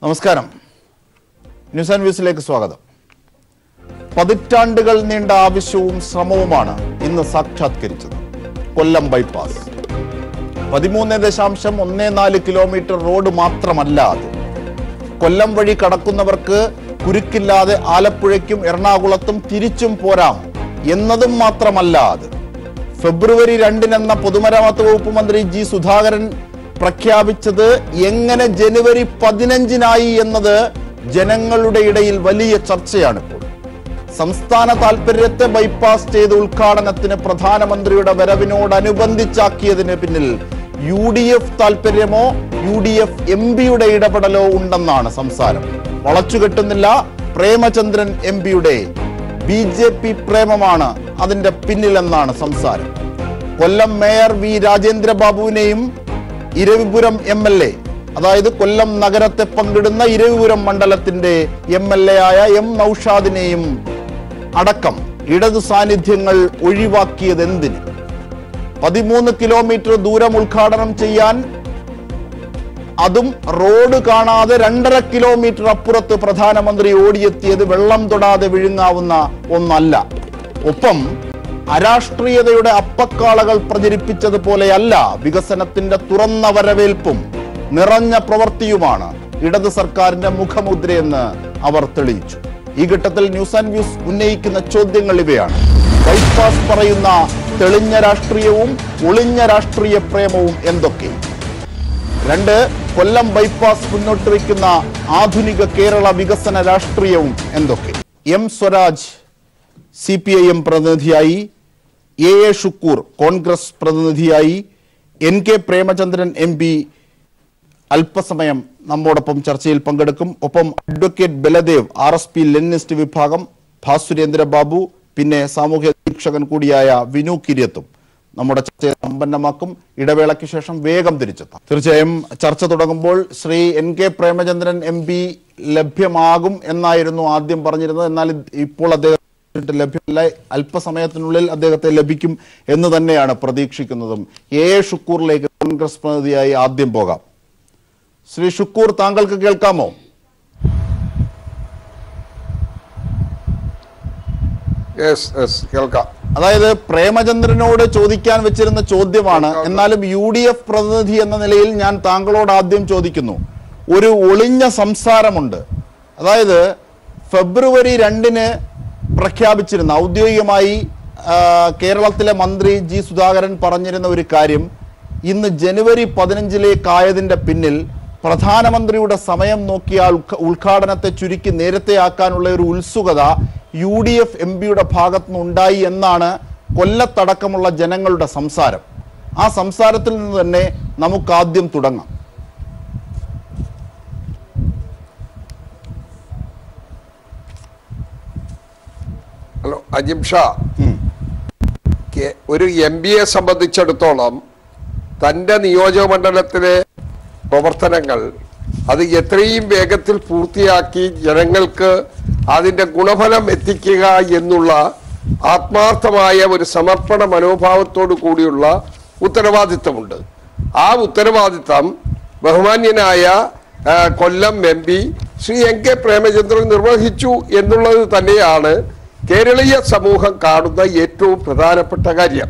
നമസ്കാരം news and വ്യൂസിലേക്ക് സ്വാഗതം പതിറ്റാണ്ടുകൾ നീണ്ട ആവശ്യവും ശ്രമവുമാണ് ഇന്ന് സാക്ഷാത്കരിച്ചത് കൊല്ലം ബൈപ്പാസ് പതിമൂന്ന് ദശാംശം ഒന്ന് നാല് കിലോമീറ്റർ റോഡ് മാത്രമല്ല അത് കൊല്ലം വഴി കടക്കുന്നവർക്ക് കുരുക്കില്ലാതെ ആലപ്പുഴയ്ക്കും എറണാകുളത്തും തിരിച്ചും പോരാം എന്നതും മാത്രമല്ല അത് ഫെബ്രുവരി രണ്ടിനെന്ന പൊതുമരാമത്ത് വകുപ്പ് മന്ത്രി ജി സുധാകരൻ പ്രഖ്യാപിച്ചത് എങ്ങനെ ജനുവരി പതിനഞ്ചിനായി എന്നത് ജനങ്ങളുടെ ഇടയിൽ വലിയ ചർച്ചയാണിപ്പോൾ സംസ്ഥാന താൽപര്യത്തെ ബൈപ്പാസ് ചെയ്ത് ഉദ്ഘാടനത്തിന് പ്രധാനമന്ത്രിയുടെ വരവിനോടനുബന്ധിച്ചാക്കിയതിന് പിന്നിൽ യു ഡി എഫ് താൽപര്യമോ യു ഡി എഫ് എം പിയുടെ ഇടപെടലോ ഉണ്ടെന്നാണ് സംസാരം വളച്ചുകെട്ടുന്നില്ല പ്രേമചന്ദ്രൻ എം പിയുടെ ബി ജെ പി പ്രേമമാണ് അതിന്റെ പിന്നിലെന്നാണ് സംസാരം കൊല്ലം മേയർ വി രാജേന്ദ്ര ബാബുവിനെയും ഇരവിപുരം എം എൽ എ അതായത് കൊല്ലം നഗരത്തെ പങ്കിടുന്ന ഇരവിപുരം മണ്ഡലത്തിന്റെ എം എൽ എ ആയ എം നൌഷാദിനെയും അടക്കം ഇടതു സാന്നിധ്യങ്ങൾ ഒഴിവാക്കിയത് എന്തിന് പതിമൂന്ന് കിലോമീറ്റർ ദൂരം ഉദ്ഘാടനം ചെയ്യാൻ അതും റോഡ് കാണാതെ രണ്ടര കിലോമീറ്റർ അപ്പുറത്ത് പ്രധാനമന്ത്രി ഓടിയെത്തിയത് വെള്ളം തൊടാതെ വിഴുങ്ങാവുന്ന ഒന്നല്ല ഒപ്പം അരാഷ്ട്രീയതയുടെ അപ്പക്കാളകൾ പ്രചരിപ്പിച്ചതുപോലെയല്ല വികസനത്തിന്റെ തുറന്ന വരവേൽപ്പും നിറഞ്ഞ പ്രവൃത്തിയുമാണ് ഇടത് സർക്കാരിന്റെ മുഖമുദ്രയെന്ന് അവർ തെളിയിച്ചു ഈ ഘട്ടത്തിൽ ന്യൂസ് ആൻഡ് വ്യൂസ് ഉന്നയിക്കുന്ന ചോദ്യങ്ങൾ ഇവയാണ് ബൈപ്പാസ് പറയുന്ന തെളിഞ്ഞ രാഷ്ട്രീയവും ഒളിഞ്ഞ രാഷ്ട്രീയ പ്രേമവും എന്തൊക്കെ രണ്ട് കൊല്ലം ബൈപ്പാസ് മുന്നോട്ട് വയ്ക്കുന്ന ആധുനിക കേരള വികസന രാഷ്ട്രീയവും എന്തൊക്കെ M Swaraj C P I M പ്രതിനിധിയായി എ എ ഷുക്കൂർ കോൺഗ്രസ് പ്രതിനിധിയായി N K Premachandran M P അല്പസമയം നമ്മോടൊപ്പം ചർച്ചയിൽ പങ്കെടുക്കും ഒപ്പം advocate Baladev R S P Leninist വിഭാഗം ഭാസുരേന്ദ്ര ബാബു പിന്നെ സാമൂഹ്യ നിരീക്ഷകൻ കൂടിയായ വിനു കിര്യത്തും നമ്മുടെ ചർച്ചയെ സമ്പന്നമാക്കും ഇടവേളയ്ക്ക് ശേഷം വേഗം തിരിച്ചെത്താം തീർച്ചയായും ചർച്ച തുടങ്ങുമ്പോൾ Shri N K Premachandran M P ലഭ്യമാകും എന്നായിരുന്നു ആദ്യം പറഞ്ഞിരുന്നത് എന്നാൽ ഇത് ഇപ്പോൾ അദ്ദേഹം ലഭ്യമല്ല അല്പസമയത്തിനുള്ളിൽ അദ്ദേഹത്തെ ലഭിക്കും എന്ന് തന്നെയാണ് പ്രതീക്ഷിക്കുന്നതും എ എ ഷുക്കൂറിലേക്ക് കോൺഗ്രസ് പ്രതിനിധിയായി ആദ്യം പോകാം ശ്രീ ഷുക്കൂർ താങ്കൾക്ക് കേൾക്കാമോ യെസ് യെസ് കേൾക്കാം അതായത് പ്രേമചന്ദ്രനോട് ചോദിക്കാൻ വെച്ചിരുന്ന ചോദ്യമാണ് എന്നാലും യു ഡി എഫ് പ്രതിനിധി എന്ന നിലയിൽ ഞാൻ താങ്കളോട് ആദ്യം ചോദിക്കുന്നു ഒരു ഒളിഞ്ഞ സംസാരമുണ്ട് അതായത് ഫെബ്രുവരി രണ്ടിന് പ്രഖ്യാപിച്ചിരുന്ന ഔദ്യോഗികമായി ആ, കേരളത്തിലെ മന്ത്രി ജി സുധാകരൻ പറഞ്ഞിരുന്ന ഒരു കാര്യം ഇന്ന് ജനുവരി പതിനഞ്ചിലേക്കായതിന്റെ പിന്നിൽ പ്രധാനമന്ത്രിയുടെ സമയം നോക്കിയാൽ ഉദ്ഘ- ഉദ്ഘാടനത്തെ ചുരുക്കി നേരത്തെ ആക്കാനുള്ള ഒരു ഉത്സുകത യു ഡി എഫ് എം പിയുടെ ഭാഗത്തുനിന്ന് ഉണ്ടായി എന്നാണ് കൊല്ലത്തടക്കമുള്ള ജനങ്ങളുടെ സംസാരം ആ സംസാരത്തിൽ നിന്ന് തന്നെ നമുക്ക് ആദ്യം തുടങ്ങാം ഹലോ അജിം ഷാ കെ- ഒരു എം ബി എ സംബന്ധിച്ചിടത്തോളം തൻ്റെ നിയോജക മണ്ഡലത്തിലെ പ്രവർത്തനങ്ങൾ അത് എത്രയും വേഗത്തിൽ പൂർത്തിയാക്കി ജനങ്ങൾക്ക് അതിൻ്റെ ഗുണഫലം എത്തിക്കുക എന്നുള്ള ആത്മാർത്ഥമായ ഒരു സമർപ്പണ മനോഭാവത്തോടു കൂടിയുള്ള ഉത്തരവാദിത്തമുണ്ട് ആ ഉത്തരവാദിത്തം ബഹുമാന്യനായ ആ, Kollam M P Shri N K Premachandran നിർവഹിച്ചു എന്നുള്ളത് തന്നെയാണ് കേരളീയ സമൂഹം കാണുന്ന ഏറ്റവും പ്രധാനപ്പെട്ട കാര്യം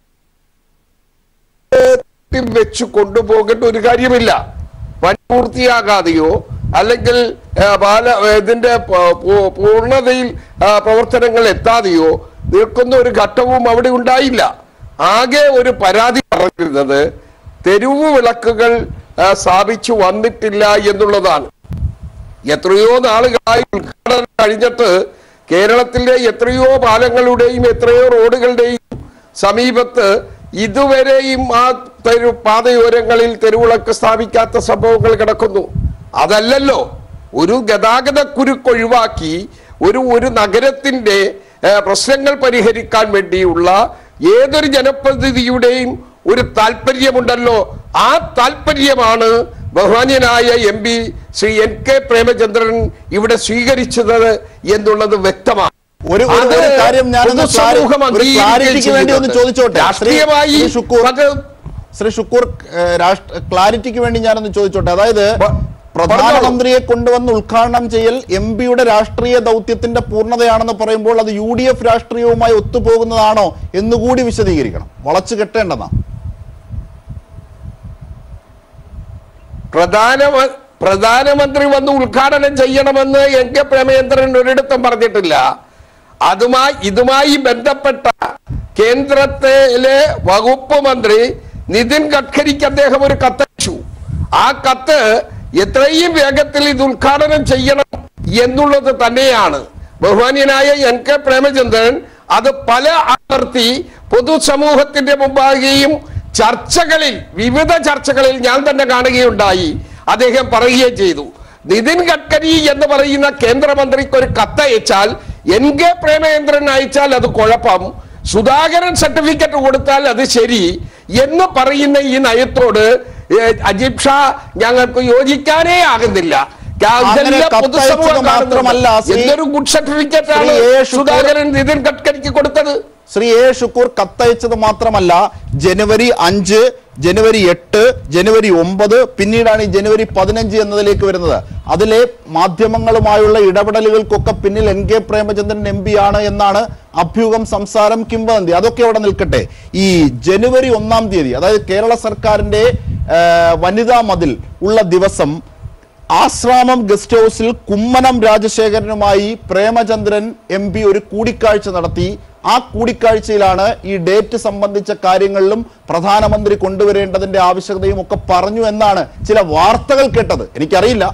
വെച്ച് കൊണ്ടുപോകേണ്ട ഒരു കാര്യമില്ല വൻ പൂർത്തിയാകാതെയോ അല്ലെങ്കിൽ ആ, ബാല ഇതിന്റെ പ- പൂ- പൂർണ്ണതയിൽ ആ, പ്രവർത്തനങ്ങൾ എത്താതെയോ നിൽക്കുന്ന ഒരു ഘട്ടവും അവിടെ ഉണ്ടായില്ല ആകെ ഒരു പരാതി പറഞ്ഞിരുന്നത് തെരുവു വിളക്കുകൾ ആ, സ്ഥാപിച്ചു വന്നിട്ടില്ല എന്നുള്ളതാണ് എത്രയോ നാളുകളായി ഉദ്ഘാടനം കഴിഞ്ഞിട്ട് കേരളത്തിലെ എത്രയോ പാലങ്ങളുടെയും എത്രയോ റോഡുകളുടെയും സമീപത്ത് ഇതുവരെയും ആ തെരു പാതയോരങ്ങളിൽ തെരുവിളക്ക് സ്ഥാപിക്കാത്ത സംഭവങ്ങൾ കിടക്കുന്നു അതല്ലല്ലോ ഒരു ഗതാഗത കുരുക്കൊഴിവാക്കി ഒരു ഒരു നഗരത്തിന്റെ ഏഹ്, പ്രശ്നങ്ങൾ പരിഹരിക്കാൻ വേണ്ടിയുള്ള ഏതൊരു ജനപ്രതിനിധിയുടെയും ഒരു താല്പര്യമുണ്ടല്ലോ ആ താല്പര്യമാണ് ബഹുമാന്യനായ M P Shri N K Premachandran ഇവിടെ സ്വീകരിച്ചത് എന്നുള്ളത് വ്യക്തമാണ് ഒരു ഒരു- അത് ഒരു കാര്യം ഞാനൊന്ന് പൊതുസമൂഹം ക്ലാരി- ഒരു അംഗീകരിക്കുകയും ക്ലാരിറ്റിക്ക് വേണ്ടി ഒന്ന് ചെയ്യുന്നത്. ചോദിച്ചോട്ടെ ശ്രീ- രാഷ്ട്രീയമായി ശ്രീ ഷുക്കൂർ അത് ശ്രീ ഷുക്കൂർ ഏഹ്, രാഷ്ട്ര ക്ലാരിറ്റിക്ക് വേണ്ടി ഞാനൊന്ന് ചോദിച്ചോട്ടെ അതായത് ബ- പ്രധാനമന്ത്രിയെ കൊണ്ടുവന്ന് ഉദ്ഘാടനം ചെയ്യൽ എം പിയുടെ രാഷ്ട്രീയ ദൗത്യത്തിന്റെ പൂർണ്ണതയാണെന്ന് പറയുമ്പോൾ അത് യു ഡി എഫ് രാഷ്ട്രീയവുമായി ഒത്തുപോകുന്നതാണോ എന്നുകൂടി വിശദീകരിക്കണം വളച്ചു കെട്ടേണ്ടെന്നാ പ്രധാന പ്രധാനമന്ത്രി വന്ന് ഉദ്ഘാടനം ചെയ്യണമെന്ന് എൻ കെ പ്രേമചന്ദ്രൻ ഒരിടത്തും പറഞ്ഞിട്ടില്ല അതുമായി ഇതുമായി ബന്ധപ്പെട്ട കേന്ദ്രത്തിലെ വകുപ്പ് മന്ത്രി നിതിൻ ഗഡ്കരിക്ക് അദ്ദേഹം ഒരു കത്തയച്ചു ആ കത്ത് എത്രയും വേഗത്തിൽ ഇത് ഉദ്ഘാടനം ചെയ്യണം എന്നുള്ളത് തന്നെയാണ് ബഹുമാന്യനായ എൻ കെ പ്രേമചന്ദ്രൻ അത് പല ആവർത്തി പൊതുസമൂഹത്തിന്റെ മുമ്പാകെയും ചർച്ചകളിൽ വിവിധ ചർച്ചകളിൽ ഞാൻ തന്നെ കാണുകയുണ്ടായി അദ്ദേഹം പറയുകയും ചെയ്തു നിതിൻ ഗഡ്കരി എന്ന് പറയുന്ന കേന്ദ്രമന്ത്രിക്ക് ഒരു കത്തയച്ചാൽ എൻ കെ പ്രേമചന്ദ്രൻ അയച്ചാൽ അത് കുഴപ്പം സുധാകരൻ സർട്ടിഫിക്കറ്റ് കൊടുത്താൽ അത് ശരി എന്ന് പറയുന്ന ഈ നയത്തോട് ഏഹ്, അജിത് ഷാ ഞങ്ങൾക്ക് യോജിക്കാനേ ആകുന്നില്ല അങ്ങനെ ഇതെല്ലാം കത്തയച്ചത് പൊതുസമൂഹം മാത്രമല്ല, കാണുന്നുണ്ട്. ശ്രീ- എന്തൊരു ഗുഡ് സർട്ടിഫിക്കറ്റ് ആണ് ശ്രീ എ. ശുക്കൂർ- സുധാകരൻ നിതിൻ ഗഡ്കരിക്ക് കൊടുത്തത് ശ്രീ എ ഷുക്കൂർ കത്തയച്ചത് മാത്രമല്ല ജനുവരി അഞ്ച് ജനുവരി എട്ട് ജനുവരി ഒമ്പത് പിന്നീടാണ് ഈ ജനുവരി പതിനഞ്ച് എന്നതിലേക്ക് വരുന്നത് അതിലെ മാധ്യമങ്ങളുമായുള്ള ഇടപെടലുകൾക്കൊക്കെ പിന്നിൽ N K Premachandran M P ആണ് എന്നാണ് അഭ്യൂഹം സംസാരം കിംവദന്തി അതൊക്കെ അവിടെ നിൽക്കട്ടെ ഈ ജനുവരി ഒന്നാം തീയതി അതായത് കേരള സർക്കാരിന്റെ ആ, വനിതാ മതിൽ ഉള്ള ദിവസം ആശ്രാമം ഗസ്റ്റ് ഹൗസിൽ കുമ്മനം രാജശേഖരനുമായി പ്രേമചന്ദ്രൻ എം പി ഒരു കൂടിക്കാഴ്ച നടത്തി ആ കൂടിക്കാഴ്ചയിലാണ് ഈ ഡേറ്റ് സംബന്ധിച്ച കാര്യങ്ങളിലും പ്രധാനമന്ത്രി കൊണ്ടുവരേണ്ടതിന്റെ ആവശ്യകതയും ഒക്കെ പറഞ്ഞു എന്നാണ് ചില വാർത്തകൾ കേട്ടത് എനിക്കറിയില്ല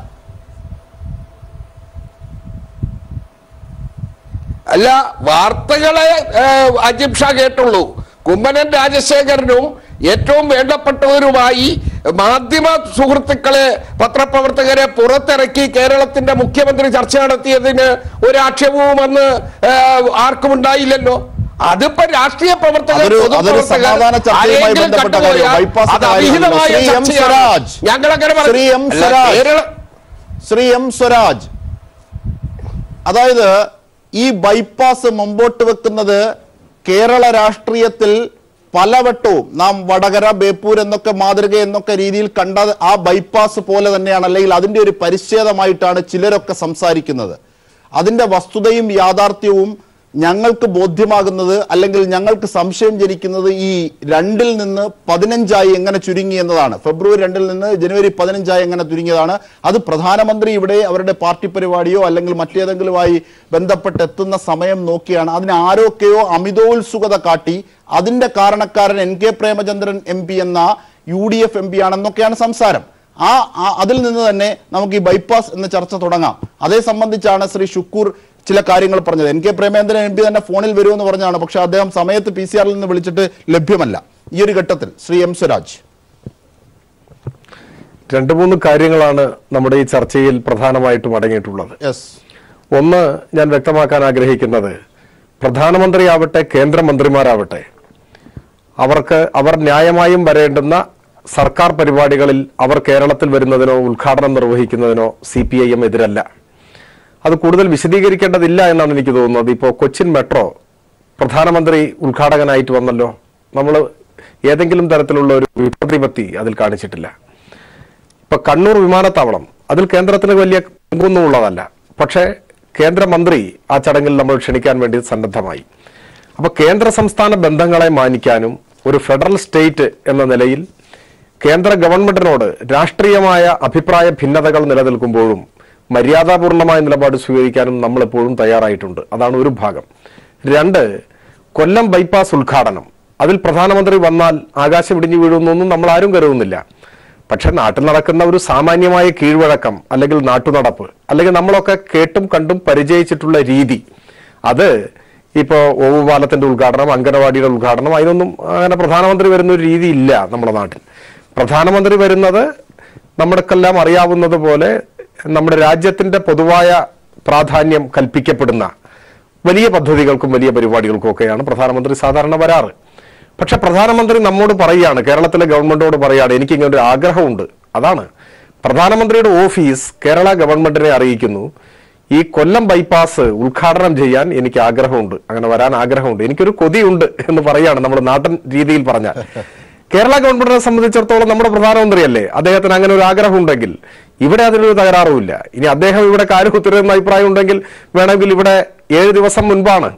അല്ല വാർത്തകളെ ഏഹ്, അജിത് ഷാ കേട്ടുള്ളൂ കുമ്മനൻ രാജശേഖരനും ഏറ്റവും വേണ്ടപ്പെട്ടവരുമായി മാധ്യമ സുഹൃത്തുക്കളെ പത്രപ്രവർത്തകരെ പുറത്തിറക്കി കേരളത്തിന്റെ മുഖ്യമന്ത്രി ചർച്ച നടത്തിയതിന് ഒരു ആക്ഷേപവും അന്ന് ഏഹ്, ആർക്കും ഉണ്ടായില്ലല്ലോ അതിപ്പോ രാഷ്ട്രീയ പ്രവർത്തകർ അതൊരു- അതൊരു പൊതുപ്രവർത്തകർ സമാധാന ചർച്ചയുമായി ആരെങ്കിലും ബന്ധപ്പെട്ട കണ്ടുപോയാൽ കാര്യം. ബൈപ്പാസ് അത് കാര്യമല്ല. അവിഹിതമായ ശ്രീ എം ചർച്ചയാണ്. സ്വരാജ്. ഞങ്ങളങ്ങനെ പറയും. ശ്രീ എം അല്ല, സ്വരാജ്. കേരള ശ്രീ എം സ്വരാജ് അതായത് ഈ ബൈപ്പാസ് മുമ്പോട്ട് വെക്കുന്നത് കേരള രാഷ്ട്രീയത്തിൽ പലവട്ടവും നാം വടകര ബേപ്പൂർ എന്നൊക്കെ മാതൃക എന്നൊക്കെ രീതിയിൽ കണ്ട ആ ബൈപ്പാസ് പോലെ തന്നെയാണ് അല്ലെങ്കിൽ അതിന്റെ ഒരു പരിച്ഛേദമായിട്ടാണ് ചിലരൊക്കെ സംസാരിക്കുന്നത് അതിന്റെ വസ്തുതയും യാഥാർത്ഥ്യവും ഞങ്ങൾക്ക് ബോധ്യമാകുന്നത് അല്ലെങ്കിൽ ഞങ്ങൾക്ക് സംശയം ജനിക്കുന്നത് ഈ രണ്ടിൽ നിന്ന് പതിനഞ്ചായി എങ്ങനെ ചുരുങ്ങി എന്നതാണ് ഫെബ്രുവരി രണ്ടിൽ നിന്ന് ജനുവരി പതിനഞ്ചായി എങ്ങനെ ചുരുങ്ങിയതാണ് അത് പ്രധാനമന്ത്രി ഇവിടെ അവരുടെ പാർട്ടി പരിപാടിയോ അല്ലെങ്കിൽ മറ്റേതെങ്കിലുമായി ബന്ധപ്പെട്ട് എത്തുന്ന സമയം നോക്കിയാണ് അതിന് ആരൊക്കെയോ അമിതോത്സുകത കാട്ടി അതിന്റെ കാരണക്കാരൻ N K Premachandran M P എന്ന U D F M P ആണെന്നൊക്കെയാണ് സംസാരം ആ ആ- അതിൽ നിന്ന് തന്നെ നമുക്ക് ഈ ബൈപ്പാസ് എന്ന ചർച്ച തുടങ്ങാം അതേ സംബന്ധിച്ചാണ് ശ്രീ ഷുക്കൂർ ചില കാര്യങ്ങൾ പറഞ്ഞത് N K Premendran M P തന്നെ ഫോണിൽ വരുമെന്ന് പറഞ്ഞാണ് പക്ഷെ അദ്ദേഹം സമയത്ത് പി സി ആറിൽ നിന്ന് വിളിച്ചിട്ട് ലഭ്യമല്ല ഈ ഒരു ഘട്ടത്തിൽ ശ്രീ എം സ്വരാജ് രണ്ട് മൂന്ന് കാര്യങ്ങളാണ് നമ്മുടെ ഈ ചർച്ചയിൽ പ്രധാനമായിട്ടും അടങ്ങിയിട്ടുള്ളത് യെസ് ഒന്ന് ഞാൻ വ്യക്തമാക്കാൻ ആഗ്രഹിക്കുന്നത് പ്രധാനമന്ത്രിയാവട്ടെ കേന്ദ്രമന്ത്രിമാരാവട്ടെ അവർക്ക് അവർ ന്യായമായും വരേണ്ടുന്ന സർക്കാർ പരിപാടികളിൽ അവർ കേരളത്തിൽ വരുന്നതിനോ ഉദ്ഘാടനം നിർവഹിക്കുന്നതിനോ സി പി ഐ എം എതിരല്ല അത് കൂടുതൽ വിശദീകരിക്കേണ്ടതില്ല എന്നാണ് എനിക്ക് തോന്നുന്നത് ഇപ്പോൾ കൊച്ചിൻ മെട്രോ പ്രധാനമന്ത്രി ഉദ്ഘാടകനായിട്ട് വന്നല്ലോ നമ്മൾ ഏതെങ്കിലും തരത്തിലുള്ള ഒരു വിപ്രതിപത്തി അതിൽ കാണിച്ചിട്ടില്ല ഇപ്പൊ കണ്ണൂർ വിമാനത്താവളം അതിൽ കേന്ദ്രത്തിന് വലിയ പങ്കൊന്നും ഉള്ളതല്ല പക്ഷേ കേന്ദ്രമന്ത്രി ആ ചടങ്ങിൽ നമ്മൾ ക്ഷണിക്കാൻ വേണ്ടി സന്നദ്ധമായി അപ്പൊ കേന്ദ്ര സംസ്ഥാന ബന്ധങ്ങളെ മാനിക്കാനും ഒരു ഫെഡറൽ സ്റ്റേറ്റ് എന്ന നിലയിൽ കേന്ദ്ര ഗവൺമെന്റിനോട് രാഷ്ട്രീയമായ അഭിപ്രായ ഭിന്നതകൾ നിലനിൽക്കുമ്പോഴും മര്യാദാപൂർണമായ നിലപാട് സ്വീകരിക്കാനും നമ്മൾ എപ്പോഴും തയ്യാറായിട്ടുണ്ട് അതാണ് ഒരു ഭാഗം രണ്ട് കൊല്ലം ബൈപ്പാസ് ഉദ്ഘാടനം അതിൽ പ്രധാനമന്ത്രി വന്നാൽ ആകാശം ഇടിഞ്ഞു വീഴുമെന്നൊന്നും നമ്മൾ ആരും കരുതുന്നില്ല പക്ഷെ നാട്ടിൽ നടക്കുന്ന ഒരു സാമാന്യമായ കീഴ്വഴക്കം അല്ലെങ്കിൽ നാട്ടുനടപ്പ് അല്ലെങ്കിൽ നമ്മളൊക്കെ കേട്ടും കണ്ടും പരിചയിച്ചിട്ടുള്ള രീതി അത് ഇപ്പോൾ ഓവു പാലത്തിന്റെ ഉദ്ഘാടനം അംഗനവാടിയുടെ ഉദ്ഘാടനം അതിനൊന്നും അങ്ങനെ പ്രധാനമന്ത്രി വരുന്ന ഒരു രീതി ഇല്ല നമ്മുടെ നാട്ടിൽ പ്രധാനമന്ത്രി വരുന്നത് നമ്മൾക്കെല്ലാം അറിയാവുന്നത് പോലെ നമ്മുടെ രാജ്യത്തിന്റെ പൊതുവായ പ്രാധാന്യം കൽപ്പിക്കപ്പെടുന്ന വലിയ പദ്ധതികൾക്കും വലിയ പരിപാടികൾക്കും ഒക്കെയാണ് പ്രധാനമന്ത്രി സാധാരണ വരാറ് പക്ഷെ പ്രധാനമന്ത്രി നമ്മോട് പറയുകയാണ് കേരളത്തിലെ ഗവൺമെന്റോട് പറയുകയാണ് എനിക്ക് ഇങ്ങനെ ഒരു ആഗ്രഹമുണ്ട് അതാണ് പ്രധാനമന്ത്രിയുടെ ഓഫീസ് കേരള ഗവൺമെന്റിനെ അറിയിക്കുന്നു ഈ കൊല്ലം ബൈപ്പാസ് ഉദ്ഘാടനം ചെയ്യാൻ എനിക്ക് ആഗ്രഹമുണ്ട് അങ്ങനെ വരാൻ ആഗ്രഹമുണ്ട് എനിക്കൊരു കൊതിയുണ്ട് എന്ന് പറയാണ് നമ്മൾ നാട്ടൻ രീതിയിൽ പറഞ്ഞാൽ കേരള ഗവൺമെന്റിനെ സംബന്ധിച്ചിടത്തോളം നമ്മുടെ പ്രധാനമന്ത്രിയല്ലേ അദ്ദേഹത്തിന് അങ്ങനെ ഒരു ആഗ്രഹം ഉണ്ടെങ്കിൽ ഇവിടെ അതിനൊരു തകരാറുമില്ല ഇനി അദ്ദേഹം ഇവിടെ കാലുകുത്തരുന്ന അഭിപ്രായം ഉണ്ടെങ്കിൽ വേണമെങ്കിൽ ഇവിടെ ഏഴ് ദിവസം മുൻപാണ്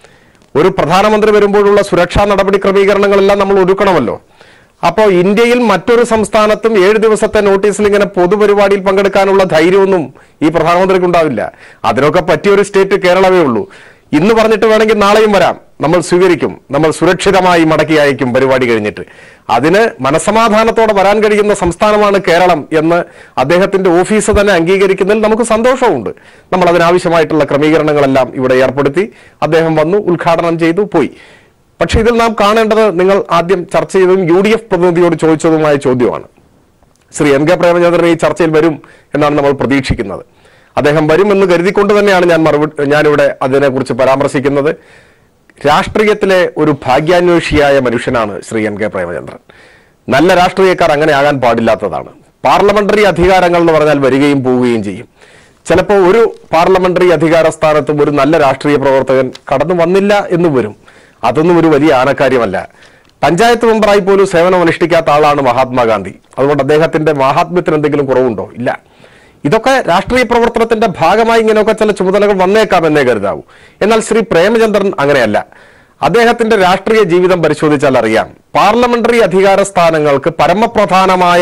ഒരു പ്രധാനമന്ത്രി വരുമ്പോഴുള്ള സുരക്ഷാ നടപടി ക്രമീകരണങ്ങളെല്ലാം നമ്മൾ ഒരുക്കണമല്ലോ അപ്പോൾ ഇന്ത്യയിൽ മറ്റൊരു സംസ്ഥാനത്തും ഏഴ് ദിവസത്തെ നോട്ടീസിൽ ഇങ്ങനെ പൊതുപരിപാടിയിൽ പങ്കെടുക്കാനുള്ള ധൈര്യമൊന്നും ഈ പ്രധാനമന്ത്രിക്ക് ഉണ്ടാവില്ല അതിനൊക്കെ പറ്റിയൊരു സ്റ്റേറ്റ് കേരളമേ ഉള്ളൂ ഇന്ന് പറഞ്ഞിട്ട് വേണമെങ്കിൽ നാളെയും വരാം നമ്മൾ സ്വീകരിക്കും നമ്മൾ സുരക്ഷിതമായി മടക്കി അയക്കും പരിപാടി കഴിഞ്ഞിട്ട് അതിന് മനസമാധാനത്തോടെ വരാൻ കഴിയുന്ന സംസ്ഥാനമാണ് കേരളം എന്ന് അദ്ദേഹത്തിന്റെ ഓഫീസ് തന്നെ അംഗീകരിക്കുന്നതിൽ നമുക്ക് സന്തോഷമുണ്ട് നമ്മൾ അതിനാവശ്യമായിട്ടുള്ള ക്രമീകരണങ്ങളെല്ലാം ഇവിടെ ഏർപ്പെടുത്തി അദ്ദേഹം വന്നു ഉദ്ഘാടനം ചെയ്തു പോയി പക്ഷെ ഇതിൽ നാം കാണേണ്ടത് നിങ്ങൾ ആദ്യം ചർച്ച ചെയ്തതും യു ഡി എഫ് പ്രതിനിധിയോട് ചോദിച്ചതുമായ ചോദ്യമാണ് ശ്രീ എൻ കെ പ്രേമചന്ദ്രൻ ഈ ചർച്ചയിൽ വരും എന്നാണ് നമ്മൾ പ്രതീക്ഷിക്കുന്നത് അദ്ദേഹം വരുമെന്ന് കരുതിക്കൊണ്ട് തന്നെയാണ് ഞാൻ മറുപടി ഞാനിവിടെ അതിനെക്കുറിച്ച് പരാമർശിക്കുന്നത് രാഷ്ട്രീയത്തിലെ ഒരു ഭാഗ്യാന്വേഷിയായ മനുഷ്യനാണ് ശ്രീ എൻ കെ പ്രേമചന്ദ്രൻ നല്ല രാഷ്ട്രീയക്കാർ അങ്ങനെ ആകാൻ പാടില്ലാത്തതാണ് പാർലമെന്ററി അധികാരങ്ങൾ എന്ന് പറഞ്ഞാൽ വരികയും പോവുകയും ചെയ്യും ചിലപ്പോൾ ഒരു പാർലമെന്ററി അധികാര സ്ഥാനത്തും ഒരു നല്ല രാഷ്ട്രീയ പ്രവർത്തകൻ കടന്നു വന്നില്ല എന്ന് വരും അതൊന്നും ഒരു വലിയ ആനക്കാര്യമല്ല പഞ്ചായത്ത് മെമ്പറായി പോലും സേവനം അനുഷ്ഠിക്കാത്ത ആളാണ് മഹാത്മാഗാന്ധി അതുകൊണ്ട് അദ്ദേഹത്തിന്റെ മഹാത്മ്യത്തിന് എന്തെങ്കിലും കുറവുണ്ടോ ഇല്ല ഇതൊക്കെ രാഷ്ട്രീയ പ്രവർത്തനത്തിന്റെ ഭാഗമായി ഇങ്ങനെയൊക്കെ ചില ചുമതലകൾ വന്നേക്കാം എന്നേ കരുതാവൂ എന്നാൽ ശ്രീ പ്രേമചന്ദ്രൻ അങ്ങനെയല്ല അദ്ദേഹത്തിന്റെ രാഷ്ട്രീയ ജീവിതം പരിശോധിച്ചാൽ അറിയാം പാർലമെന്ററി അധികാര സ്ഥാനങ്ങൾക്ക് പരമപ്രധാനമായ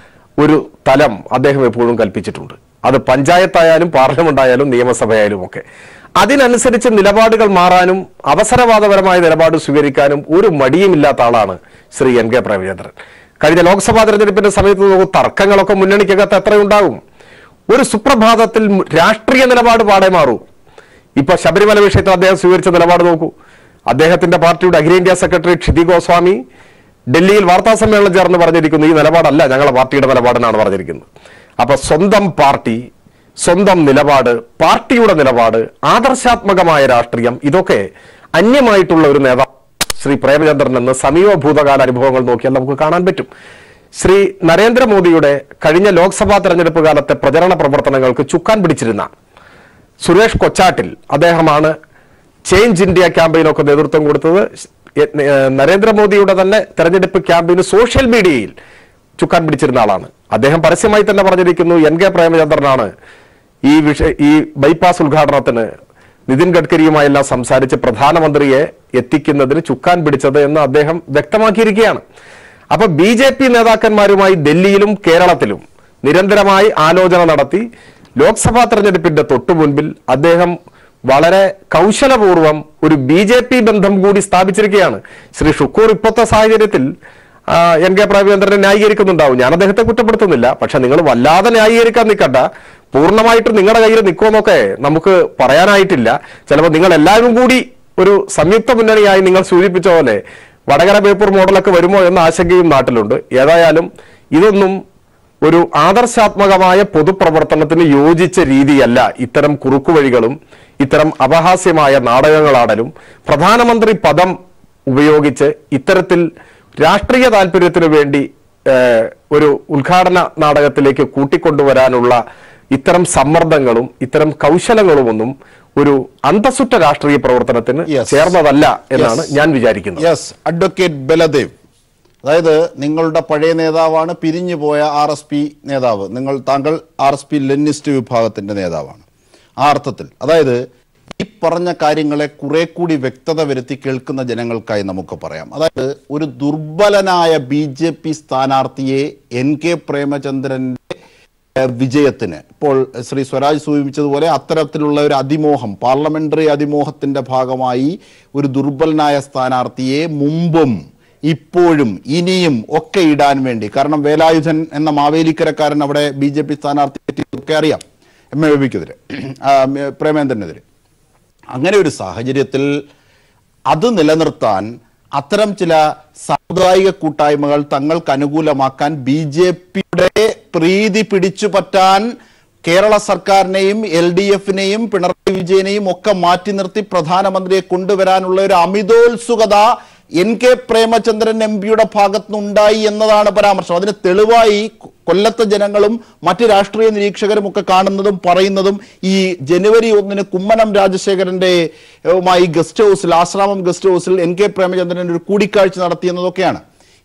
ഒരു തലം അദ്ദേഹം എപ്പോഴും കൽപ്പിച്ചിട്ടുണ്ട് അത് പഞ്ചായത്തായാലും പാർലമെന്റ് ആയാലും നിയമസഭയായാലും ഒക്കെ അതിനനുസരിച്ച് നിലപാടുകൾ മാറാനും അവസരവാദപരമായ നിലപാട് സ്വീകരിക്കാനും ഒരു മടിയുമില്ലാത്ത ആളാണ് ശ്രീ എൻ കെ പ്രേമചന്ദ്രൻ കഴിഞ്ഞ ലോക്സഭാ തെരഞ്ഞെടുപ്പിന്റെ സമയത്ത് നോക്കൂ തർക്കങ്ങളൊക്കെ മുന്നണിക്കകത്ത് എത്രയുണ്ടാകും ഒരു സുപ്രഭാതത്തിൽ രാഷ്ട്രീയ നിലപാട് പാടെ മാറൂ ഇപ്പൊ ശബരിമല വിഷയത്തിൽ അദ്ദേഹം സ്വീകരിച്ച നിലപാട് നോക്കൂ അദ്ദേഹത്തിന്റെ പാർട്ടിയുടെ അഖിലേന്ത്യാ സെക്രട്ടറി ക്ഷിതി ഗോസ്വാമി ഡൽഹിയിൽ വാർത്താ സമ്മേളനം ചേർന്ന് പറഞ്ഞിരിക്കുന്നു ഈ നിലപാടല്ല ഞങ്ങളുടെ പാർട്ടിയുടെ നിലപാടെന്നാണ് പറഞ്ഞിരിക്കുന്നത് അപ്പൊ സ്വന്തം പാർട്ടി സ്വന്തം നിലപാട് പാർട്ടിയുടെ നിലപാട് ആദർശാത്മകമായ രാഷ്ട്രീയം ഇതൊക്കെ അന്യമായിട്ടുള്ള ഒരു നേതാവ് ശ്രീ പ്രേമചന്ദ്രൻ എന്ന് സമീപ ഭൂതകാല അനുഭവങ്ങൾ നോക്കിയാൽ നമുക്ക് കാണാൻ പറ്റും ശ്രീ നരേന്ദ്രമോദിയുടെ കഴിഞ്ഞ ലോക്സഭാ തെരഞ്ഞെടുപ്പ് കാലത്തെ പ്രചരണ പ്രവർത്തനങ്ങൾക്ക് ചുക്കാൻ പിടിച്ചിരുന്ന സുരേഷ് കൊച്ചാട്ടിൽ അദ്ദേഹമാണ് ചേഞ്ച് ഇന്ത്യ ക്യാമ്പയിനൊക്കെ നേതൃത്വം കൊടുത്തത് എ- ഏഹ് നരേന്ദ്രമോദിയുടെ തന്നെ തെരഞ്ഞെടുപ്പ് ക്യാമ്പയിന് സോഷ്യൽ മീഡിയയിൽ ചുക്കാൻ പിടിച്ചിരുന്ന ആളാണ് അദ്ദേഹം പരസ്യമായി തന്നെ പറഞ്ഞിരിക്കുന്നു എൻ കെ പ്രേമചന്ദ്രനാണ് ഈ വിഷയ ഈ ബൈപ്പാസ് ഉദ്ഘാടനത്തിന് നിതിൻ ഗഡ്കരിയുമായെല്ലാം സംസാരിച്ച് പ്രധാനമന്ത്രിയെ എത്തിക്കുന്നതിന് ചുക്കാൻ പിടിച്ചത് എന്ന് അദ്ദേഹം വ്യക്തമാക്കിയിരിക്കുകയാണ് അപ്പൊ ബി ജെ പി നേതാക്കന്മാരുമായി ഡൽഹിയിലും കേരളത്തിലും നിരന്തരമായി ആലോചന നടത്തി ലോക്സഭാ തെരഞ്ഞെടുപ്പിന്റെ തൊട്ടു മുൻപിൽ അദ്ദേഹം വളരെ കൗശലപൂർവം ഒരു ബി ജെ പി ബന്ധം കൂടി സ്ഥാപിച്ചിരിക്കുകയാണ് ശ്രീ ഷുക്കൂർ ഇപ്പോഴത്തെ സാഹചര്യത്തിൽ ആ, എൻ കെ പ്രേമചന്ദ്രനെ ന്യായീകരിക്കുന്നുണ്ടാവും ഞാൻ അദ്ദേഹത്തെ കുറ്റപ്പെടുത്തുന്നില്ല പക്ഷെ നിങ്ങൾ വല്ലാതെ ന്യായീകരിക്കാൻ നിൽക്കണ്ട പൂർണ്ണമായിട്ട് നിങ്ങളുടെ കയ്യിൽ നിൽക്കുമെന്നൊക്കെ നമുക്ക് പറയാനായിട്ടില്ല ചിലപ്പോൾ നിങ്ങൾ എല്ലാവരും കൂടി ഒരു സംയുക്ത മുന്നണിയായി നിങ്ങൾ സൂചിപ്പിച്ച പോലെ വടകര പേപ്പർ മോഡലൊക്കെ വരുമോ എന്ന ആശങ്കയും നാട്ടിലുണ്ട് ഏതായാലും ഇതൊന്നും ഒരു ആദർശാത്മകമായ പൊതുപ്രവർത്തനത്തിന് യോജിച്ച രീതിയല്ല ഇത്തരം കുറുക്കുവഴികളും ഇത്തരം അപഹാസ്യമായ നാടകങ്ങളാടലും പ്രധാനമന്ത്രി പദം ഉപയോഗിച്ച് ഇത്തരത്തിൽ രാഷ്ട്രീയ താല്പര്യത്തിന് വേണ്ടി ഏഹ്, ഒരു ഉദ്ഘാടന നാടകത്തിലേക്ക് കൂട്ടിക്കൊണ്ടുവരാനുള്ള ഇത്തരം സമ്മർദ്ദങ്ങളും ഇത്തരം കൗശലങ്ങളുമൊന്നും ഒരു അന്തസ്സുറ്റ രാഷ്ട്രീയ പ്രവർത്തനത്തിന് Yes. ചേർന്നതല്ല എന്നാണ് Yes. ഞാൻ വിചാരിക്കുന്നത് യെസ് അഡ്വക്കേറ്റ് ബലദേവ് അതായത് നിങ്ങളുടെ പഴയ നേതാവാണ് പിരിഞ്ഞു പോയ ആർ എസ് പി നേതാവ് നിങ്ങൾ താങ്കൾ ആർ എസ് പി ലെനിസ്റ്റ് വിഭാഗത്തിന്റെ നേതാവാണ് ആ അർത്ഥത്തിൽ അതായത് ഈ പറഞ്ഞ കാര്യങ്ങളെ കുറെ കൂടി വ്യക്തത വരുത്തി കേൾക്കുന്ന ജനങ്ങൾക്കായി നമുക്ക് പറയാം അതായത് ഒരു ദുർബലനായ ബി ജെ പി സ്ഥാനാർത്ഥിയെ എൻ കെ പ്രേമചന്ദ്രന്റെ ഏഹ് വിജയത്തിന് ഇപ്പോൾ ശ്രീ സ്വരാജ് സൂചിപ്പിച്ചതുപോലെ അത്തരത്തിലുള്ള ഒരു അതിമോഹം പാർലമെന്ററി അതിമോഹത്തിന്റെ ഭാഗമായി ഒരു ദുർബലനായ സ്ഥാനാർത്ഥിയെ മുമ്പും ഇപ്പോഴും ഇനിയും ഒക്കെ ഇടാൻ വേണ്ടി കാരണം വേലായുധൻ എന്ന മാവേലിക്കരക്കാരൻ അവിടെ ബി ജെ പി സ്ഥാനാർത്ഥി ഒക്കെ അറിയാം എം എ ബിക്കെതിരെ പ്രേമേന്ദ്രനെതിരെ അങ്ങനെ ഒരു സാഹചര്യത്തിൽ അത് നിലനിർത്താൻ അത്തരം ചില സാമുദായിക കൂട്ടായ്മകൾ തങ്ങൾക്ക് അനുകൂലമാക്കാൻ ബി ജെ പിയുടെ പ്രീതി പിടിച്ചു പറ്റാൻ കേരള സർക്കാരിനെയും എൽ ഡി എഫിനെയും പിണറായി വിജയനെയും ഒക്കെ മാറ്റി നിർത്തി പ്രധാനമന്ത്രിയെ കൊണ്ടുവരാനുള്ള ഒരു അമിതോത്സുകത എൻ കെ പ്രേമചന്ദ്രൻ എം പിയുടെ ഭാഗത്തുനിന്നുണ്ടായി എന്നതാണ് പരാമർശം അതിന് തെളിവായി കൊ- കൊല്ലത്തെ ജനങ്ങളും മറ്റ് രാഷ്ട്രീയ നിരീക്ഷകരും ഒക്കെ കാണുന്നതും പറയുന്നതും ഈ ജനുവരി ഒന്നിന് കുമ്മനം രാജശേഖരന്റെ ഏഹ്, മായി ഗസ്റ്റ് ഹൗസിൽ ആശ്രാമം ഗസ്റ്റ് ഹൗസിൽ എൻ കെ പ്രേമചന്ദ്രൻ ഒരു കൂടിക്കാഴ്ച നടത്തിയെന്നതൊക്കെയാണ്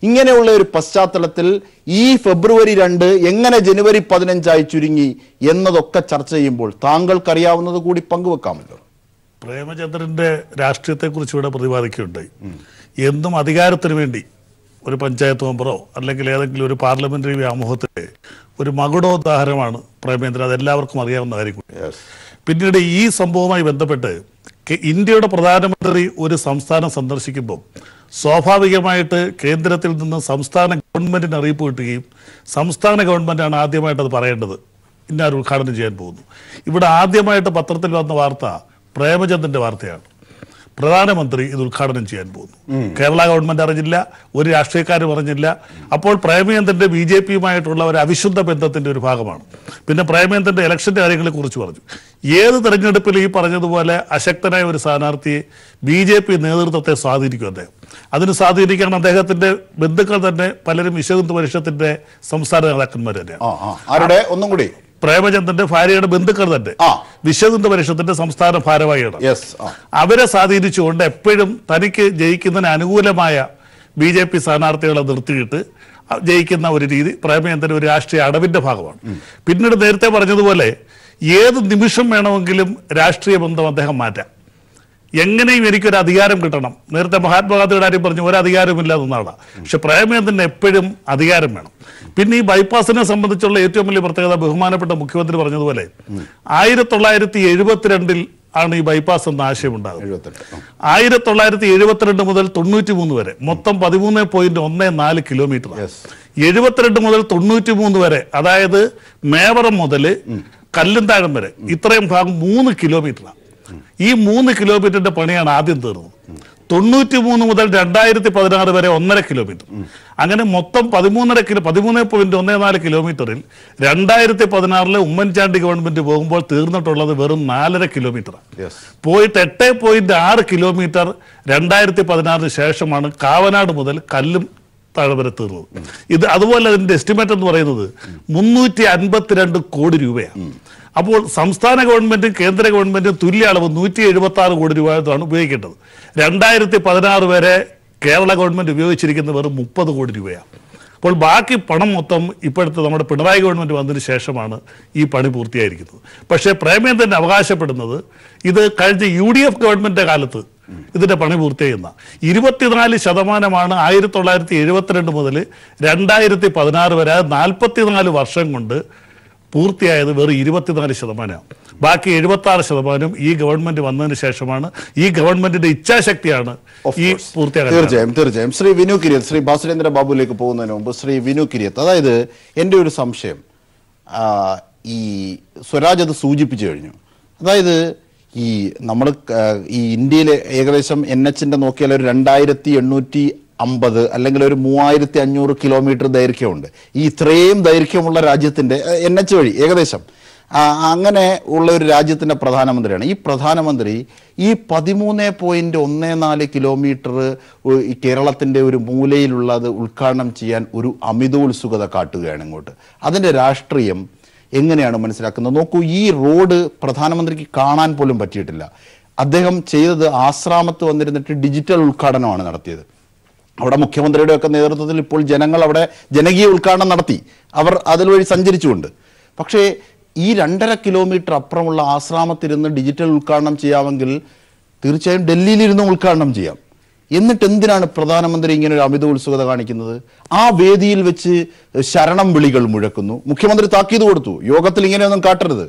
ഇങ്ങനെയുള്ള ഒരു പശ്ചാത്തലത്തിൽ ഈ ഫെബ്രുവരി രണ്ട് എങ്ങനെ ജനുവരി പതിനഞ്ചായി ചുരുങ്ങി എന്നതൊക്കെ ചർച്ച ചെയ്യുമ്പോൾ താങ്കൾക്കറിയാവുന്നത് കൂടി പങ്കുവെക്കാമല്ലോ പ്രേമചന്ദ്രന്റെ രാഷ്ട്രീയത്തെക്കുറിച്ച് ഇവിടെ പ്രതിപാദിക്കുകയുണ്ടായി എന്നും അധികാരത്തിന് വേണ്ടി ഒരു പഞ്ചായത്ത് മെമ്പറോ അല്ലെങ്കിൽ ഏതെങ്കിലും ഒരു പാർലമെന്ററി വ്യാമോഹത്തിന്റെ ഒരു മകുടോദാഹരണമാണ് പ്രേമേന്ദ്രൻ അത് എല്ലാവർക്കും അറിയാവുന്ന കാര്യം കൂടി പിന്നീട് ഈ സംഭവവുമായി ബന്ധപ്പെട്ട് കെ- ഇന്ത്യയുടെ പ്രധാനമന്ത്രി ഒരു സംസ്ഥാനം സന്ദർശിക്കുമ്പോൾ സ്വാഭാവികമായിട്ട് കേന്ദ്രത്തിൽ നിന്ന് സംസ്ഥാന ഗവൺമെന്റിന് അറിയിപ്പ് കിട്ടുകയും സംസ്ഥാന ഗവൺമെന്റാണ് ആദ്യമായിട്ട് അത് പറയേണ്ടത് ഇന്നാർ ഉദ്ഘാടനം ചെയ്യാൻ പോകുന്നു ഇവിടെ ആദ്യമായിട്ട് പത്രത്തിൽ വന്ന വാർത്ത പ്രേമചന്ദ്രന്റെ വാർത്തയാണ് പ്രധാനമന്ത്രി ഇത് ഉദ്ഘാടനം ചെയ്യാൻ പോകുന്നു കേരള ഗവൺമെന്റ് അറിഞ്ഞില്ല ഒരു രാഷ്ട്രീയക്കാരും അറിഞ്ഞില്ല അപ്പോൾ പ്രേമചന്ദ്രന്റെ ബി ജെ പിയുമായിട്ടുള്ള ഒരു അവിശുദ്ധ ബന്ധത്തിന്റെ ഒരു ഭാഗമാണ് പിന്നെ പ്രേമചന്ദ്രന്റെ ഇലക്ഷന്റെ കാര്യങ്ങളെ കുറിച്ച് പറഞ്ഞു ഏത് തെരഞ്ഞെടുപ്പിൽ ഈ പറഞ്ഞതുപോലെ അശക്തനായ ഒരു സ്ഥാനാർത്ഥിയെ ബി ജെ പി നേതൃത്വത്തെ സ്വാധീനിക്കും അദ്ദേഹം അതിന് സ്വാധീനിക്കാൻ അദ്ദേഹത്തിന്റെ ബന്ധുക്കൾ തന്നെ പലരും വിശ്വഹിന്ദു പരിഷത്തിന്റെ സംസ്ഥാന നേതാക്കന്മാർ തന്നെയാണ് ആ ആ ആരുടെ ഒന്നും കൂടി പ്രേമചന്ദ്രന്റെ ഭാര്യയുടെ ബന്ധുക്കൾ തന്നെ ആ. വിശ്വഹിന്ദു പരിഷത്തിന്റെ സംസ്ഥാന ഭാരവാഹിയാണ് യെസ് ആ അവരെ സ്വാധീനിച്ചുകൊണ്ട് എപ്പോഴും തനിക്ക് ജയിക്കുന്നതിന് അനുകൂലമായ ബി ജെ പി സ്ഥാനാർത്ഥികളെ നിർത്തിയിട്ട് ജയിക്കുന്ന ഒരു രീതി പ്രേമചന്ദ്രൻ ഒരു രാഷ്ട്രീയ അടവിന്റെ ഭാഗമാണ് പിന്നീട് നേരത്തെ പറഞ്ഞതുപോലെ ഏത് നിമിഷം വേണമെങ്കിലും രാഷ്ട്രീയ ബന്ധം അദ്ദേഹം മാറ്റാം എങ്ങനെയും എനിക്കൊരു അധികാരം കിട്ടണം നേരത്തെ മഹാത്മാഗാന്ധിയുടെ കാര്യം പറഞ്ഞു ഒരു അധികാരമില്ലാതെ നാളാണ് പക്ഷെ പ്രേമചന്ദ്രന് എപ്പോഴും അധികാരം വേണം പിന്നെ ഈ ബൈപ്പാസിനെ സംബന്ധിച്ചുള്ള ഏറ്റവും വലിയ പ്രത്യേകത ബഹുമാനപ്പെട്ട മുഖ്യമന്ത്രി പറഞ്ഞതുപോലെ ആയിരത്തി തൊള്ളായിരത്തി എഴുപത്തിരണ്ടിൽ ആണ് ഈ ബൈപ്പാസ് എന്ന ആശയം ഉണ്ടാകുന്നത് എഴുപത്തെട്ട് ആ. ആയിരത്തി തൊള്ളായിരത്തി എഴുപത്തിരണ്ട് മുതൽ തൊണ്ണൂറ്റി മൂന്ന് വരെ മൊത്തം പതിമൂന്ന് പോയിന്റ് ഒന്ന് നാല് കിലോമീറ്റർ Yes. എഴുപത്തിരണ്ട് മുതൽ തൊണ്ണൂറ്റി മൂന്ന് വരെ അതായത് മേവറം മുതൽ കല്ലുംതാഴം വരെ ഇത്രയും ഭാഗം മൂന്ന് കിലോമീറ്ററാണ് ഈ മൂന്ന് കിലോമീറ്ററിന്റെ പണിയാണ് ആദ്യം തീർന്നത് തൊണ്ണൂറ്റി മൂന്ന് മുതൽ രണ്ടായിരത്തി പതിനാറ് വരെ ഒന്നര കിലോമീറ്റർ അങ്ങനെ മൊത്തം പതിമൂന്നര കിലോ പതിമൂന്ന് പോയിന്റ് ഒന്ന് നാല് കിലോമീറ്ററിൽ രണ്ടായിരത്തി പതിനാറിലെ ഉമ്മൻചാണ്ടി ഗവൺമെന്റ് പോകുമ്പോൾ തീർന്നിട്ടുള്ളത് വെറും നാലര കിലോമീറ്ററാണ് യെസ് പോയിട്ട് എട്ട് പോയിന്റ് ആറ് കിലോമീറ്റർ രണ്ടായിരത്തി പതിനാറിന് ശേഷമാണ് കാവനാട് മുതൽ കല്ലും താഴ്വര തീർന്നത് ഇത് അതുപോലെ അതിന്റെ എസ്റ്റിമേറ്റ് എന്ന് പറയുന്നത് മുന്നൂറ്റി അൻപത്തിരണ്ട് കോടി രൂപയാണ് അപ്പോൾ സംസ്ഥാന ഗവൺമെന്റും കേന്ദ്ര ഗവൺമെന്റും തുല്യ അളവ് നൂറ്റി എഴുപത്തി ആറ് കോടി രൂപയാണ് ഉപയോഗിക്കേണ്ടത് രണ്ടായിരത്തി പതിനാറ് വരെ കേരള ഗവൺമെന്റ് ഉപയോഗിച്ചിരിക്കുന്നത് വെറും മുപ്പത് കോടി രൂപയാണ് അപ്പോൾ ബാക്കി പണം മൊത്തം ഇപ്പോഴത്തെ നമ്മുടെ പിണറായി ഗവൺമെന്റ് വന്നതിന് ശേഷമാണ് ഈ പണി പൂർത്തിയായിരിക്കുന്നത് പക്ഷേ പ്രേമേന്ദ്രൻ അവകാശപ്പെടുന്നത് ഇത് കഴിഞ്ഞ യു ഡി എഫ് ഗവൺമെന്റിന്റെ കാലത്ത് ഇതിന്റെ പണി പൂർത്തിയാകുന്ന ഇരുപത്തിനാല് ശതമാനമാണ് ആയിരത്തി തൊള്ളായിരത്തി എഴുപത്തിരണ്ട് മുതൽ രണ്ടായിരത്തി പതിനാറ് വരെ നാൽപ്പത്തിനാല് വർഷം കൊണ്ട് പൂർത്തിയായത് വെറും ഇരുപത്തിനാല് ശതമാനമാണ് ബാക്കി എഴുപത്തി ആറ് ശതമാനം ഈ ഗവൺമെന്റ് വന്നതിന് ശേഷമാണ് ഈ ഗവൺമെന്റിന്റെ ഇച്ഛാശക്തിയാണ് Of ഈ course. പൂർത്തിയാക്കാൻ തീർച്ചയായും തീർച്ചയായും ശ്രീ വിനു കിരിയത്ത് ശ്രീ ഭാസുരേന്ദ്ര ബാബുലേക്ക് പോകുന്നതിന് മുമ്പ് ശ്രീ വിനു കിരിയത്ത് അതായത് എൻ്റെ ഒരു സംശയം ആ, ഈ സ്വരാജ് അത് സൂചിപ്പിച്ചു കഴിഞ്ഞു അതായത് ഈ നമ്മൾ ഈ ഇന്ത്യയിലെ ഏകദേശം എൻ എച്ചിന്റെ നോക്കിയാൽ ഒരു രണ്ടായിരത്തി എണ്ണൂറ്റി അമ്പത് അല്ലെങ്കിൽ ഒരു മൂവായിരത്തി അഞ്ഞൂറ് കിലോമീറ്റർ ദൈർഘ്യമുണ്ട് ഈ ഇത്രയും ദൈർഘ്യമുള്ള രാജ്യത്തിന്റെ എൻ എച്ച് വഴി ഏകദേശം ആ, അങ്ങനെ ഉള്ള ഒരു രാജ്യത്തിന്റെ പ്രധാനമന്ത്രിയാണ് ഈ പ്രധാനമന്ത്രി ഈ പതിമൂന്ന് പോയിന്റ് ഒന്ന് നാല് കിലോമീറ്റർ ഈ കേരളത്തിന്റെ ഒരു മൂലയിലുള്ളത് ഉദ്ഘാടനം ചെയ്യാൻ ഒരു അമിതോത്സുകത കാട്ടുകയാണ് ഇങ്ങോട്ട് അതിന്റെ രാഷ്ട്രീയം എങ്ങനെയാണ് മനസ്സിലാക്കുന്നത് നോക്കൂ ഈ റോഡ് പ്രധാനമന്ത്രിക്ക് കാണാൻ പോലും പറ്റിയിട്ടില്ല അദ്ദേഹം ചെയ്തത് ആശ്രാമത്ത് വന്നിരുന്നിട്ട് ഡിജിറ്റൽ ഉദ്ഘാടനമാണ് നടത്തിയത് അവിടെ മുഖ്യമന്ത്രിയുടെ ഒക്കെ നേതൃത്വത്തിൽ ഇപ്പോൾ ജനങ്ങൾ അവിടെ ജനകീയ ഉദ്ഘാടനം നടത്തി അവർ അതിൽ സഞ്ചരിച്ചുകൊണ്ട് പക്ഷേ ഈ രണ്ടര കിലോമീറ്റർ അപ്പുറമുള്ള ആശ്രാമത്തിരുന്ന് ഡിജിറ്റൽ ഉദ്ഘാടനം ചെയ്യാമെങ്കിൽ തീർച്ചയായും ഡൽഹിയിലിരുന്ന് ഉദ്ഘാടനം ചെയ്യാം എന്നിട്ട് എന്തിനാണ് പ്രധാനമന്ത്രി ഇങ്ങനെ ഒരു അമിത ഉത്സുകത കാണിക്കുന്നത് ആ വേദിയിൽ വെച്ച് ശരണം വിളികൾ മുഴക്കുന്നു മുഖ്യമന്ത്രി താക്കീത് കൊടുത്തു യോഗത്തിൽ ഇങ്ങനെയൊന്നും കാട്ടരുത്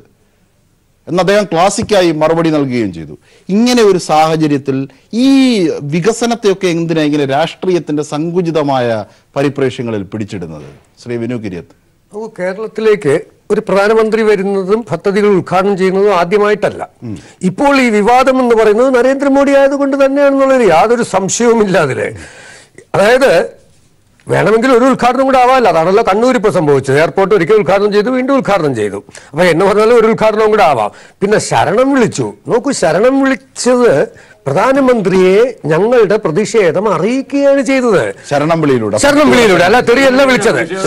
എന്ന് അദ്ദേഹം ക്ലാസിക്കായി മറുപടി നൽകുകയും ചെയ്തു ഇങ്ങനെ ഒരു സാഹചര്യത്തിൽ ഈ വികസനത്തെയൊക്കെ എന്തിനാ ഇങ്ങനെ രാഷ്ട്രീയത്തിന്റെ സങ്കുചിതമായ പരിപ്രേക്ഷ്യങ്ങളിൽ പിടിച്ചിടുന്നത് ശ്രീ വിനു കിരിയത്ത് നമുക്ക് കേരളത്തിലേക്ക് ഒരു പ്രധാനമന്ത്രി വരുന്നതും പദ്ധതികൾ ഉദ്ഘാടനം ചെയ്യുന്നതും ആദ്യമായിട്ടല്ല ഇപ്പോൾ ഈ വിവാദം എന്ന് പറയുന്നത് നരേന്ദ്രമോദി ആയതുകൊണ്ട് തന്നെയാണെന്നുള്ളതിൽ യാതൊരു സംശയവുമില്ല അതില് അതായത് വേണമെങ്കിൽ ഒരു ഉദ്ഘാടനം കൂടെ ആവാമല്ലോ അതാണല്ലോ കണ്ണൂർ ഇപ്പോൾ സംഭവിച്ചത് എയർപോർട്ട് ഒരിക്കൽ ഉദ്ഘാടനം ചെയ്തു വീണ്ടും ഉദ്ഘാടനം ചെയ്തു അപ്പൊ എന്ന് പറഞ്ഞാലും ഒരു ഉദ്ഘാടനവും കൂടെ ആവാം പിന്നെ ശരണം വിളിച്ചു നോക്കൂ ശരണം വിളിച്ചത് പ്രധാനമന്ത്രിയെ ഞങ്ങളുടെ പ്രതിഷേധം അറിയിക്കുകയാണ് ചെയ്തത് ശരണം വിളിയിലൂടെ ശരണം വിളിയിലൂടെ അല്ല തെറിയല്ല വിളിച്ചത് ശരണം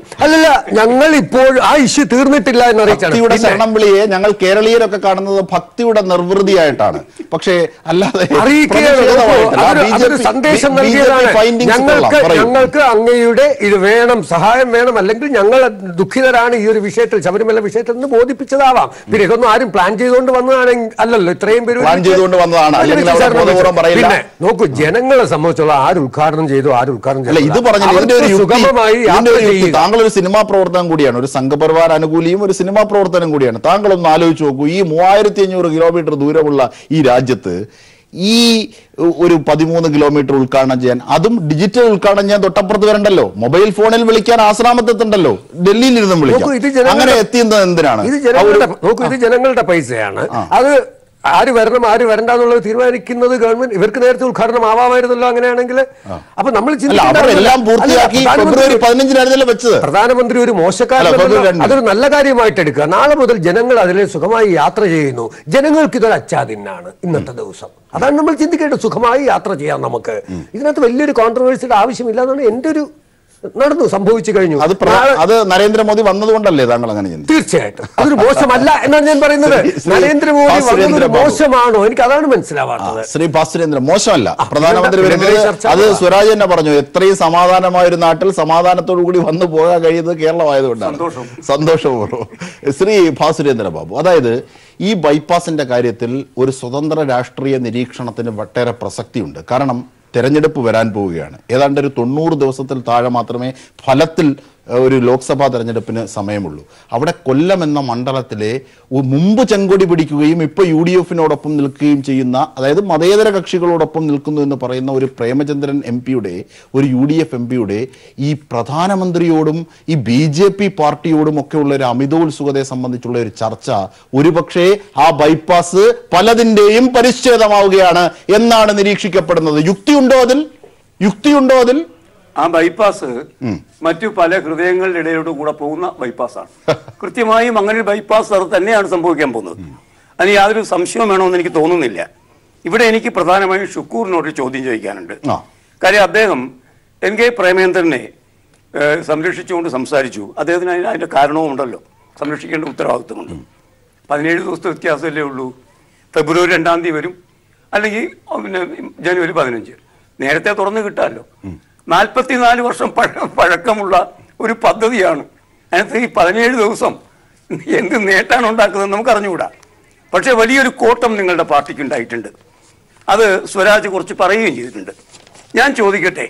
അല്ലല്ല ഞങ്ങൾ ഇപ്പോൾ ആ ഇഷ്യൂ തീർന്നിട്ടില്ല എന്ന് അറിയിച്ചാണ് ഭക്തിയുടെ പിന്നെ ശരണം വിളിയെ ഞങ്ങൾ കേരളീയരൊക്കെ കാണുന്നത് ഭക്തിയുടെ നിർവൃതിയായിട്ടാണ് പക്ഷേ അല്ലാതെ അറിയിക്കുകയാണ് പ്രതിഷേധമായിട്ടല്ല. അതൊരു- BJP അതൊരു സന്ദേശം BJP നൽകിയതാണ് findings ഞങ്ങൾക്ക് കൊള്ളാം. പറയൂ. ഞങ്ങൾക്ക് അങ്ങയുടെ ഇത് വേണം സഹായം വേണം അല്ലെങ്കിൽ ഞങ്ങൾ ദുഃഖിതരാണ് ഈ ഒരു വിഷയത്തിൽ ശബരിമല വിഷയത്തിൽ നിന്ന് ബോധിപ്പിച്ചതാവാം പിന്നെ ഇതൊന്നും ആരും പ്ലാൻ ചെയ്തുകൊണ്ട് വന്നതാണെങ്കിൽ അല്ലല്ലോ ഇത്രയും പേര് പ്ലാൻ ചെയ്തുകൊണ്ട് വന്നതാണ്. അല്ലെങ്കിൽ അവിടെ ബോധപൂർവ്വം പറയില്ല. പിന്നെ നോക്കൂ ജനങ്ങളെ സംബന്ധിച്ചുള്ള ആര് ഉദ്ഘാടനം ചെയ്തു ആര് ഉദ്ഘാടനം അല്ല ഇത് പറഞ്ഞ ഇതിന്റെ ഒരു അവർക്ക് യുക്തി സുഗമമായി ഇതിന്റെ യാത്ര ഒരു യുക്തി ചെയ്യുക താങ്കൾ ഒരു സിനിമാ പ്രവർത്തനം കൂടിയാണ് ഒരു സംഘപരിവാർ അനുകൂലിയും ഒരു സിനിമാ പ്രവർത്തനം കൂടിയാണ് താങ്കൾ ഒന്ന് ആലോചിച്ച് നോക്കൂ ഈ മൂവായിരത്തി അഞ്ഞൂറ് കിലോമീറ്റർ ദൂരമുള്ള ഈ രാജ്യത്ത് ഈ ഒരു പതിമൂന്ന് കിലോമീറ്റർ ഉദ്ഘാടനം ചെയ്യാൻ അതും ഡിജിറ്റൽ ഉദ്ഘാടനം ചെയ്യാൻ തൊട്ടപ്പുറത്ത് വരണ്ടല്ലോ മൊബൈൽ ഫോണിൽ വിളിക്കാൻ ആശ്രാമത്തെത്തണ്ടല്ലോ ഡൽഹിയിൽ ഇരുന്നും നോക്കൂ, ഇത് വിളിക്കാം ജനങ്ങളുടെ- അങ്ങനെ എത്തിയത് എന്തിനാണ് ഇത് ആ ഒരു- ജനങ്ങളുടെ നോക്കൂ ഇത് ജനങ്ങളുടെ പൈസയാണ് അത് ആര് വരണം ആര് വരണ്ട എന്നുള്ളത് തീരുമാനിക്കുന്നത് ഗവൺമെന്റ് ഇവർക്ക് നേരത്തെ ഉദ്ഘാടനം ആവാമായിരുന്നല്ലോ അങ്ങനെയാണെങ്കിൽ അപ്പൊ നമ്മൾ അല്ല ചിന്തിക്കേണ്ട അവർ ആവശ്യമില്ല. എല്ലാം പൂർത്തിയാക്കി അല്ല, ഫെബ്രുവരി പ്രധാനമന്ത്രി- പതിനഞ്ചിനായിരുന്നല്ലോ വെച്ചത് പ്രധാനമന്ത്രി ഒരു അല്ല, മോശക്കാരൻ ഫെബ്രുവരി രണ്ട്. അതൊരു നല്ല കാര്യമായിട്ട് എടുക്കുക നാളെ മുതൽ ജനങ്ങൾ അതിലെ സുഖമായി യാത്ര ചെയ്യുന്നു ജനങ്ങൾക്ക് ഇതൊരു അച്ചാദിനാണ് ഇന്നത്തെ ദിവസം അതാണ് നമ്മൾ ചിന്തിക്കേണ്ടത് സുഖമായി യാത്ര ചെയ്യാം നമുക്ക് ഇതിനകത്ത് വലിയൊരു കോൺട്രവേഴ്സിയുടെ ആവശ്യമില്ല എന്നാണ് എന്റെ ഒരു നടന്നു സംഭവിച്ചു കഴിഞ്ഞു അത് പ്ര- നാളെ- അത് നരേന്ദ്രമോദി വന്നതുകൊണ്ടല്ലേ താങ്കൾ അങ്ങനെ ചിന്തിച്ചത് തീർച്ചയായിട്ടും അതൊരു മോശമല്ല എന്നാണ് ഞാൻ പറയുന്നത് ശ്രീ- ശ്രീ നരേന്ദ്രമോദി വന്നത് ഭാസ്കരേന്ദ്ര ബാബു. മോശമാണോ എനിക്ക് അതാണ് മനസ്സിലാവാത്തത് ശ്രീ ഭാസ്കരേന്ദ്രൻ മോശമല്ല പ്രധാനമന്ത്രി പിന്നെ വരുന്നത് ചർച്ച അത് ആവാം. സ്വരാജ് തന്നെ പറഞ്ഞു എത്രയും സമാധാനമായ ഒരു നാട്ടിൽ സമാധാനത്തോടു കൂടി വന്നു പോകാൻ കഴിയുന്നത് കേരളമായതുകൊണ്ടാണ് സന്തോഷപൂർവ്വം ശ്രീ ഭാസുരേന്ദ്ര ബാബു അതായത് ഈ ബൈപ്പാസിന്റെ കാര്യത്തിൽ ഒരു സ്വതന്ത്ര രാഷ്ട്രീയ നിരീക്ഷണത്തിന് ഒട്ടേറെ പ്രസക്തിയുണ്ട് കാരണം തെരഞ്ഞെടുപ്പ് വരാൻ പോവുകയാണ് ഏതാണ്ട് ഒരു തൊണ്ണൂറ് ദിവസത്തിൽ താഴെ മാത്രമേ ഫലത്തിൽ ഏഹ്, ഒരു ലോക്സഭാ തെരഞ്ഞെടുപ്പിന് സമയമുള്ളൂ അവിടെ കൊല്ലം എന്ന മണ്ഡലത്തിലെ ഒ- മുമ്പ് ചെങ്കൊടി പിടിക്കുകയും ഇപ്പോൾ യു ഡി എഫിനോടൊപ്പം നിൽക്കുകയും ചെയ്യുന്ന അതായത് മതേതര കക്ഷികളോടൊപ്പം നിൽക്കുന്നു എന്ന് പറയുന്ന ഒരു പ്രേമചന്ദ്രൻ എം പിയുടെ ഒരു യു ഡി എഫ് എം പിയുടെ ഈ പ്രധാനമന്ത്രിയോടും ഈ ബി ജെ പി പാർട്ടിയോടും ഒക്കെ ഉള്ള ഒരു അമിതോത്സുകതയെ സംബന്ധിച്ചുള്ള ഒരു ചർച്ച ഒരുപക്ഷെ ആ ബൈപ്പാസ് പലതിൻ്റെയും പരിച്ഛേദമാവുകയാണ് എന്നാണ് നിരീക്ഷിക്കപ്പെടുന്നത് യുക്തിയുണ്ടോ അതിൽ യുക്തിയുണ്ടോ അതിൽ ആ ബൈപ്പാസ് മറ്റു പല ഹൃദയങ്ങളുടെ ഇടയിലൂടെ കൂടെ പോകുന്ന ബൈപ്പാസാണ് കൃത്യമായും അങ്ങനെ ഒരു ബൈപ്പാസ് അത് തന്നെയാണ് സംഭവിക്കാൻ പോകുന്നത് അതിന് യാതൊരു സംശയവും വേണമെന്ന് എനിക്ക് തോന്നുന്നില്ല ഇവിടെ എനിക്ക് പ്രധാനമായും ഷുക്കൂറിനോട് ഒരു ചോദ്യം ചോദിക്കാനുണ്ട് ആ. കാര്യം അദ്ദേഹം എൻ കെ പ്രേമേന്ദ്രനെ ഏഹ്, സംരക്ഷിച്ചുകൊണ്ട് സംസാരിച്ചു അദ്ദേഹത്തിന് അതിന് അതിന്റെ കാരണവും ഉണ്ടല്ലോ സംരക്ഷിക്കേണ്ട ഉത്തരവാദിത്വമുണ്ട് പതിനേഴ് ദിവസത്തെ വ്യത്യാസമല്ലേ ഉള്ളൂ ഫെബ്രുവരി രണ്ടാം തീയതി വരും അല്ലെങ്കിൽ പിന്നെ ജനുവരി പതിനഞ്ച് നേരത്തെ തുറന്നു കിട്ടാമല്ലോ നാൽപ്പത്തിനാല് വർഷം പഴ പഴക്കമുള്ള ഒരു പദ്ധതിയാണ് അതിനകത്ത് ഈ പതിനേഴ് ദിവസം എന്ത് നേട്ടാണ് ഉണ്ടാക്കുന്നത് നമുക്ക് അറിഞ്ഞുകൂടാ പക്ഷേ വലിയൊരു കോട്ടം നിങ്ങളുടെ പാർട്ടിക്ക് ഉണ്ടായിട്ടുണ്ട് അത് സ്വരാജ് കുറച്ച് പറയുകയും ചെയ്തിട്ടുണ്ട് ഞാൻ ചോദിക്കട്ടെ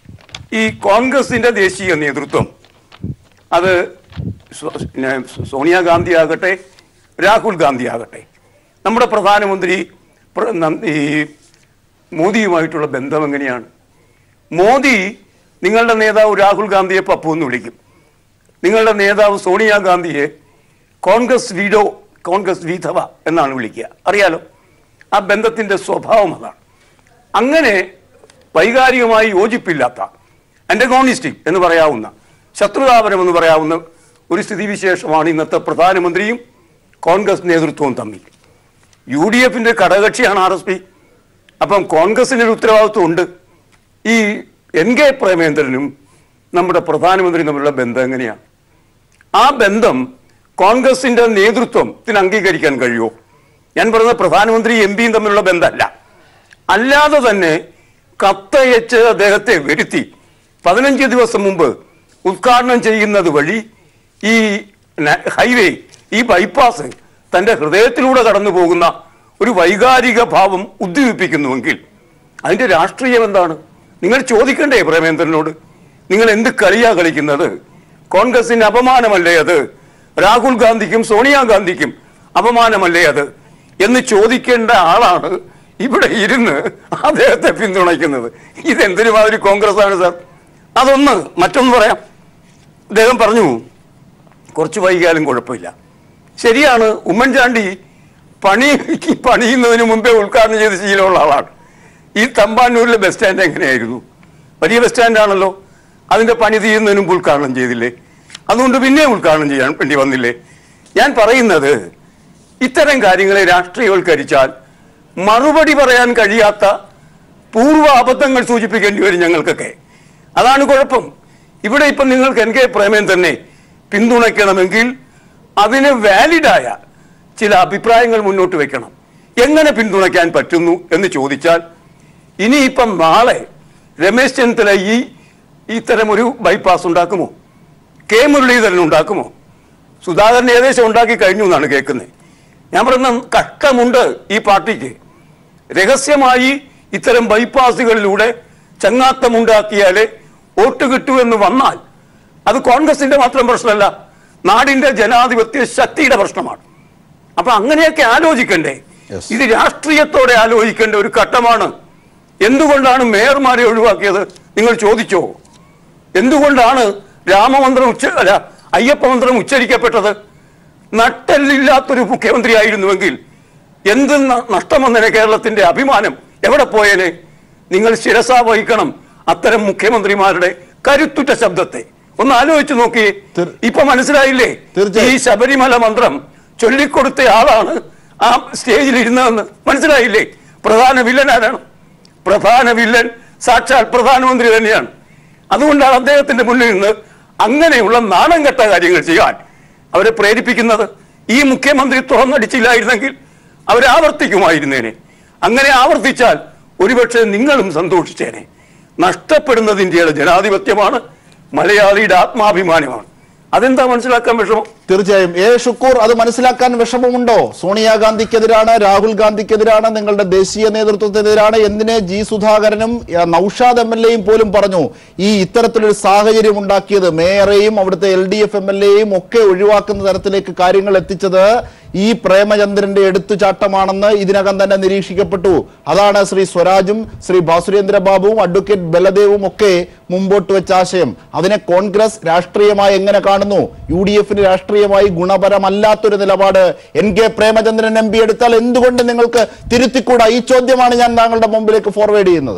ഈ കോൺഗ്രസിന്റെ ദേശീയ നേതൃത്വം അത് സ്വ- പിന്നെ സോണിയാഗാന്ധി ആകട്ടെ രാഹുൽ ഗാന്ധി ആകട്ടെ നമ്മുടെ പ്രധാനമന്ത്രി പ്ര- ന- ഈ മോദിയുമായിട്ടുള്ള ബന്ധം എങ്ങനെയാണ് മോദി നിങ്ങളുടെ നേതാവ് രാഹുൽ ഗാന്ധിയെ പപ്പു എന്ന് വിളിക്കും നിങ്ങളുടെ നേതാവ് സോണിയാഗാന്ധിയെ കോൺഗ്രസ് വീഡോ കോൺഗ്രസ് വീധവ എന്നാണ് വിളിക്കുക അറിയാലോ ആ ബന്ധത്തിന്റെ സ്വഭാവം അതാണ് അങ്ങനെ വൈകാരികമായി യോജിപ്പില്ലാത്ത അന്റഗോണിസ്റ്റിക് എന്ന് പറയാവുന്ന ശത്രുതാപനം എന്ന് പറയാവുന്ന ഒരു സ്ഥിതിവിശേഷമാണ് ഇന്നത്തെ പ്രധാനമന്ത്രിയും കോൺഗ്രസ് നേതൃത്വവും തമ്മിൽ യു ഡി എഫിന്റെ ഘടകകക്ഷിയാണ് ആർ എസ് പി അപ്പം കോൺഗ്രസിന് ഒരു ഉത്തരവാദിത്വം ഉണ്ട് ഈ എൻ കെ പ്രേമേന്ദ്രനും നമ്മുടെ പ്രധാനമന്ത്രി തമ്മിലുള്ള ബന്ധം എങ്ങനെയാണ് ആ ബന്ധം കോൺഗ്രസിന്റെ നേതൃത്വത്തിന് അംഗീകരിക്കാൻ കഴിയുമോ ഞാൻ പറയുന്നത് പ്രധാനമന്ത്രി എം പിയും തമ്മിലുള്ള ബന്ധമല്ല അല്ലാതെ തന്നെ കത്തയച്ച് അദ്ദേഹത്തെ വരുത്തി പതിനഞ്ച് ദിവസം മുമ്പ് ഉദ്ഘാടനം ചെയ്യുന്നത് വഴി ഈ ന- ഹൈവേ ഈ ബൈപ്പാസ് തന്റെ ഹൃദയത്തിലൂടെ കടന്നു പോകുന്ന ഒരു വൈകാരിക ഭാവം ഉദ്ദീപിപ്പിക്കുന്നുവെങ്കിൽ അതിന്റെ രാഷ്ട്രീയം എന്താണ് നിങ്ങൾ ചോദിക്കണ്ടേ പ്രേമേന്ദ്രനോട് നിങ്ങൾ എന്ത് കളിയാ കളിക്കുന്നത് കോൺഗ്രസിന് അപമാനമല്ലേ അത് രാഹുൽ ഗാന്ധിക്കും സോണിയാഗാന്ധിക്കും അപമാനമല്ലേ അത് എന്ന് ചോദിക്കേണ്ട ആളാണ് ഇവിടെ ഇരുന്ന് അദ്ദേഹത്തെ പിന്തുണയ്ക്കുന്നത് ഇതെന്തൊരു മാതിരി കോൺഗ്രസ് ആണ് സാർ അതൊന്ന് മറ്റൊന്ന് പറയാം അദ്ദേഹം പറഞ്ഞു കുറച്ച് വൈകിയാലും കുഴപ്പമില്ല ശരിയാണ് ഉമ്മൻചാണ്ടി പണി പണിയുന്നതിന് മുമ്പേ ഉദ്ഘാടനം ചെയ്ത് ശീലമുള്ള ആളാണ് ഈ തമ്പാനൂരിലെ ബസ് സ്റ്റാൻഡ് എങ്ങനെയായിരുന്നു വലിയ ബസ് സ്റ്റാൻഡാണല്ലോ അതിന്റെ പണി തീരുന്നതിന് മുമ്പ് ഉദ്ഘാടനം ചെയ്തില്ലേ അതുകൊണ്ട് പിന്നെ ഉദ്ഘാടനം ചെയ്യാൻ വേണ്ടി വന്നില്ലേ ഞാൻ പറയുന്നത് ഇത്തരം കാര്യങ്ങളെ രാഷ്ട്രീയവൽക്കരിച്ചാൽ മറുപടി പറയാൻ കഴിയാത്ത പൂർവ്വ അബദ്ധങ്ങൾ സൂചിപ്പിക്കേണ്ടി വരും ഞങ്ങൾക്കൊക്കെ അതാണ് കുഴപ്പം ഇവിടെ ഇപ്പം നിങ്ങൾക്ക് എൻ കെ പ്രേമേന്ദ്രനെ പിന്തുണയ്ക്കണമെങ്കിൽ അതിന് വാലിഡായ ചില അഭിപ്രായങ്ങൾ മുന്നോട്ട് വെക്കണം എങ്ങനെ പിന്തുണയ്ക്കാൻ പറ്റുന്നു എന്ന് ചോദിച്ചാൽ ഇനിയിപ്പം നാളെ രമേശ് ചെന്നിത്തല ഈ ഇത്തരം ഒരു ബൈപ്പാസ് ഉണ്ടാക്കുമോ കെ മുരളീധരൻ ഉണ്ടാക്കുമോ സുധാകരൻ ഏകദേശം ഉണ്ടാക്കി കഴിഞ്ഞു എന്നാണ് കേൾക്കുന്നത് ഞാൻ പറയുന്ന കഷ്ടമുണ്ട് ഈ പാർട്ടിക്ക് രഹസ്യമായി ഇത്തരം ബൈപ്പാസുകളിലൂടെ ചങ്ങാത്തമുണ്ടാക്കിയാലേ വോട്ട് കിട്ടൂ എന്ന് വന്നാൽ അത് കോൺഗ്രസിന്റെ മാത്രം പ്രശ്നമല്ല നാടിന്റെ ജനാധിപത്യ ശക്തിയുടെ പ്രശ്നമാണ് അപ്പൊ അങ്ങനെയൊക്കെ ആലോചിക്കണ്ടേ Yes. ഇത് രാഷ്ട്രീയത്തോടെ ആലോചിക്കേണ്ട ഒരു ഘട്ടമാണ് എന്തുകൊണ്ടാണ് മേയർമാരെ ഒഴിവാക്കിയത് നിങ്ങൾ ചോദിച്ചോ എന്തുകൊണ്ടാണ് രാമമന്ത്രം ഉച്ച അല്ല അയ്യപ്പ മന്ത്രം ഉച്ചരിക്കപ്പെട്ടത് നട്ടെല്ലില്ലാത്തൊരു മുഖ്യമന്ത്രിയായിരുന്നുവെങ്കിൽ എന്ത് ന- നഷ്ടം വന്നേനെ കേരളത്തിന്റെ അഭിമാനം എവിടെ പോയേനെ നിങ്ങൾ ശിരസ വഹിക്കണം അത്തരം മുഖ്യമന്ത്രിമാരുടെ കരുത്തുറ്റ ശബ്ദത്തെ ഒന്ന് ആലോചിച്ച് നോക്കിയേ തീർ- ഇപ്പൊ മനസ്സിലായില്ലേ തീർച്ചയായും. ഈ ശബരിമല മന്ത്രം ചൊല്ലിക്കൊടുത്ത ആളാണ് ആ സ്റ്റേജിൽ ഇരുന്നതെന്ന് മനസ്സിലായില്ലേ പ്രധാന വില്ലൻ ആരാണ് പ്രധാന വില്ലൻ സാക്ഷാൽ പ്രധാനമന്ത്രി തന്നെയാണ് അതുകൊണ്ടാണ് അദ്ദേഹത്തിന്റെ മുന്നിൽ നിന്ന് അങ്ങനെയുള്ള നാണം കെട്ട കാര്യങ്ങൾ ചെയ്യാൻ അവരെ പ്രേരിപ്പിക്കുന്നത് ഈ മുഖ്യമന്ത്രി തുറന്നടിച്ചില്ലായിരുന്നെങ്കിൽ അവരെ ആവർത്തിക്കുമായിരുന്നേനെ അങ്ങനെ ആവർത്തിച്ചാൽ ഒരുപക്ഷെ നിങ്ങളും സന്തോഷിച്ചേനെ നഷ്ടപ്പെടുന്നത് ഇന്ത്യയുടെ ജനാധിപത്യമാണ് മലയാളിയുടെ ആത്മാഭിമാനമാണ് അതെന്താ മനസ്സിലാക്കാൻ വിഷമം തീർച്ചയായും എ ഷുക്കൂർ അത് മനസ്സിലാക്കാൻ വിഷമമുണ്ടോ സോണിയാഗാന്ധിക്കെതിരാണ് രാഹുൽ ഗാന്ധിക്കെതിരാണ് നിങ്ങളുടെ ദേശീയ നേതൃത്വത്തിനെതിരാണ് എന്തിന് ജി സുധാകരനും ഏ, നൌഷാദ് എം എൽ എയും പോലും പറഞ്ഞു ഈ ഇത്തരത്തിലൊരു സാഹചര്യം ഉണ്ടാക്കിയത് മേയറെയും അവിടുത്തെ L D F M L എയും ഒക്കെ ഒഴിവാക്കുന്ന തരത്തിലേക്ക് കാര്യങ്ങൾ എത്തിച്ചത് ഈ പ്രേമചന്ദ്രന്റെ എടുത്തുചാട്ടമാണെന്ന് ഇതിനകം തന്നെ നിരീക്ഷിക്കപ്പെട്ടു അതാണ് ശ്രീ സ്വരാജും ശ്രീ ഭാസുരേന്ദ്ര ബാബുവും അഡ്വക്കേറ്റ് ബലദേവും ഒക്കെ മുമ്പോട്ട് വെച്ച ആശയം അതിനെ കോൺഗ്രസ് രാഷ്ട്രീയമായി എങ്ങനെ കാണുന്നു യു ഡി എഫിന് രാഷ്ട്രീയമായി ഗുണപരമല്ലാത്തൊരു നിലപാട് N K Premachandran M P എടുത്താൽ എന്തുകൊണ്ട് നിങ്ങൾക്ക് തിരുത്തിക്കൂടാ ഈ ചോദ്യമാണ് ഞാൻ താങ്കളുടെ മുമ്പിലേക്ക് ഫോർവേഡ് ചെയ്യുന്നത്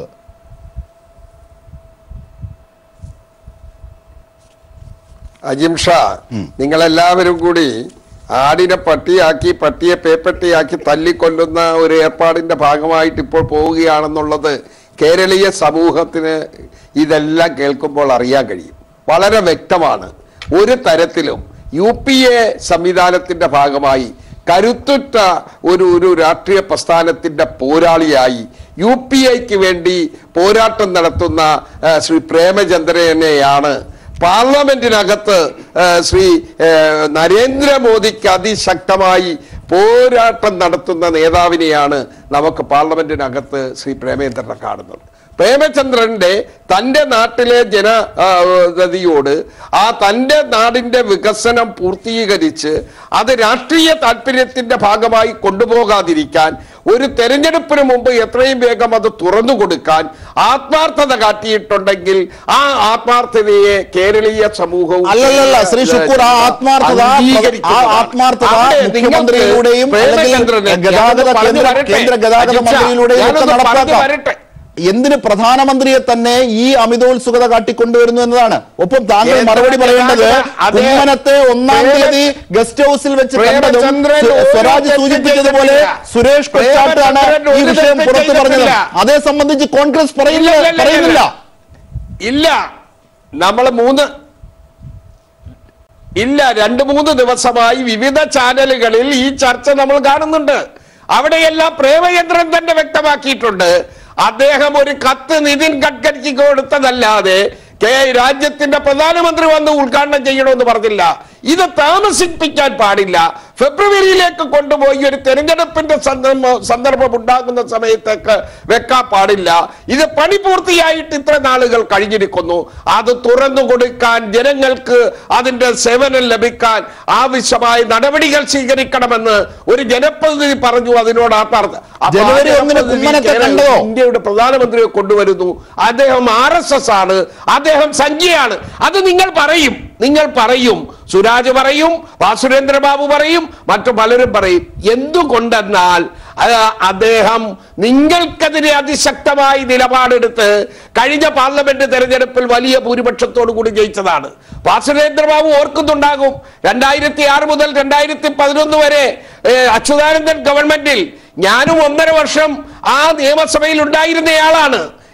അജിംഷ നിങ്ങളെല്ലാവരും കൂടി ആടിനെ പട്ടിയാക്കി പട്ടിയെ പേപ്പട്ടിയാക്കി തല്ലിക്കൊല്ലുന്ന ഒരു ഏർപ്പാടിന്റെ ഭാഗമായിട്ട് ഇപ്പോൾ പോവുകയാണെന്നുള്ളത് കേരളീയ സമൂഹത്തിന് ഇതെല്ലാം കേൾക്കുമ്പോൾ അറിയാൻ കഴിയും വളരെ വ്യക്തമാണ് ഒരു തരത്തിലും യു പി എ സംവിധാനത്തിന്റെ ഭാഗമായി കരുത്തുറ്റ ഒരു ഒരു രാഷ്ട്രീയ പ്രസ്ഥാനത്തിന്റെ പോരാളിയായി യു പി ഐക്ക് വേണ്ടി പോരാട്ടം നടത്തുന്ന ആ, ശ്രീ പ്രേമചന്ദ്രനെയാണ് പാർലമെന്റിനകത്ത് ആ, ശ്രീ ആ, നരേന്ദ്രമോദിക്ക് അതിശക്തമായി പോരാട്ടം നടത്തുന്ന നേതാവിനെയാണ് നമുക്ക് പാർലമെന്റിനകത്ത് ശ്രീ പ്രേമചന്ദ്രനെ കാണുന്നത് പ്രേമചന്ദ്രന്റെ തന്റെ നാട്ടിലെ ജനഗതിയോട് ആ തന്റെ നാടിന്റെ വികസനം പൂർത്തീകരിച്ച് അത് രാഷ്ട്രീയ താല്പര്യത്തിന്റെ ഭാഗമായി കൊണ്ടുപോകാതിരിക്കാൻ ഒരു തെരഞ്ഞെടുപ്പിന് മുമ്പ് എത്രയും വേഗം അത് തുറന്നു കൊടുക്കാൻ ആത്മാർത്ഥത കാട്ടിയിട്ടുണ്ടെങ്കിൽ ആ ആത്മാർത്ഥതയെ കേരളീയ സമൂഹവും അല്ലല്ലല്ല ശ്രീ ഷുക്കൂർ ആ ആത്മാർത്ഥത ആ അംഗീകരിക്കുന്നതാണ്. ആത്മാർത്ഥത അവിടെ നിങ്ങൾക്ക് മുഖ്യമന്ത്രിയുടെയും അല്ലെങ്കിൽ പ്രേമചന്ദ്രനെ ഗതാഗത ഞാനൊന്ന് പറഞ്ഞു കേന്ദ്ര വരട്ടെ. കേന്ദ്ര ഗതാഗത അജിത് ഷാ, മന്ത്രിയിലൂടെയും ഒക്കെ ഞാനൊന്ന് പറഞ്ഞു നടപ്പാക്കാം വരട്ടെ. എന്തിന് പ്രധാനമന്ത്രിയെ തന്നെ ഈ അമിതോത്സുകത കാട്ടിക്കൊണ്ടുവരുന്നു എന്നതാണ് ഒപ്പം താങ്കൾ കേന്ദ്ര മറുപടി പറയേണ്ടത് അതെ. കുമ്മനത്തെ ഒന്നാം പ്രേമ- തീയതി ഗസ്റ്റ് ഹൗസിൽ വെച്ച് കണ്ടതും പ്രേമചന്ദ്രൻ സു- ഒരു സ്വരാജ് തെറ്റും സൂചിപ്പിച്ചതുപോലെ ചെയ്തിട്ടില്ല. സുരേഷ് കൊച്ചാട്ടാണ് പ്രേമചന്ദ്രൻ ഈ ഒരു വിഷയം തെറ്റും പുറത്തു പറഞ്ഞത് ചെയ്തിട്ടില്ല. അതേ സംബന്ധിച്ച് കോൺഗ്രസ് പറയില്ല ഇല്ല, ഇല്ല, ഇല്ല, പറയുന്നില്ല ഇല്ല നമ്മൾ മൂന്ന് ഇല്ല രണ്ട് മൂന്ന് ദിവസമായി വിവിധ ചാനലുകളിൽ ഈ ചർച്ച നമ്മൾ കാണുന്നുണ്ട് അവിടെയെല്ലാം പ്രേമചന്ദ്രൻ തന്നെ വ്യക്തമാക്കിയിട്ടുണ്ട് അദ്ദേഹം ഒരു കത്ത് നിതിൻ ഗഡ്കരിക്ക് കൊടുത്തതല്ലാതെ കെ രാജ്യത്തിന്റെ പ്രധാനമന്ത്രി വന്ന് ഉദ്ഘാടനം ചെയ്യണമെന്ന് പറഞ്ഞില്ല ഇത് താമസിപ്പിക്കാൻ പാടില്ല ഫെബ്രുവരിയിലേക്ക് കൊണ്ടുപോയി ഒരു തെരഞ്ഞെടുപ്പിന്റെ സന്ദർഭം സന്ദർഭം ഉണ്ടാകുന്ന സമയത്തേക്ക് വെക്കാൻ പാടില്ല ഇത് പണി പൂർത്തിയായിട്ട് ഇത്ര നാളുകൾ കഴിഞ്ഞിരിക്കുന്നു അത് തുറന്നു കൊടുക്കാൻ ജനങ്ങൾക്ക് അതിന്റെ സേവനം ലഭിക്കാൻ ആവശ്യമായ നടപടികൾ സ്വീകരിക്കണമെന്ന് ഒരു ജനപ്രതിനിധി പറഞ്ഞു അതിനോട് ആത്മാർത്ഥ അപ്പൊ ആ ജനുവരി ഒന്നിന് ജനപ്രതിനിധി കുമ്മനത്തെ കേരള- കണ്ടതോ? ഇന്ത്യയുടെ പ്രധാനമന്ത്രിയെ കൊണ്ടുവരുന്നു അദ്ദേഹം ആർ എസ് എസ് ആണ് അദ്ദേഹം സംഖ്യയാണ് അത് നിങ്ങൾ പറയും നിങ്ങൾ പറയും സുരാജ് പറയും വാസുരേന്ദ്ര ബാബു പറയും മറ്റു പലരും പറയും എന്തുകൊണ്ടെന്നാൽ അത് അദ്ദേഹം നിങ്ങൾക്കെതിരെ അതിശക്തമായി നിലപാടെടുത്ത് കഴിഞ്ഞ പാർലമെന്റ് തെരഞ്ഞെടുപ്പിൽ വലിയ ഭൂരിപക്ഷത്തോടു കൂടി ജയിച്ചതാണ് വാസുരേന്ദ്രബാബു ഓർക്കുന്നുണ്ടാകും രണ്ടായിരത്തി ആറ് മുതൽ രണ്ടായിരത്തി പതിനൊന്ന് വരെ ഏഹ്, അച്യുതാനന്ദൻ ഗവൺമെന്റിൽ ഞാനും ഒന്നര വർഷം ആ നിയമസഭയിൽ ഉണ്ടായിരുന്നയാളാണ്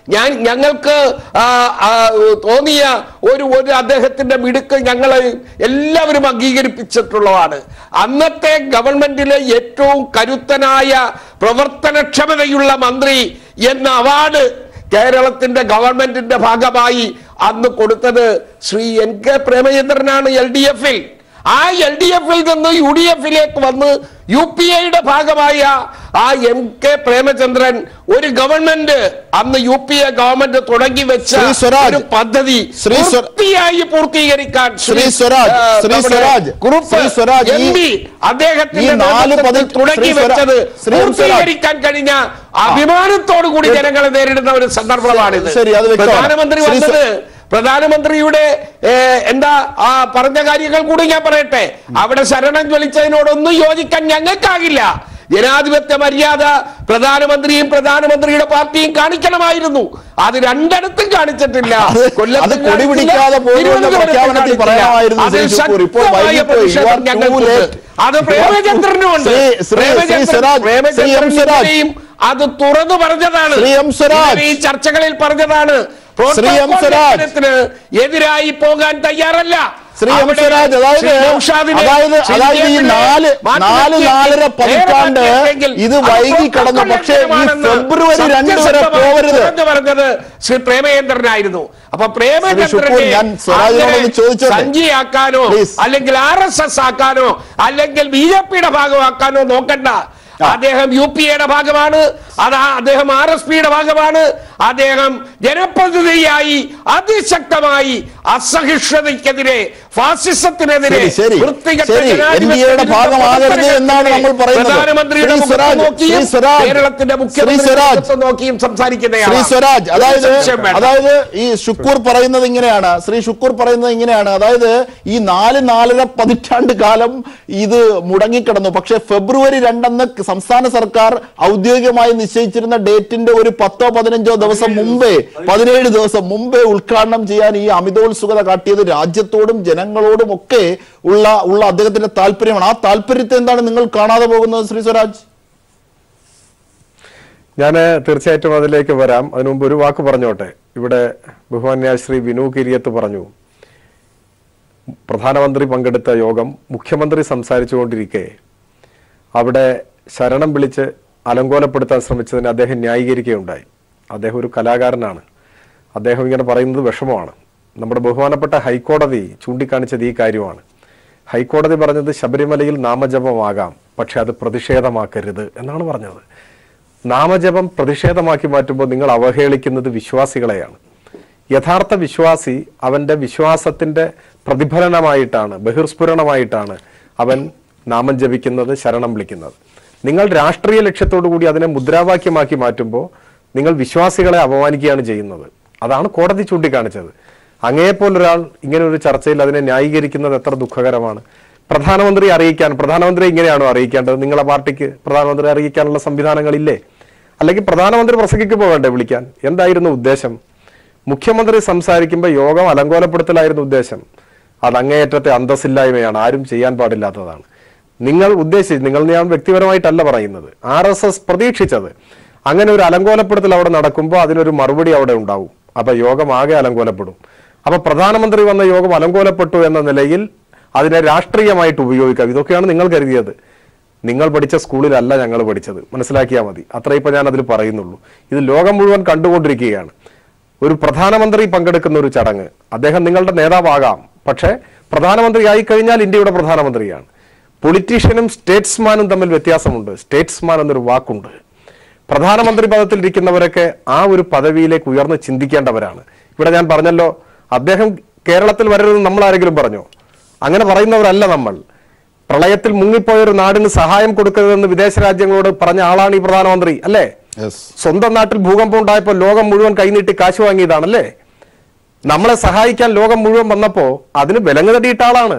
ഞാൻ ഞങ്ങൾക്ക് ആ, ആ, തോന്നിയ ഒരു ഒരു അദ്ദേഹത്തിന്റെ മിടുക്ക് ഞങ്ങൾ എല്ലാവരും അംഗീകരിപ്പിച്ചിട്ടുള്ളതാണ് അന്നത്തെ ഗവൺമെന്റിലെ ഏറ്റവും കരുത്തനായ പ്രവർത്തനക്ഷമതയുള്ള മന്ത്രി എന്ന അവാർഡ് കേരളത്തിന്റെ ഗവൺമെന്റിന്റെ ഭാഗമായി അന്ന് കൊടുത്തത് ശ്രീ എൻ കെ പ്രേമചന്ദ്രനാണ് എൽ ഡി എഫിൽ ആ എൽ ഡി എഫിൽ നിന്ന് യു ഡി എഫിലേക്ക് വന്ന് യു പി എയുടെ ഭാഗമായ ആ എം കെ പ്രേമചന്ദ്രൻ ഒരു ഗവൺമെന്റ് അന്ന് യു പി എ ഗവൺമെന്റ് തുടങ്ങി വെച്ച ശ്രീ സ്വരാജ്, ഒരു പദ്ധതി ശ്രീ സ്വ- പൂർത്തിയായി പൂർത്തീകരിക്കാൻ ശ്രീ സ്വരാജ്, ആ, ശ്രീ നമ്മുടെ സ്വരാജ്, ഗ്രൂപ്പ് ശ്രീ സ്വരാജ്, ഈ- എം പി അദ്ദേഹത്തിന്റെ ഈ നാല് നേതൃത്വത്തിൽ പതി- തുടങ്ങി ശ്രീ സ്വരാ- വെച്ചത് ശ്രീ എം സ്വരാജ്. പൂർത്തീകരിക്കാൻ കഴിഞ്ഞ അഭിമാനത്തോടു കൂടി ജനങ്ങളെ നേരിടുന്ന ഒരു സന്ദർഭമാണിത് ശരി, അത് വ്യക്തമാണ്. പ്രധാനമന്ത്രി ശ്രീ സ്വ- വന്നത് പ്രധാനമന്ത്രിയുടെ ഏ, എന്താ ആ പറഞ്ഞ കാര്യങ്ങൾ കൂടി ഞാൻ പറയട്ടെ അവിടെ ശരണം ജ്വലിച്ചതിനോടൊന്നും യോജിക്കാൻ ഞങ്ങൾക്കാകില്ല ജനാധിപത്യ മര്യാദ പ്രധാനമന്ത്രിയും പ്രധാനമന്ത്രിയുടെ പാർട്ടിയും കാണിക്കണമായിരുന്നു അത് രണ്ടിടത്തും കാണിച്ചിട്ടില്ല അത് കൊല്ലത്തും അത് കൊടി കാണിച്ചില്ല, പിടിക്കാതെ പോകുമെന്ന തിരുവനന്തപുരത്തും പ്രഖ്യാപനത്തിൽ കാണിച്ചില്ല. പറയാമായിരുന്നു അതിൽ ശ്രീ ശുക്കൂർ. ഇപ്പോൾ ശക്തമായ വൈകിപ്പോയി. You are പ്രതിഷേധം too ഞങ്ങൾക്കുണ്ട്. late. അത് പ്രേമചന്ദ്രനുമുണ്ട് ശ്രീ- ശ്രീ- ശ്രീ പ്രേമചന്ദ്രൻ- സ്വരാജ്, ശ്രീ എം സ്വരാജ്. പ്രേമചന്ദ്രനെയും അത് തുറന്നു പറഞ്ഞതാണ് ശ്രീ എം സ്വരാജ്. ഇങ്ങനെ ഈ ചർച്ചകളിൽ പറഞ്ഞതാണ് ശ്രീ എം പ്രോട്ടോകോൾ സ്വരാജ്. ലംഘനത്തിന് എതിരായി പോകാൻ തയ്യാറല്ല ശ്രീ എം അവിടെ സ്വരാജ്, അതായത് ശ്രീ നൗഷാദിനെ, അതായത് ശ്രീ അതായത് ഈ ജയപ്പിനെ നാല് മാറ്റി നാല് നിർത്തിയെങ്കിൽ നാലര പതിറ്റാണ്ട് നേരെ മാറ്റിയെങ്കിൽ ഇത് അത് വൈകി കടന്നു പ്രോട്ടോകോൾ പക്ഷേ ഈ ലംഘനമാണെന്ന് ഫെബ്രുവരി രണ്ട് വരെ സത്യസന്ധമായി പോകരുത് തുറന്നു പറഞ്ഞത് ശ്രീ പ്രേമചന്ദ്രനായിരുന്നു അപ്പൊ ശുക്കൂർ, പ്രേമചന്ദ്രനെ ഞാൻ സ്വരാജിനോടൊന്ന് അങ്ങനെ ചോദിച്ചോട്ടെ? സഞ്ജിയാക്കാനോ Please. അല്ലെങ്കിൽ ആർ എസ് എസ് ആക്കാനോ അല്ലെങ്കിൽ ബി ജെ പിയുടെ ഭാഗമാക്കാനോ നോക്കണ്ട അദ്ദേഹം യു പി എയുടെ ഭാഗമാണ് അത് ആ- അദ്ദേഹം ആർ എസ് പിയുടെ ഭാഗമാണ് അദ്ദേഹം ജനപ്രതിനിധിയായി അതിശക്തമായി അസഹിഷ്ണുതയ്ക്കെതിരെ ഫാസിസത്തിനെതിരെ ശരി, ശരി. വൃത്തികെട്ട ശരി, ജനാധിപത്യ NDA യുടെ വിരുദ്ധ ഭാഗമാകരുത് എന്നാണ് നമ്മൾ പറയുന്നത്. പ്രധാനമന്ത്രിയുടെ ശ്രീ മുഖത്ത് സ്വരാജ്, നോക്കിയും ശ്രീ സ്വരാജ്, കേരളത്തിന്റെ ശ്രീ മുഖ്യമന്ത്രി സ്വരാജ്, മുഖത്ത് നോക്കിയും ശ്രീ സംസാരിക്കുന്നയാളാണ് സ്വരാജ് അതായത് സംശയം വേണ്ട. അതായത് ഈ ഷുക്കൂർ പറയുന്നത് ഇങ്ങനെയാണ് ശ്രീ ഷുക്കൂർ പറയുന്നത് ഇങ്ങനെയാണ് അതായത് ഈ നാല് നാലര പതിറ്റാണ്ട് കാലം ഇത് മുടങ്ങിക്കിടന്നു പക്ഷെ ഫെബ്രുവരി രണ്ടെന്ന് സംസ്ഥാന സർക്കാർ ഔദ്യോഗികമായി നിശ്ചയിച്ചിരുന്ന ഡേറ്റിന്റെ ഒരു പത്തോ പതിനഞ്ചോ ദിവസം മുമ്പേ പതിനേഴ് ദിവസം മുമ്പേ ഉദ്ഘാടനം ചെയ്യാൻ ഈ അമിതോത്സുകത കാട്ടിയത് രാജ്യത്തോടും ജനങ്ങളോടും ഒക്കെ ഉള്ള ഉള്ള അദ്ദേഹത്തിന്റെ താല്പര്യമാണ് ആ താല്പര്യത്തെ എന്താണ് നിങ്ങൾ കാണാതെ പോകുന്നത് ശ്രീ സ്വരാജ് ഞാൻ തീർച്ചയായിട്ടും അതിലേക്ക് വരാം അതിനു മുമ്പ് ഒരു വാക്ക് പറഞ്ഞോട്ടെ ഇവിടെ ബഹുമാന്യ ശ്രീ വിനു കിരിയത്ത് പറഞ്ഞു പ്രധാനമന്ത്രി പങ്കെടുത്ത യോഗം മുഖ്യമന്ത്രി സംസാരിച്ചുകൊണ്ടിരിക്കെ അവിടെ ശരണം വിളിച്ച് അലങ്കോലപ്പെടുത്താൻ ശ്രമിച്ചതിന് അദ്ദേഹം ന്യായീകരിക്കുകയുണ്ടായി അദ്ദേഹം ഒരു കലാകാരനാണ് അദ്ദേഹം ഇങ്ങനെ പറയുന്നത് വിഷമമാണ് നമ്മുടെ ബഹുമാനപ്പെട്ട ഹൈക്കോടതി ചൂണ്ടിക്കാണിച്ചത് ഈ കാര്യമാണ് ഹൈക്കോടതി പറഞ്ഞത് ശബരിമലയിൽ നാമജപമാകാം പക്ഷെ അത് പ്രതിഷേധമാക്കരുത് എന്നാണ് പറഞ്ഞത് നാമജപം പ്രതിഷേധമാക്കി മാറ്റുമ്പോൾ നിങ്ങൾ അവഹേളിക്കുന്നത് വിശ്വാസികളെയാണ് യഥാർത്ഥ വിശ്വാസി അവന്റെ വിശ്വാസത്തിന്റെ പ്രതിഫലനമായിട്ടാണ് ബഹിർസ്ഫുരണമായിട്ടാണ് അവൻ നാമം ജപിക്കുന്നത് ശരണം വിളിക്കുന്നത് നിങ്ങൾ രാഷ്ട്രീയ ലക്ഷ്യത്തോടു കൂടി അതിനെ മുദ്രാവാക്യമാക്കി മാറ്റുമ്പോൾ നിങ്ങൾ വിശ്വാസികളെ അപമാനിക്കുകയാണ് ചെയ്യുന്നത് അതാണ് കോടതി ചൂണ്ടിക്കാണിച്ചത് അങ്ങേപ്പോലൊരാൾ ഇങ്ങനെ ഒരു ചർച്ചയിൽ അതിനെ ന്യായീകരിക്കുന്നത് എത്ര ദുഃഖകരമാണ് പ്രധാനമന്ത്രി അറിയിക്കാൻ പ്രധാനമന്ത്രി ഇങ്ങനെയാണോ അറിയിക്കേണ്ടത് നിങ്ങളെ പാർട്ടിക്ക് പ്രധാനമന്ത്രി അറിയിക്കാനുള്ള സംവിധാനങ്ങളില്ലേ അല്ലെങ്കിൽ പ്രധാനമന്ത്രി പ്രസംഗിക്കുമ്പോൾ വേണ്ടേ വിളിക്കാൻ എന്തായിരുന്നു ഉദ്ദേശം മുഖ്യമന്ത്രി സംസാരിക്കുമ്പോൾ യോഗം അലങ്കോലപ്പെടുത്തലായിരുന്നു ഉദ്ദേശം അത് അങ്ങേയറ്റത്തെ അന്തസ്സില്ലായ്മയാണ് ആരും ചെയ്യാൻ പാടില്ലാത്തതാണ് നിങ്ങൾ ഉദ്ദേശിച്ച് നിങ്ങൾ ഞാൻ വ്യക്തിപരമായിട്ടല്ല പറയുന്നത് ആർ എസ് എസ് പ്രതീക്ഷിച്ചത് അങ്ങനെ ഒരു അലങ്കോലപ്പെടുത്തൽ അവിടെ നടക്കുമ്പോൾ അതിനൊരു മറുപടി അവിടെ ഉണ്ടാവും അപ്പൊ യോഗം ആകെ അലങ്കോലപ്പെടും അപ്പൊ പ്രധാനമന്ത്രി വന്ന യോഗം അലങ്കോലപ്പെട്ടു എന്ന നിലയിൽ അതിനെ രാഷ്ട്രീയമായിട്ട് ഉപയോഗിക്കാം ഇതൊക്കെയാണ് നിങ്ങൾ കരുതിയത് നിങ്ങൾ പഠിച്ച സ്കൂളിലല്ല ഞങ്ങൾ പഠിച്ചത് മനസ്സിലാക്കിയാൽ മതി അത്ര ഇപ്പൊ ഞാൻ അതിൽ പറയുന്നുള്ളൂ ഇത് ലോകം മുഴുവൻ കണ്ടുകൊണ്ടിരിക്കുകയാണ് ഒരു പ്രധാനമന്ത്രി പങ്കെടുക്കുന്ന ഒരു ചടങ്ങ് അദ്ദേഹം നിങ്ങളുടെ നേതാവാകാം പക്ഷേ പ്രധാനമന്ത്രി ആയി കഴിഞ്ഞാൽ ഇന്ത്യയുടെ പ്രധാനമന്ത്രിയാണ് പൊളിറ്റീഷ്യനും സ്റ്റേറ്റ്സ്മാനും തമ്മിൽ വ്യത്യാസമുണ്ട് സ്റ്റേറ്റ്സ്മാൻ എന്നൊരു വാക്കുണ്ട് പ്രധാനമന്ത്രി പദത്തിൽ ഇരിക്കുന്നവരൊക്കെ ആ ഒരു പദവിയിലേക്ക് ഉയർന്ന് ചിന്തിക്കേണ്ടവരാണ് ഇവിടെ ഞാൻ പറഞ്ഞല്ലോ അദ്ദേഹം കേരളത്തിൽ വരരുതെന്ന് നമ്മൾ ആരെങ്കിലും പറഞ്ഞോ അങ്ങനെ പറയുന്നവരല്ല നമ്മൾ പ്രളയത്തിൽ മുങ്ങിപ്പോയ ഒരു നാടിന് സഹായം കൊടുക്കരുതെന്ന് വിദേശ രാജ്യങ്ങളോട് പറഞ്ഞ ആളാണ് ഈ പ്രധാനമന്ത്രി അല്ലേ സ്വന്തം നാട്ടിൽ ഭൂകമ്പം ഉണ്ടായപ്പോൾ ലോകം മുഴുവൻ കൈനീട്ടി കാശ് വാങ്ങിയതാണല്ലേ നമ്മളെ സഹായിക്കാൻ ലോകം മുഴുവൻ വന്നപ്പോ അതിന് വിലങ്ങ് തടിയിട്ട ആളാണ്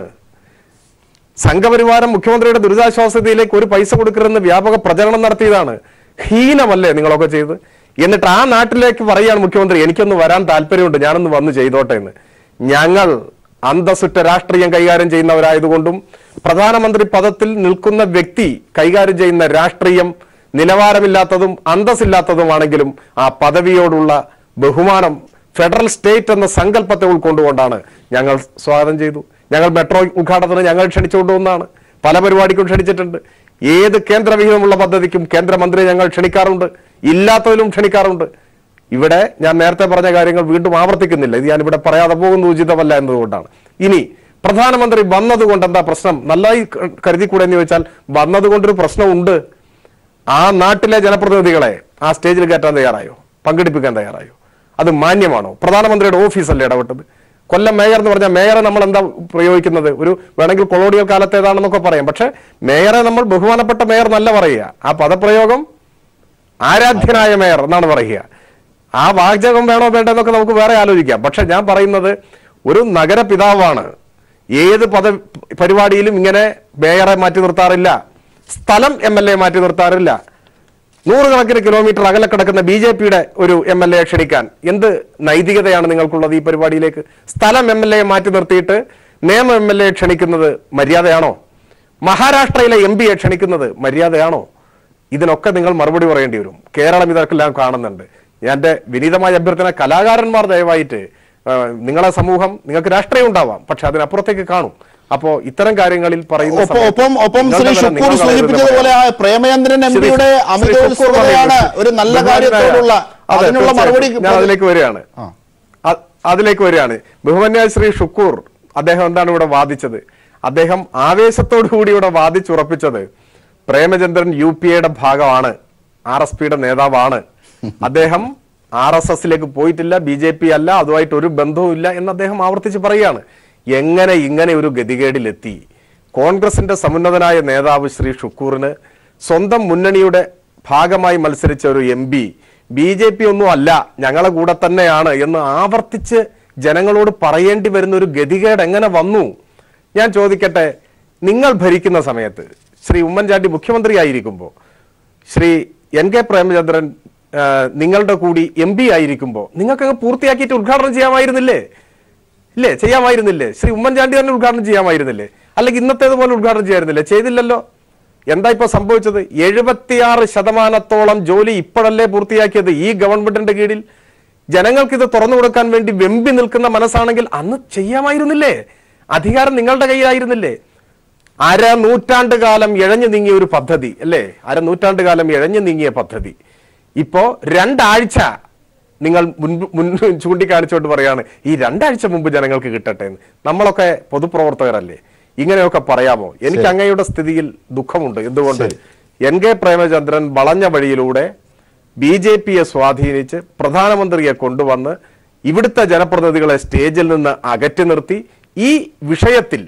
സംഘപരിവാരം മുഖ്യമന്ത്രിയുടെ ദുരിതാശ്വാസതയിലേക്ക് ഒരു പൈസ കൊടുക്കരുതെന്ന് വ്യാപക പ്രചരണം നടത്തിയതാണ് ഹീനമല്ലേ നിങ്ങളൊക്കെ ചെയ്ത് എന്നിട്ട് ആ നാട്ടിലേക്ക് പറയാണ് മുഖ്യമന്ത്രി എനിക്കൊന്ന് വരാൻ താല്പര്യമുണ്ട് ഞാനൊന്ന് വന്ന് ചെയ്തോട്ടെ എന്ന് ഞങ്ങൾ അന്തസ്സുറ്റ രാഷ്ട്രീയം കൈകാര്യം ചെയ്യുന്നവരായതുകൊണ്ടും പ്രധാനമന്ത്രി പദത്തിൽ നിൽക്കുന്ന വ്യക്തി കൈകാര്യം ചെയ്യുന്ന രാഷ്ട്രീയം നിലവാരമില്ലാത്തതും അന്തസ്സില്ലാത്തതുമാണെങ്കിലും ആ പദവിയോടുള്ള ബഹുമാനം ഫെഡറൽ സ്റ്റേറ്റ് എന്ന സങ്കല്പത്തെ ഉൾക്കൊണ്ടുകൊണ്ടാണ് ഞങ്ങൾ സ്വാഗതം ചെയ്തു ഞങ്ങൾ മെട്രോ ഉദ്ഘാടനത്തിന് ഞങ്ങൾ ക്ഷണിച്ചുകൊണ്ടുവന്നാണ് പല പരിപാടിക്കും ക്ഷണിച്ചിട്ടുണ്ട് ഏത് കേന്ദ്രവിഹിതമുള്ള പദ്ധതിക്കും കേന്ദ്രമന്ത്രി ഞങ്ങൾ ക്ഷണിക്കാറുണ്ട് ഇല്ലാത്തതിലും ക്ഷണിക്കാറുണ്ട് ഇവിടെ ഞാൻ നേരത്തെ പറഞ്ഞ കാര്യങ്ങൾ വീണ്ടും ആവർത്തിക്കുന്നില്ല ഇത് ഞാനിവിടെ പറയാതെ പോകുന്നത് ഉചിതമല്ല എന്നതുകൊണ്ടാണ് ഇനി പ്രധാനമന്ത്രി വന്നതുകൊണ്ട് എന്താ പ്രശ്നം നല്ലതായി കരുതിക്കൂടെ എന്ന് ചോദിച്ചാൽ വന്നതുകൊണ്ടൊരു പ്രശ്നമുണ്ട് ആ നാട്ടിലെ ജനപ്രതിനിധികളെ ആ സ്റ്റേജിൽ കയറ്റാൻ തയ്യാറായോ പങ്കെടുപ്പിക്കാൻ തയ്യാറായോ അത് മാന്യമാണോ പ്രധാനമന്ത്രിയുടെ ഓഫീസല്ലേ ഇടപെട്ടത് കൊല്ലം മേയർ എന്ന് പറഞ്ഞാൽ മേയറെ നമ്മൾ എന്താ പ്രയോഗിക്കുന്നത് ഒരു വേണമെങ്കിൽ കൊളോണിയൽ കാലത്തേതാണെന്നൊക്കെ പറയാം പക്ഷെ മേയറെ നമ്മൾ ബഹുമാനപ്പെട്ട മേയർ നല്ല പറയുക ആ പദപ്രയോഗം ആരാധ്യനായ മേയർ എന്നാണ് പറയുക ആ വാചകം വേണോ വേണ്ടെന്നൊക്കെ നമുക്ക് വേറെ ആലോചിക്കാം പക്ഷെ ഞാൻ പറയുന്നത് ഒരു നഗരപിതാവാണ് ഏത് പദ പരിപാടിയിലും ഇങ്ങനെ മേയറെ മാറ്റി നിർത്താറില്ല സ്ഥലം എം എൽ എ മാറ്റി നിർത്താറില്ല നൂറുകണക്കിന് കിലോമീറ്റർ അകലെ കിടക്കുന്ന ബി ജെ പിയുടെ ഒരു എം എൽ എ ക്ഷണിക്കാൻ എന്ത് നൈതികതയാണ് നിങ്ങൾക്കുള്ളത് ഈ പരിപാടിയിലേക്ക് സ്ഥലം എം എൽ എ മാറ്റി നിർത്തിയിട്ട് നിയമ എം എൽ എ ക്ഷണിക്കുന്നത് മര്യാദയാണോ മഹാരാഷ്ട്രയിലെ എം പിയെ ക്ഷണിക്കുന്നത് മര്യാദയാണോ ഇതിനൊക്കെ നിങ്ങൾ മറുപടി പറയേണ്ടി വരും കേരളം ഇതൊക്കെല്ലാം കാണുന്നുണ്ട് എന്റെ വിനീതമായ അഭ്യർത്ഥന കലാകാരന്മാർ ദയവായിട്ട് ആ, നിങ്ങളെ സമൂഹം നിങ്ങൾക്ക് രാഷ്ട്രീയം ഉണ്ടാവാം പക്ഷെ അതിനപ്പുറത്തേക്ക് കാണും അപ്പോ ഇത്തരം കാര്യങ്ങളിൽ പറയുന്ന ഒപ്പം സമയത്ത് ഒപ്പം ഒപ്പം ശ്രീ നിങ്ങളുടെ ഷുക്കൂർ നിങ്ങൾ സൂചിപ്പിച്ചതുപോലെ ആ പ്രേമചന്ദ്രൻ എം ശ്രീ- പിയുടെ ശ്രീ അമിതോത്സുകതയാണ് ഷുക്കൂർ ഒരു നല്ല ബഹുമാനായ- കാര്യത്തോടുള്ള അതെ, അതിനുള്ള മറുപടി തീർച്ചയായും. ഞാൻ അതിലേക്ക് വരികയാണ് ആ. അ- അതിലേക്ക് വരികയാണ് ബഹുമാന്യായ ശ്രീ ഷുക്കൂർ അദ്ദേഹം എന്താണ് ഇവിടെ വാദിച്ചത് അദ്ദേഹം ആവേശത്തോടു കൂടി ഇവിടെ വാദിച്ചുറപ്പിച്ചത് പ്രേമചന്ദ്രൻ യു പി എയുടെ ഭാഗമാണ് ആർ എസ് പിയുടെ നേതാവാണ് അദ്ദേഹം ആർ എസ് എസിലേക്ക് പോയിട്ടില്ല ബി ജെ പി അല്ല അതുമായിട്ട് ഒരു ബന്ധവും ഇല്ല എന്ന് അദ്ദേഹം ആവർത്തിച്ച് പറയുകയാണ് എങ്ങനെ ഇങ്ങനെ ഒരു ഗതികേടിലെത്തി കോൺഗ്രസിന്റെ സമുന്നതനായ നേതാവ് ശ്രീ ഷുക്കൂറിന് സ്വന്തം മുന്നണിയുടെ ഭാഗമായി മത്സരിച്ച ഒരു M P B J P ഒന്നും അല്ല ഞങ്ങളെ കൂടെ തന്നെയാണ് എന്ന് ആവർത്തിച്ച് ജനങ്ങളോട് പറയേണ്ടി വരുന്ന ഒരു ഗതികേട് എങ്ങനെ വന്നു ഞാൻ ചോദിക്കട്ടെ നിങ്ങൾ ഭരിക്കുന്ന സമയത്ത് ശ്രീ ഉമ്മൻചാണ്ടി മുഖ്യമന്ത്രിയായിരിക്കുമ്പോൾ ശ്രീ എൻ കെ പ്രേമചന്ദ്രൻ ആ, നിങ്ങളുടെ കൂടി എം പി ആയിരിക്കുമ്പോൾ നിങ്ങൾക്കങ്ങ് പൂർത്തിയാക്കിയിട്ട് ഉദ്ഘാടനം ചെയ്യാമായിരുന്നില്ലേ ഇല്ലേ ചെയ്യാമായിരുന്നില്ലേ ശ്രീ ഉമ്മൻചാണ്ടി തന്നെ ഉദ്ഘാടനം ചെയ്യാമായിരുന്നില്ലേ അല്ലെങ്കിൽ ഇന്നത്തേതുപോലെ ഉദ്ഘാടനം ചെയ്യായിരുന്നില്ലേ ചെയ്തില്ലല്ലോ എന്താ ഇപ്പൊ സംഭവിച്ചത് എഴുപത്തിയാറ് ശതമാനത്തോളം ജോലി ഇപ്പോഴല്ലേ പൂർത്തിയാക്കിയത് ഈ ഗവൺമെന്റിന്റെ കീഴിൽ ജനങ്ങൾക്ക് ഇത് തുറന്നു കൊടുക്കാൻ വേണ്ടി വെമ്പി നിൽക്കുന്ന മനസ്സാണെങ്കിൽ അന്ന് ചെയ്യാമായിരുന്നില്ലേ അധികാരം നിങ്ങളുടെ കയ്യിലായിരുന്നില്ലേ അര നൂറ്റാണ്ട് കാലം ഇഴഞ്ഞു നീങ്ങിയ ഒരു പദ്ധതി അല്ലേ അര നൂറ്റാണ്ട് കാലം ഇഴഞ്ഞു നീങ്ങിയ പദ്ധതി ഇപ്പോ രണ്ടാഴ്ച നിങ്ങൾ മുൻപ് മുൻ ചൂണ്ടിക്കാണിച്ചുകൊണ്ട് പറയാണ് ഈ രണ്ടാഴ്ച മുമ്പ് ജനങ്ങൾക്ക് കിട്ടട്ടെ എന്ന് നമ്മളൊക്കെ പൊതുപ്രവർത്തകരല്ലേ ഇങ്ങനെയൊക്കെ പറയാമോ എനിക്ക് അങ്ങയുടെ സ്ഥിതിയിൽ ദുഃഖമുണ്ട് എന്തുകൊണ്ട് എൻ കെ പ്രേമചന്ദ്രൻ വളഞ്ഞ വഴിയിലൂടെ ബി ജെ പിയെ സ്വാധീനിച്ച് പ്രധാനമന്ത്രിയെ കൊണ്ടുവന്ന് ഇവിടുത്തെ ജനപ്രതിനിധികളെ സ്റ്റേജിൽ നിന്ന് അകറ്റി നിർത്തി ഈ വിഷയത്തിൽ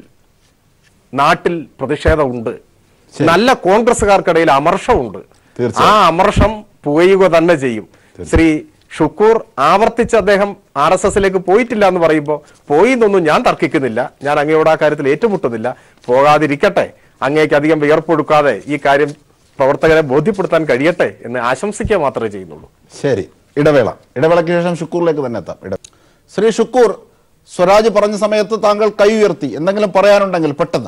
നാട്ടിൽ പ്രതിഷേധമുണ്ട് നല്ല കോൺഗ്രസുകാർക്കിടയിൽ അമർഷമുണ്ട് ആ തീർച്ചയായും. അമർഷം പുകയുക തന്നെ ചെയ്യും ശ്രീ ഷുക്കൂർ ആവർത്തിച്ച് അദ്ദേഹം ആർ എസ് എസിലേക്ക് പോയിട്ടില്ല എന്ന് പറയുമ്പോൾ പോയി എന്നൊന്നും ഞാൻ തർക്കിക്കുന്നില്ല ഞാൻ അങ്ങയോട് ആ കാര്യത്തിൽ ഏറ്റുമുട്ടുന്നില്ല പോകാതിരിക്കട്ടെ അങ്ങേക്ക് അധികം വിയർപ്പൊടുക്കാതെ ഈ കാര്യം പ്രവർത്തകരെ ബോധ്യപ്പെടുത്താൻ കഴിയട്ടെ എന്ന് ആശംസിക്കുക മാത്രമേ ചെയ്യുന്നുള്ളൂ ശരി ഇടവേള ഇടവേളയ്ക്ക് ശേഷം ഷുക്കൂറിലേക്ക് തന്നെ എത്താം ഇട ശ്രീ ഷുക്കൂർ സ്വരാജ് പറഞ്ഞ സമയത്ത് താങ്കൾ കൈ ഉയർത്തി എന്തെങ്കിലും പറയാനുണ്ടെങ്കിൽ പെട്ടെന്ന്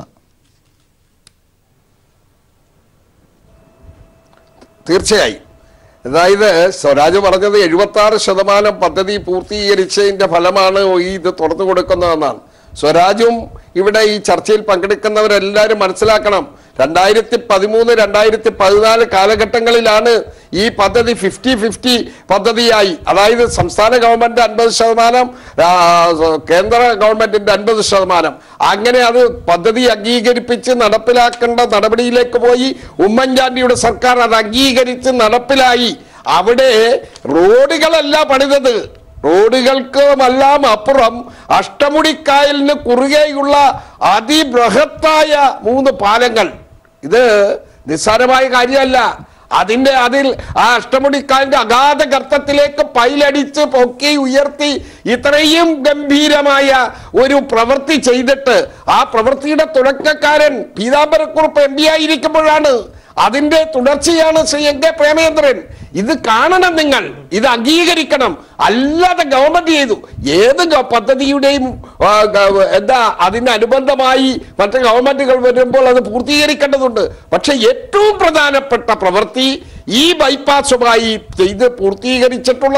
തീർച്ചയായും അതായത് സ്വരാജ് പറഞ്ഞത് എഴുപത്തി ആറ് ശതമാനം പദ്ധതി പൂർത്തീകരിച്ചതിന്റെ ഫലമാണ് ഈ ഇത് തുറന്നു കൊടുക്കുന്നതെന്നാണ് സ്വരാജും ഇവിടെ ഈ ചർച്ചയിൽ പങ്കെടുക്കുന്നവരെല്ലാവരും മനസ്സിലാക്കണം രണ്ടായിരത്തി പതിമൂന്ന് രണ്ടായിരത്തി പതിനാല് കാലഘട്ടങ്ങളിലാണ് ഈ പദ്ധതി ഫിഫ്റ്റി ഫിഫ്റ്റി പദ്ധതിയായി അതായത് സംസ്ഥാന ഗവൺമെന്റ് അൻപത് ശതമാനം ആ, കേന്ദ്ര ഗവൺമെന്റിന്റെ അൻപത് ശതമാനം അങ്ങനെ അത് പദ്ധതി അംഗീകരിപ്പിച്ച് നടപ്പിലാക്കേണ്ട നടപടിയിലേക്ക് പോയി ഉമ്മൻചാണ്ടിയുടെ സർക്കാർ അത് അംഗീകരിച്ച് നടപ്പിലായി അവിടെ റോഡുകളല്ല പണിതത് റോഡുകൾക്കുമെല്ലാം അപ്പുറം അഷ്ടമുടിക്കായലിന് കുറുകെയുള്ള അതിബൃഹത്തായ മൂന്ന് പാലങ്ങൾ ഇത് നിസ്സാരമായ കാര്യമല്ല അതിന്റെ അതിൽ ആ അഷ്ടമുടിക്കാലിന്റെ അഗാധ ഗർത്തത്തിലേക്ക് പൈലടിച്ച് പൊക്കി ഉയർത്തി ഇത്രയും ഗംഭീരമായ ഒരു പ്രവൃത്തി ചെയ്തിട്ട് ആ പ്രവൃത്തിയുടെ തുടക്കക്കാരൻ പീതാംബരക്കുറുപ്പ് എം പി ആയിരിക്കുമ്പോഴാണ് അതിന്റെ തുടർച്ചയാണ് ശ്രീ എൻ കെ പ്രേമചന്ദ്രൻ ഇത് കാണണം നിങ്ങൾ ഇത് അംഗീകരിക്കണം അല്ലാതെ ഗവൺമെന്റ് ചെയ്തു ഏത് ഗ- പദ്ധതിയുടെയും ആ, ഗ- എന്താ അതിനനുബന്ധമായി മറ്റ് ഗവൺമെന്റുകൾ വരുമ്പോൾ അത് പൂർത്തീകരിക്കേണ്ടതുണ്ട് പക്ഷെ ഏറ്റവും പ്രധാനപ്പെട്ട പ്രവൃത്തി ഈ ബൈപ്പാസുമായി ചെയ്ത് പൂർത്തീകരിച്ചിട്ടുള്ളത്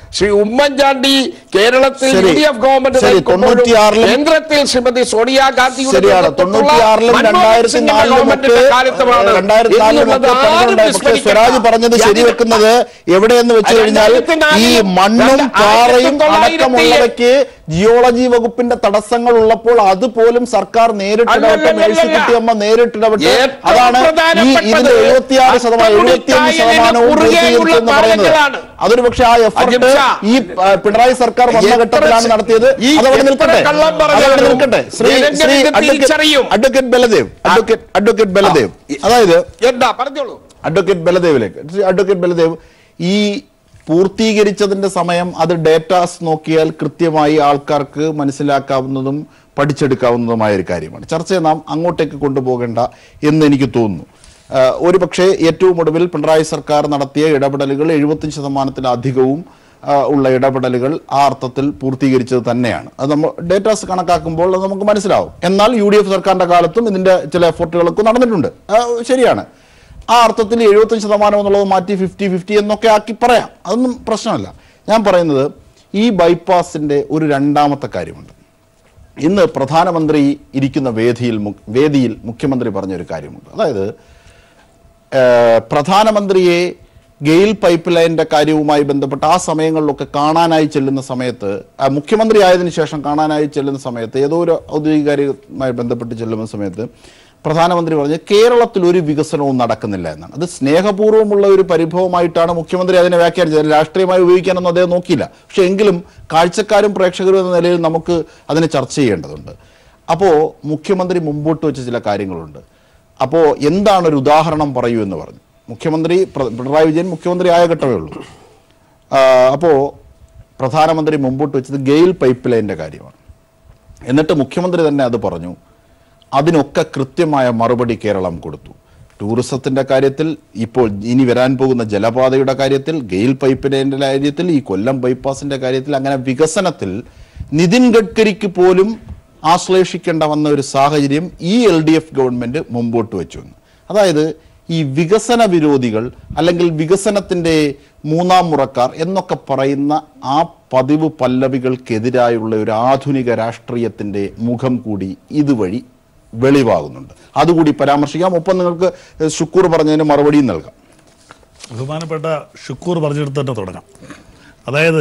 ശ്രീ ഉമ്മൻചാണ്ടി കേരളത്തിൽ ശരി. യു ഡി എഫ് ഗവൺമെന്റ് ശരി, നയിക്കുമ്പോഴും തൊണ്ണൂറ്റിയാറിലും കേന്ദ്രത്തിൽ ശ്രീമതി സോണിയാഗാന്ധിയുടെ ശരിയാണ് നേതൃത്വത്തിലുള്ള തൊണ്ണൂറ്റിയാറിലും മൻമോഹൻ രണ്ടായിരത്തി സിംഗിന്റെ നാലിലും ഒക്കെ ഗവൺമെന്റിന്റെ കാലത്തുമാണ് രണ്ടായിരത്തി നാലിലും എന്നുള്ളത് ഒക്കെ ആരും പറഞ്ഞിട്ടുണ്ടായി. പക്ഷേ വിസ്മരിക്കണ്ട. സ്വരാജ് പറഞ്ഞത് ഞാൻ ശരിവെക്കുന്നത് എവിടെയെന്ന് വെച്ച് കഴിഞ്ഞാൽ ഈ രണ്ടായിരത്തി മണ്ണും നാലിലും പാറയും ആയിരത്തി അടക്കമുള്ളവയ്ക്ക് ജിയോളജി വകുപ്പിന്റെ തടസ്സങ്ങൾ ഉള്ളപ്പോൾ അതുപോലും സർക്കാർ നേരിട്ടിടപെട്ട് അല്ലല്ലല്ല. മേഴ്സിക്കുട്ടിയമ്മ നേരിട്ടിടപെട്ട് ഏറ്റവും അതാണ് ഈ പ്രധാനപ്പെട്ടത് ഇതിന്റെ എഴുപത്തിയാറ് ശതമാനം എഴുപത്തിയഞ്ച് അട്ടമുടി ശതമാനവും കുറുകെയുള്ള പൂർത്തീകരിച്ചു എന്ന് പറയുന്നത് പാലങ്ങളാണ്. അതൊരു പക്ഷേ ആ എഫർട്ട് അജിംഷാ. ഈ ആ, പിണറായി സർക്കാർ വന്ന എത്ര ഘട്ടത്തിലാണ് ശ- നടത്തിയത് ഈ അതവിടെ എത്ര നിൽക്കട്ടെ കള്ളം പറഞ്ഞാലും അതവിടെ നിൽക്കട്ടെ ശ്രീ ജനങ്ങൾ ശ്രീ ഇത് അഡ്വക്കേറ്റ് തിരിച്ചറിയും. Advocate Baladev advocate advocate Baladev അതായത് എന്താ പറഞ്ഞോളൂ അഡ്വക്കേറ്റ് ബലദേവിലേക്ക് ശ്രീ അഡ്വക്കേറ്റ് ബലദേവ് ഈ പൂർത്തീകരിച്ചതിന്റെ സമയം അത് ഡേറ്റാസ് നോക്കിയാൽ കൃത്യമായി ആൾക്കാർക്ക് മനസ്സിലാക്കാവുന്നതും പഠിച്ചെടുക്കാവുന്നതുമായ ഒരു കാര്യമാണ് ചർച്ചയെ നാം അങ്ങോട്ടേക്ക് കൊണ്ടുപോകേണ്ട എന്ന് എനിക്ക് തോന്നുന്നു ആ, ഒരു പക്ഷേ ഏറ്റവും ഒടുവിൽ പിണറായി സർക്കാർ നടത്തിയ ഇടപെടലുകൾ എഴുപത്തി ശതമാനത്തിലധികവും ആ, ഉള്ള ഇടപെടലുകൾ ആ അർത്ഥത്തിൽ പൂർത്തീകരിച്ചത് തന്നെയാണ് അത് നമ്മൾ ഡേറ്റാസ് കണക്കാക്കുമ്പോൾ അത് നമുക്ക് മനസ്സിലാവും എന്നാൽ യു ഡി എഫ് സർക്കാരിന്റെ കാലത്തും ഇതിന്റെ ചില എഫർട്ടുകളൊക്കെ നടന്നിട്ടുണ്ട് ആ, ശരിയാണ് ആ അർത്ഥത്തിൽ എഴുപത്തഞ്ച് ശതമാനം എന്നുള്ളത് മാറ്റി ഫിഫ്റ്റി ഫിഫ്റ്റി എന്നൊക്കെ ആക്കി പറയാം അതൊന്നും പ്രശ്നമല്ല ഞാൻ പറയുന്നത് ഈ ബൈപ്പാസിന്റെ ഒരു രണ്ടാമത്തെ കാര്യമുണ്ട് ഇന്ന് പ്രധാനമന്ത്രി ഇരിക്കുന്ന വേദിയിൽ മു- വേദിയിൽ മുഖ്യമന്ത്രി പറഞ്ഞൊരു കാര്യമുണ്ട് അതായത് ഏഹ്, പ്രധാനമന്ത്രിയെ ഗെയിൽ പൈപ്പ് ലൈനിന്റെ കാര്യവുമായി ബന്ധപ്പെട്ട് ആ സമയങ്ങളിലൊക്കെ കാണാനായി ചെല്ലുന്ന സമയത്ത് ആ, മുഖ്യമന്ത്രി ആയതിനു ശേഷം കാണാനായി ചെല്ലുന്ന സമയത്ത് ഏതോ ഒരു ഔദ്യോഗിക കാര്യവുമായി ബന്ധപ്പെട്ട് ചെല്ലുന്ന സമയത്ത് പ്രധാനമന്ത്രി പറഞ്ഞ് കേരളത്തിൽ ഒരു വികസനവും നടക്കുന്നില്ല എന്നാണ് അത് സ്നേഹപൂർവ്വമുള്ള ഒരു പരിഭവമായിട്ടാണ് മുഖ്യമന്ത്രി അതിനെ വ്യാഖ്യാനിച്ചത് രാഷ്ട്രീയമായി ഉപയോഗിക്കാനൊന്നും അദ്ദേഹം നോക്കിയില്ല പക്ഷെ എങ്കിലും കാഴ്ചക്കാരും പ്രേക്ഷകരും എന്ന നിലയിൽ നമുക്ക് അതിനെ ചർച്ച ചെയ്യേണ്ടതുണ്ട് അപ്പോൾ മുഖ്യമന്ത്രി മുമ്പോട്ട് വെച്ച ചില കാര്യങ്ങളുണ്ട് അപ്പോൾ എന്താണ് ഒരു ഉദാഹരണം പറയൂ എന്ന് പറഞ്ഞു മുഖ്യമന്ത്രി പ്ര- പിണറായി വിജയൻ മുഖ്യമന്ത്രി ആയ ഘട്ടമേ ഉള്ളൂ അപ്പോൾ പ്രധാനമന്ത്രി മുമ്പോട്ട് വെച്ചത് ഗെയിൽ പൈപ്പ് ലൈനിൻ്റെ കാര്യമാണ് എന്നിട്ട് മുഖ്യമന്ത്രി തന്നെ അത് പറഞ്ഞു അതിനൊക്കെ കൃത്യമായ മറുപടി കേരളം കൊടുത്തു ടൂറിസത്തിന്റെ കാര്യത്തിൽ ഇപ്പോൾ ഇനി വരാൻ പോകുന്ന ജലപാതയുടെ കാര്യത്തിൽ ഗെയിൽ പൈപ്പിന്റെ കാര്യത്തിൽ ഈ കൊല്ലം ബൈപ്പാസിന്റെ കാര്യത്തിൽ അങ്ങനെ വികസനത്തിൽ നിതിൻ ഗഡ്കരിക്ക് പോലും ആശ്ലേഷിക്കേണ്ട വന്ന ഒരു സാഹചര്യം ഈ എൽ ഡി എഫ് ഗവൺമെന്റ് മുമ്പോട്ട് വെച്ചു എന്ന് അതായത് ഈ വികസന വിരോധികൾ അല്ലെങ്കിൽ വികസനത്തിന്റെ മൂന്നാം മുറക്കാർ എന്നൊക്കെ പറയുന്ന ആ പതിവ് പല്ലവികൾക്കെതിരായുള്ള ഒരു ആധുനിക രാഷ്ട്രീയത്തിന്റെ മുഖം കൂടി ഇതുവഴി വെളിവാകുന്നുണ്ട് അതുകൂടി പരാമർശിക്കാം ഒപ്പം നിങ്ങൾക്ക് ശുക്കൂർ പറഞ്ഞതിന് മറുപടിയും നൽകാം ബഹുമാനപ്പെട്ട ഷുക്കൂർ പറഞ്ഞെടുത്ത് തന്നെ തുടങ്ങാം അതായത്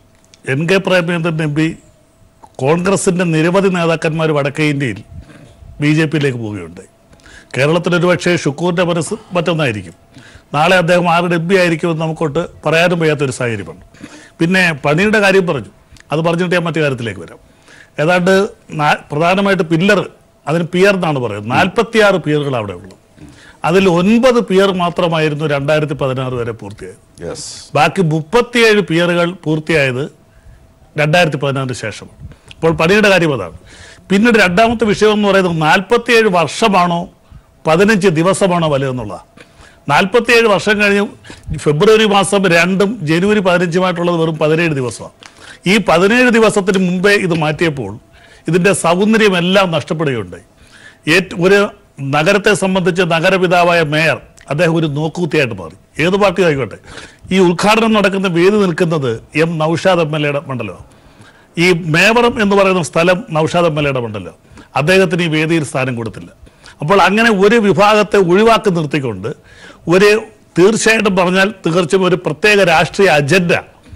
N K Premachandran M P കോൺഗ്രസിൻ്റെ നിരവധി നേതാക്കന്മാർ വടക്കേ ഇന്ത്യയിൽ ബി ജെ പിയിലേക്ക് പോവുകയുണ്ടായി കേരളത്തിൽ ഒരുപക്ഷെ ഷുക്കൂറിൻ്റെ മനസ്സ് മറ്റൊന്നായിരിക്കും നാളെ അദ്ദേഹം ആരുടെ എം പി ആയിരിക്കുമെന്ന് നമുക്കൊട്ട് പറയാനും വയ്യാത്തൊരു സാഹചര്യമാണ് പിന്നെ പണിയുടെ കാര്യം പറഞ്ഞു അത് പറഞ്ഞിട്ട് ഞാൻ മറ്റു കാര്യത്തിലേക്ക് വരാം ഏതാണ്ട് നാ- പ്രധാനമായിട്ട് പില്ലർ അതിന് പിയർ എന്നാണ് പറയുന്നത് നാൽപ്പത്തിയാറ് പിയറുകൾ അവിടെ ഉള്ളു അതിൽ ഒൻപത് പിയർ മാത്രമായിരുന്നു രണ്ടായിരത്തി പതിനാറ് വരെ പൂർത്തിയായത് യെസ് ബാക്കി മുപ്പത്തിയേഴ് പിയറുകൾ പൂർത്തിയായത് രണ്ടായിരത്തി പതിനാറിന് ശേഷമാണ് അപ്പോൾ പണിയുടെ കാര്യം അതാണ് പിന്നീട് രണ്ടാമത്തെ വിഷയം എന്ന് പറയുന്നത് നാൽപ്പത്തിയേഴ് വർഷമാണോ പതിനഞ്ച് ദിവസമാണോ വലുതെന്നുള്ളതാണ് നാൽപ്പത്തിയേഴ് വർഷം കഴിഞ്ഞ് ഫെബ്രുവരി മാസം രണ്ടും ജനുവരി പതിനഞ്ചുമായിട്ടുള്ളത് വെറും പതിനേഴ് ദിവസമാണ് ഈ പതിനേഴ് ദിവസത്തിന് മുമ്പേ ഇത് മാറ്റിയപ്പോൾ ഇതിൻ്റെ സൗന്ദര്യമെല്ലാം നഷ്ടപ്പെടുകയുണ്ടായി ഏറ്റ ഒരു നഗരത്തെ സംബന്ധിച്ച് നഗരപിതാവായ മേയർ അദ്ദേഹം ഒരു നോക്കുകുത്തിയായിട്ട് മാറി ഏത് പാർട്ടി ആയിക്കോട്ടെ ഈ ഉദ്ഘാടനം നടക്കുന്ന വേദി നിൽക്കുന്നത് എം നൌഷാദ് എം എൽ എയുടെ മണ്ഡലമാണ് ഈ മേവറം എന്ന് പറയുന്ന സ്ഥലം നൌഷാദ് എം എൽ എയുടെ മണ്ഡലം അദ്ദേഹത്തിന് ഈ വേദിയിൽ സ്ഥാനം കൊടുത്തില്ല അപ്പോൾ അങ്ങനെ ഒരു വിഭാഗത്തെ ഒഴിവാക്കി നിർത്തിക്കൊണ്ട് ഒരു തീർച്ചയായിട്ടും പറഞ്ഞാൽ തീർച്ചയായും ഒരു പ്രത്യേക രാഷ്ട്രീയ അജണ്ട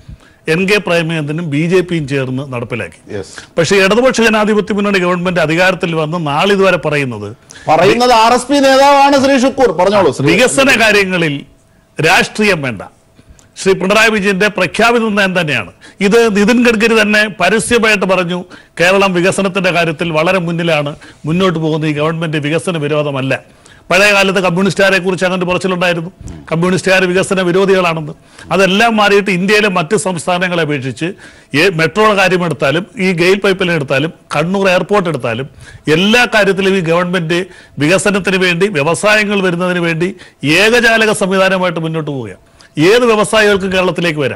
എൻ കെ പ്രേമചന്ദ്രനും ബി ജെ പിയും ചേർന്ന് നടപ്പിലാക്കി യെസ് പക്ഷേ ഇടതുപക്ഷ ജനാധിപത്യ മുന്നണി ഗവൺമെന്റ് അധികാരത്തിൽ വന്ന് നാളിതുവരെ പറയുന്നത് പറയുന്നത് ആർ എസ് പി നേതാവാണ് ശ്രീ ഷുക്കൂർ പറഞ്ഞോളൂ ശ്രീ വികസന കാര്യങ്ങളിൽ രാഷ്ട്രീയം വേണ്ട ശ്രീ പിണറായി വിജയന്റെ പ്രഖ്യാപിത നയം തന്നെയാണ് ഇത് നിതിൻ ഗഡ്കരി തന്നെ പരസ്യമായിട്ട് പറഞ്ഞു കേരളം വികസനത്തിന്റെ കാര്യത്തിൽ വളരെ മുന്നിലാണ് മുന്നോട്ട് പോകുന്ന ഈ ഗവൺമെന്റ് വികസന വിരോധമല്ല പഴയ കാലത്ത് കമ്മ്യൂണിസ്റ്റുകാരെ കുറിച്ച് അങ്ങനെ പറച്ചിലുണ്ടായിരുന്നു കമ്മ്യൂണിസ്റ്റുകാർ വികസന വിരോധികളാണെന്ന് അതെല്ലാം മാറിയിട്ട് ഇന്ത്യയിലെ മറ്റ് സംസ്ഥാനങ്ങളെ അപേക്ഷിച്ച് ഈ മെട്രോയുടെ കാര്യം എടുത്താലും ഈ ഗെയിൽ പൈപ്പിൽ എടുത്താലും കണ്ണൂർ എയർപോർട്ട് എടുത്താലും എല്ലാ കാര്യത്തിലും ഈ ഗവൺമെന്റ് വികസനത്തിന് വേണ്ടി വ്യവസായങ്ങൾ വരുന്നതിന് വേണ്ടി ഏകജാലക സംവിധാനമായിട്ട് മുന്നോട്ട് പോവുകയാണ് ഏത് വ്യവസായികൾക്കും കേരളത്തിലേക്ക് വരാം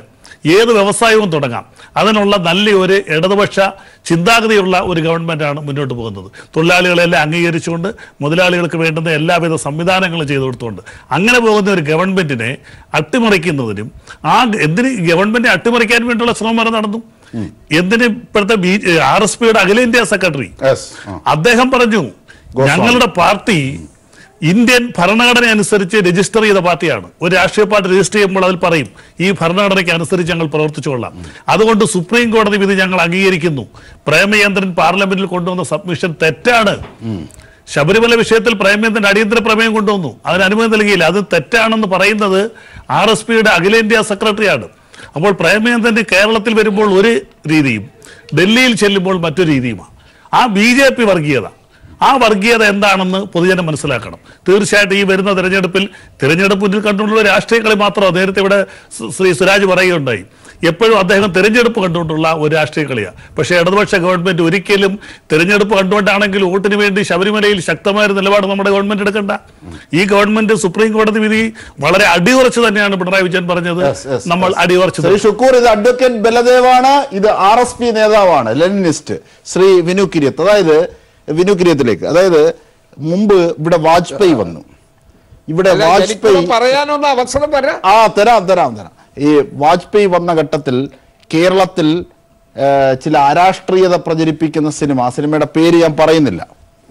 ഏത് വ്യവസായവും തുടങ്ങാം അതിനുള്ള നല്ലൊരു ഇടതുപക്ഷ ചിന്താഗതിയുള്ള ഒരു ഗവൺമെന്റാണ് മുന്നോട്ട് പോകുന്നത് തൊഴിലാളികളെല്ലാം അംഗീകരിച്ചുകൊണ്ട് മുതലാളികൾക്ക് വേണ്ടുന്ന എല്ലാവിധ സംവിധാനങ്ങളും ചെയ്തു കൊടുത്തുകൊണ്ട് അങ്ങനെ പോകുന്ന ഒരു ഗവൺമെന്റിനെ അട്ടിമറിക്കുന്നതിനും ആ എന്തിന് ഈ ഗവൺമെന്റിനെ അട്ടിമറിക്കാൻ വേണ്ടിയുള്ള ശ്രമം വരെ നടന്നു എന്തിന് ഇപ്പോഴത്തെ ബി ആർ എസ് പിയുടെ അഖിലേന്ത്യാ സെക്രട്ടറി Yes. ആ. അദ്ദേഹം പറഞ്ഞു ഗോസ്വാമി. ഞങ്ങളുടെ പാർട്ടി ഇന്ത്യൻ ഭരണഘടന അനുസരിച്ച് രജിസ്റ്റർ ചെയ്ത പാർട്ടിയാണ് ഒരു രാഷ്ട്രീയ പാർട്ടി രജിസ്റ്റർ ചെയ്യുമ്പോൾ അതിൽ പറയും ഈ ഭരണഘടനയ്ക്ക് അനുസരിച്ച് ഞങ്ങൾ പ്രവർത്തിച്ചുകൊള്ളാം അതുകൊണ്ട് സുപ്രീം കോടതി വിധി ഞങ്ങൾ അംഗീകരിക്കുന്നു പ്രേമചന്ദ്രൻ പാർലമെന്റിൽ കൊണ്ടുവന്ന സബ്മിഷൻ തെറ്റാണ് ശബരിമല വിഷയത്തിൽ പ്രേമചന്ദ്രൻ അടിയന്തര പ്രമേയം കൊണ്ടുവന്നു അതിന് അനുമതി നൽകിയില്ല അത് തെറ്റാണെന്ന് പറയുന്നത് ആർ എസ് പിയുടെ അഖിലേന്ത്യാ സെക്രട്ടറിയാണ് അപ്പോൾ പ്രേമചന്ദ്രന് കേരളത്തിൽ വരുമ്പോൾ ഒരു രീതിയും ഡൽഹിയിൽ ചെല്ലുമ്പോൾ മറ്റൊരു രീതിയുമാണ് ആ ബി ജെ പി വർഗീയത ആ വർഗീയത എന്താണെന്ന് പൊതുജനം മനസ്സിലാക്കണം തീർച്ചയായിട്ടും ഈ വരുന്ന തെരഞ്ഞെടുപ്പിൽ തെരഞ്ഞെടുപ്പ് മുന്നിൽ കണ്ടുകൊണ്ടുള്ള രാഷ്ട്രീയ കളി മാത്രമോ നേരത്തെ ഇവിടെ സ് ശ്രീ സുരാജ് പറയുകയുണ്ടായി എപ്പോഴും അദ്ദേഹം തെരഞ്ഞെടുപ്പ് കണ്ടുകൊണ്ടുള്ള ഒരു രാഷ്ട്രീയ കളിയാണ് പക്ഷേ ഇടതുപക്ഷ ഗവൺമെന്റ് ഒരിക്കലും തെരഞ്ഞെടുപ്പ് കണ്ടുകൊണ്ടാണെങ്കിൽ വോട്ടിന് വേണ്ടി ശബരിമലയിൽ ശക്തമായ ഒരു നിലപാട് നമ്മുടെ ഗവൺമെന്റ് എടുക്കണ്ട ഈ ഗവൺമെന്റ് സുപ്രീം കോടതി വിധി വളരെ അടിയുറച്ച് തന്നെയാണ് പിണറായി വിജയൻ പറഞ്ഞത് Yes, yes, നമ്മൾ yes. അടിയുറച്ച് ശ്രീ ഷുക്കൂർ ഇത് അഡ്വക്കേറ്റ് ബലദേവാണ് ഇത് ആർ എസ് പി നേതാവാണ് ലെനിനിസ്റ്റ് ശ്രീ വിനു കിരിയത്ത് അതായത് വിനു കിരിയത്തിലേക്ക് അതായത് മുമ്പ് ഇവിടെ വാജ്പേയി വന്നു ഇവിടെ അല്ല, വാജ്പേയി എനിക്കൊന്ന് പറയാനൊന്ന് അവസരം തരാം ആ തരാം തരാം തരാം ഈ വാജ്പേയി വന്ന ഘട്ടത്തിൽ കേരളത്തിൽ ആ, ചില അരാഷ്ട്രീയത പ്രചരിപ്പിക്കുന്ന സിനിമ ആ സിനിമയുടെ പേര് ഞാൻ പറയുന്നില്ല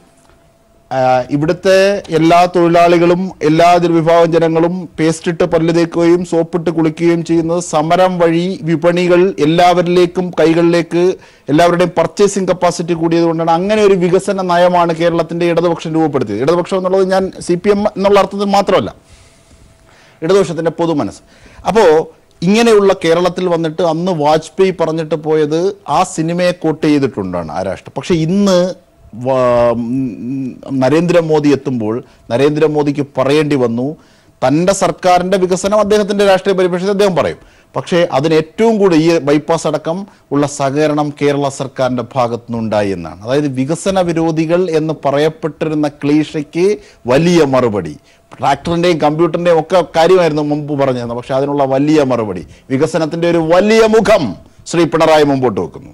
ആ, ഇവിടുത്തെ എല്ലാ തൊഴിലാളികളും എല്ലാ വിഭാഗം ജനങ്ങളും പേസ്റ്റിട്ട് പല്ല് തേക്കുകയും സോപ്പിട്ട് കുളിക്കുകയും ചെയ്യുന്നത് സമരം വഴി വിപണികൾ എല്ലാവരിലേക്കും കൈകളിലേക്ക് എല്ലാവരുടെയും പർച്ചേസിംഗ് കപ്പാസിറ്റി കൂടിയത് കൊണ്ടാണ് അങ്ങനെ ഒരു വികസന നയമാണ് കേരളത്തിന്റെ ഇടതുപക്ഷം രൂപപ്പെടുത്തിയത് ഇടതുപക്ഷം എന്നുള്ളത് ഞാൻ സി പി എം എന്നുള്ള അർത്ഥത്തിൽ മാത്രമല്ല ഇടതുപക്ഷത്തിന്റെ പൊതുമനസ് അപ്പോ ഇങ്ങനെയുള്ള കേരളത്തിൽ വന്നിട്ട് അന്ന് വാജ്പേയി പറഞ്ഞിട്ട് പോയത് ആ സിനിമയെ കോട്ട് ചെയ്തിട്ടുണ്ടാണ് ആ രാഷ്ട്രം പക്ഷെ ഇന്ന് വാ- ഉം, നരേന്ദ്രമോദി എത്തുമ്പോൾ നരേന്ദ്രമോദിക്ക് പറയേണ്ടി വന്നു തൻ്റെ സർക്കാരിൻ്റെ വികസനം അദ്ദേഹത്തിൻ്റെ രാഷ്ട്രീയ പരിപക്ഷത്തിൽ അദ്ദേഹം പറയും പക്ഷേ അതിന് ഏറ്റവും കൂടി ഈ ബൈപ്പാസ് അടക്കം ഉള്ള സഹകരണം കേരള സർക്കാരിൻ്റെ ഭാഗത്തു നിന്നുണ്ടായി എന്നാണ് അതായത് വികസന വിരോധികൾ എന്ന് പറയപ്പെട്ടിരുന്ന ക്ലീഷയ്ക്ക് വലിയ മറുപടി ട്രാക്ടറിൻ്റെയും കമ്പ്യൂട്ടറിൻ്റെയും ഒക്കെ കാര്യമായിരുന്നു മുമ്പ് പറഞ്ഞിരുന്നത് പക്ഷേ അതിനുള്ള വലിയ മറുപടി വികസനത്തിൻ്റെ ഒരു വലിയ മുഖം ശ്രീ പിണറായി മുമ്പോട്ട് വെക്കുന്നു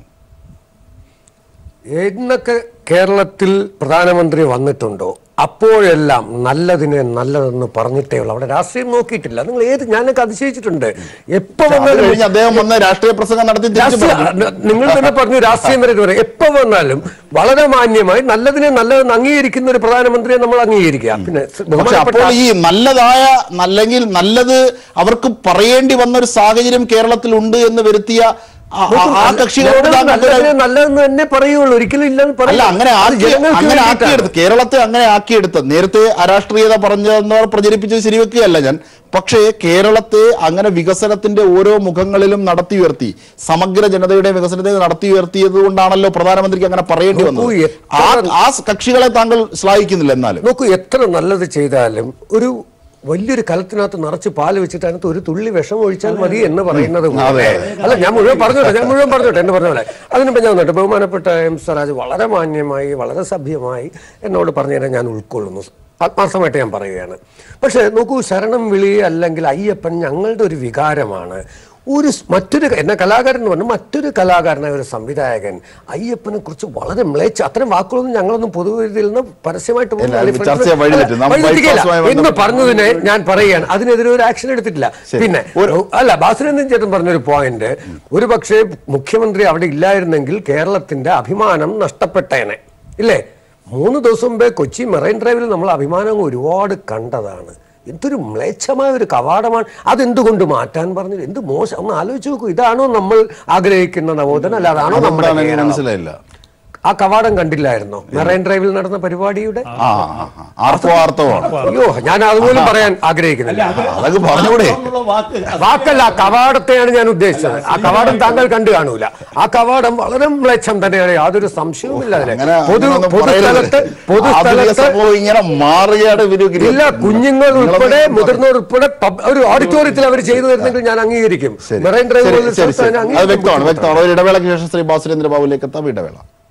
എന്നൊക്കെ കേരളത്തിൽ പ്രധാനമന്ത്രി വന്നിട്ടുണ്ടോ അപ്പോഴെല്ലാം നല്ലതിനെ നല്ലതെന്ന് പറഞ്ഞിട്ടേ ഉള്ളൂ അവിടെ രാഷ്ട്രീയം നോക്കിയിട്ടില്ല നിങ്ങൾ ഏത് ഞാനൊക്കെ അതിശയിച്ചിട്ടുണ്ട് എപ്പോ അത് വന്നാലും കഴിഞ്ഞ് അദ്ദേഹം വന്ന് രാഷ്ട്രീയ പ്രസംഗം നടത്തി തിരിച്ചു രാഷ്ട്രീയ- പറഞ്ഞു. നിങ്ങൾ തന്നെ പറഞ്ഞു രാഷ്ട്രീയം വരെ പറയാം എപ്പോ വന്നാലും വളരെ മാന്യമായി നല്ലതിനെ നല്ലതെന്ന് അംഗീകരിക്കുന്ന ഒരു പ്രധാനമന്ത്രിയെ നമ്മൾ അംഗീകരിക്കുക പിന്നെ പക്ഷെ ബഹുമാനപ്പെട്ട അപ്പോൾ ഈ നല്ലതായ അല്ലെങ്കിൽ നല്ലത് അവർക്ക് പറയേണ്ടി വന്ന ഒരു സാഹചര്യം കേരളത്തിൽ ഉണ്ട് എന്ന് വരുത്തിയ ആ- ആ- ആ കക്ഷികളോട് ഞങ്ങൾ താങ്കൾ നല്ലതിനെ നല്ലതെന്ന് തന്നെ പറയുള്ളൂ ഒരിക്കലും ഇല്ലെന്ന് അല്ല പറയില്ല. അങ്ങനെ അത് ആക്കി ജനങ്ങൾക്ക് അങ്ങനെ വേണ്ടിയിട്ടാണ്. ആക്കിയെടുത്ത് കേരളത്തെ അങ്ങനെ ആക്കിയെടുത്ത് നേരത്തെ അരാഷ്ട്രീയത പറഞ്ഞവർ പ്രചരിപ്പിച്ചത് ശരിവെക്കുകയല്ല ഞാൻ പക്ഷേ കേരളത്തെ അങ്ങനെ വികസനത്തിന്റെ ഓരോ മുഖങ്ങളിലും നടത്തി ഉയർത്തി സമഗ്ര ജനതയുടെ വികസനത്തെ നടത്തി ഉയർത്തിയത് കൊണ്ടാണല്ലോ പ്രധാനമന്ത്രിക്ക് അങ്ങനെ പറയേണ്ടി വന്നത് നോക്കൂ, ആ എത്ര- ആ കക്ഷികളെ താങ്കൾ ശ്ലാഘിക്കുന്നില്ല എന്നാലും നോക്കൂ എത്ര നല്ലത് ചെയ്താലും ഒരു വലിയൊരു കലത്തിനകത്ത് നിറച്ച് പാല് വെച്ചിട്ട് അതിനകത്ത് ഒരു തുള്ളി വിഷം ഒഴിച്ചാൽ മതി എന്ന് പറയുന്നത് പോലെ അല്ല ഞാൻ മുഴുവൻ പറഞ്ഞോട്ടെ ഞാൻ മുഴുവൻ പറഞ്ഞോട്ടെ എന്ന് പറഞ്ഞ പോലെ അതിനിപ്പോൾ ഞാൻ വന്നിട്ട് ബഹുമാനപ്പെട്ട എം സ്വരാജ് വളരെ മാന്യമായി വളരെ സഭ്യമായി എന്നോട് പറഞ്ഞു തരാൻ ഞാൻ ഉൾക്കൊള്ളുന്നു ആത്മാർത്ഥമായിട്ട് ഞാൻ പറയുകയാണ് പക്ഷേ നോക്കൂ ശരണം വിളി അല്ലെങ്കിൽ അയ്യപ്പൻ ഞങ്ങളുടെ ഒരു വികാരമാണ് ഒരു സ് മറ്റൊരു എന്നെ കലാകാരൻ എന്ന് പറഞ്ഞു മറ്റൊരു കലാകാരനായ ഒരു സംവിധായകൻ അയ്യപ്പനെ കുറിച്ച് വളരെ മ്ലേച്ഛ അത്തരം വാക്കുകളൊന്നും ഞങ്ങളൊന്നും പൊതുവേദിയിൽ നിന്ന് പരസ്യമായിട്ട് പോലും ഇല്ല, അല്ലെങ്കിൽ ചർച്ചയെ അല്ല, വഴിതെറ്റും. നാം വഴിതെറ്റിക്കുകയില്ല. bypassവുമായി എന്ന് ബന്ധപ്പെട്ട് പറഞ്ഞതിനെ ഞാൻ പറയുകയാണ് അതിനെതിരെ ഒരു ആക്ഷൻ എടുത്തിട്ടില്ല ശരി. പിന്നെ അല്ല ബാസുരേന്ദ്രൻ ചേട്ടൻ പറഞ്ഞൊരു പോയിന്റ് ഒരു പക്ഷേ മുഖ്യമന്ത്രി അവിടെ ഇല്ലായിരുന്നെങ്കിൽ കേരളത്തിന്റെ അഭിമാനം നഷ്ടപ്പെട്ടേനെ ഇല്ലേ മൂന്ന് ദിവസം മുമ്പേ കൊച്ചി മെറൈൻ ഡ്രൈവിൽ നമ്മൾ അഭിമാനം ഒരുപാട് കണ്ടതാണ് എന്തൊരു മ്ലേച്ഛമായ ഒരു കവാടമാണ് അതെന്തുകൊണ്ട് മാറ്റാൻ പറഞ്ഞു എന്ത് മോശം ഒന്ന് ആലോചിച്ച് നോക്കൂ ഇതാണോ നമ്മൾ ആഗ്രഹിക്കുന്ന നവോദന അല്ല അതാണോ നമ്മുടെ അതെന്താണെന്ന് കേരളം? മനസ്സിലായില്ല ആ കവാടം കണ്ടില്ലായിരുന്നോ മെറൈൻ ഡ്രൈവിൽ നടന്ന പരിപാടിയുടെ ആ ആ, ആ. ആർത്തവ ആർത്തവമാണ് അയ്യോ ഞാൻ അതുപോലും പറയാൻ ആഗ്രഹിക്കുന്നില്ല അതൊക്കെ പറഞ്ഞൂടെ വാക്കല്ല ആ കവാടത്തെയാണ് ഞാൻ ഉദ്ദേശിച്ചത് ആ കവാടം താങ്കൾ കണ്ടു കാണൂല ആ കവാടം വളരെ മ്ലേച്ഛം തന്നെയാണ് യാതൊരു സംശയവുമില്ല അതിന് അങ്ങനെ പൊതു അങ്ങനെയൊന്നും പൊതുസ്ഥലത്ത് പറയരുത്. ആധുനിക പൊതുസ്ഥലത്ത് സംഭവം ഇങ്ങനെ മാറുകയാണ് വിനുഗിരി ഇല്ല കുഞ്ഞുങ്ങൾ ഉൾപ്പെടെ നിങ്ങളൊന്നും മുതിർന്നവർ ഉൾപ്പെടെ പബ്- ഒരു ഓഡിറ്റോറിയത്തിൽ അവർ ചെയ്തു തരുന്നെങ്കിൽ ഞാൻ അംഗീകരിക്കും ശരി. മെറൈൻ ഡ്രൈവ് ശരി, പോലുള്ള ശരി, സ്ഥലത്ത് ശരി. ഞാൻ അത് വ്യക്തമാണ് അംഗീകരിക്കും. വ്യക്തമാണ് ഒരു ഇടവേളയ്ക്ക് ശേഷം ശ്രീ ബാസുരേന്ദ്ര ബാബുലേക്ക് എത്താം ഇടവേള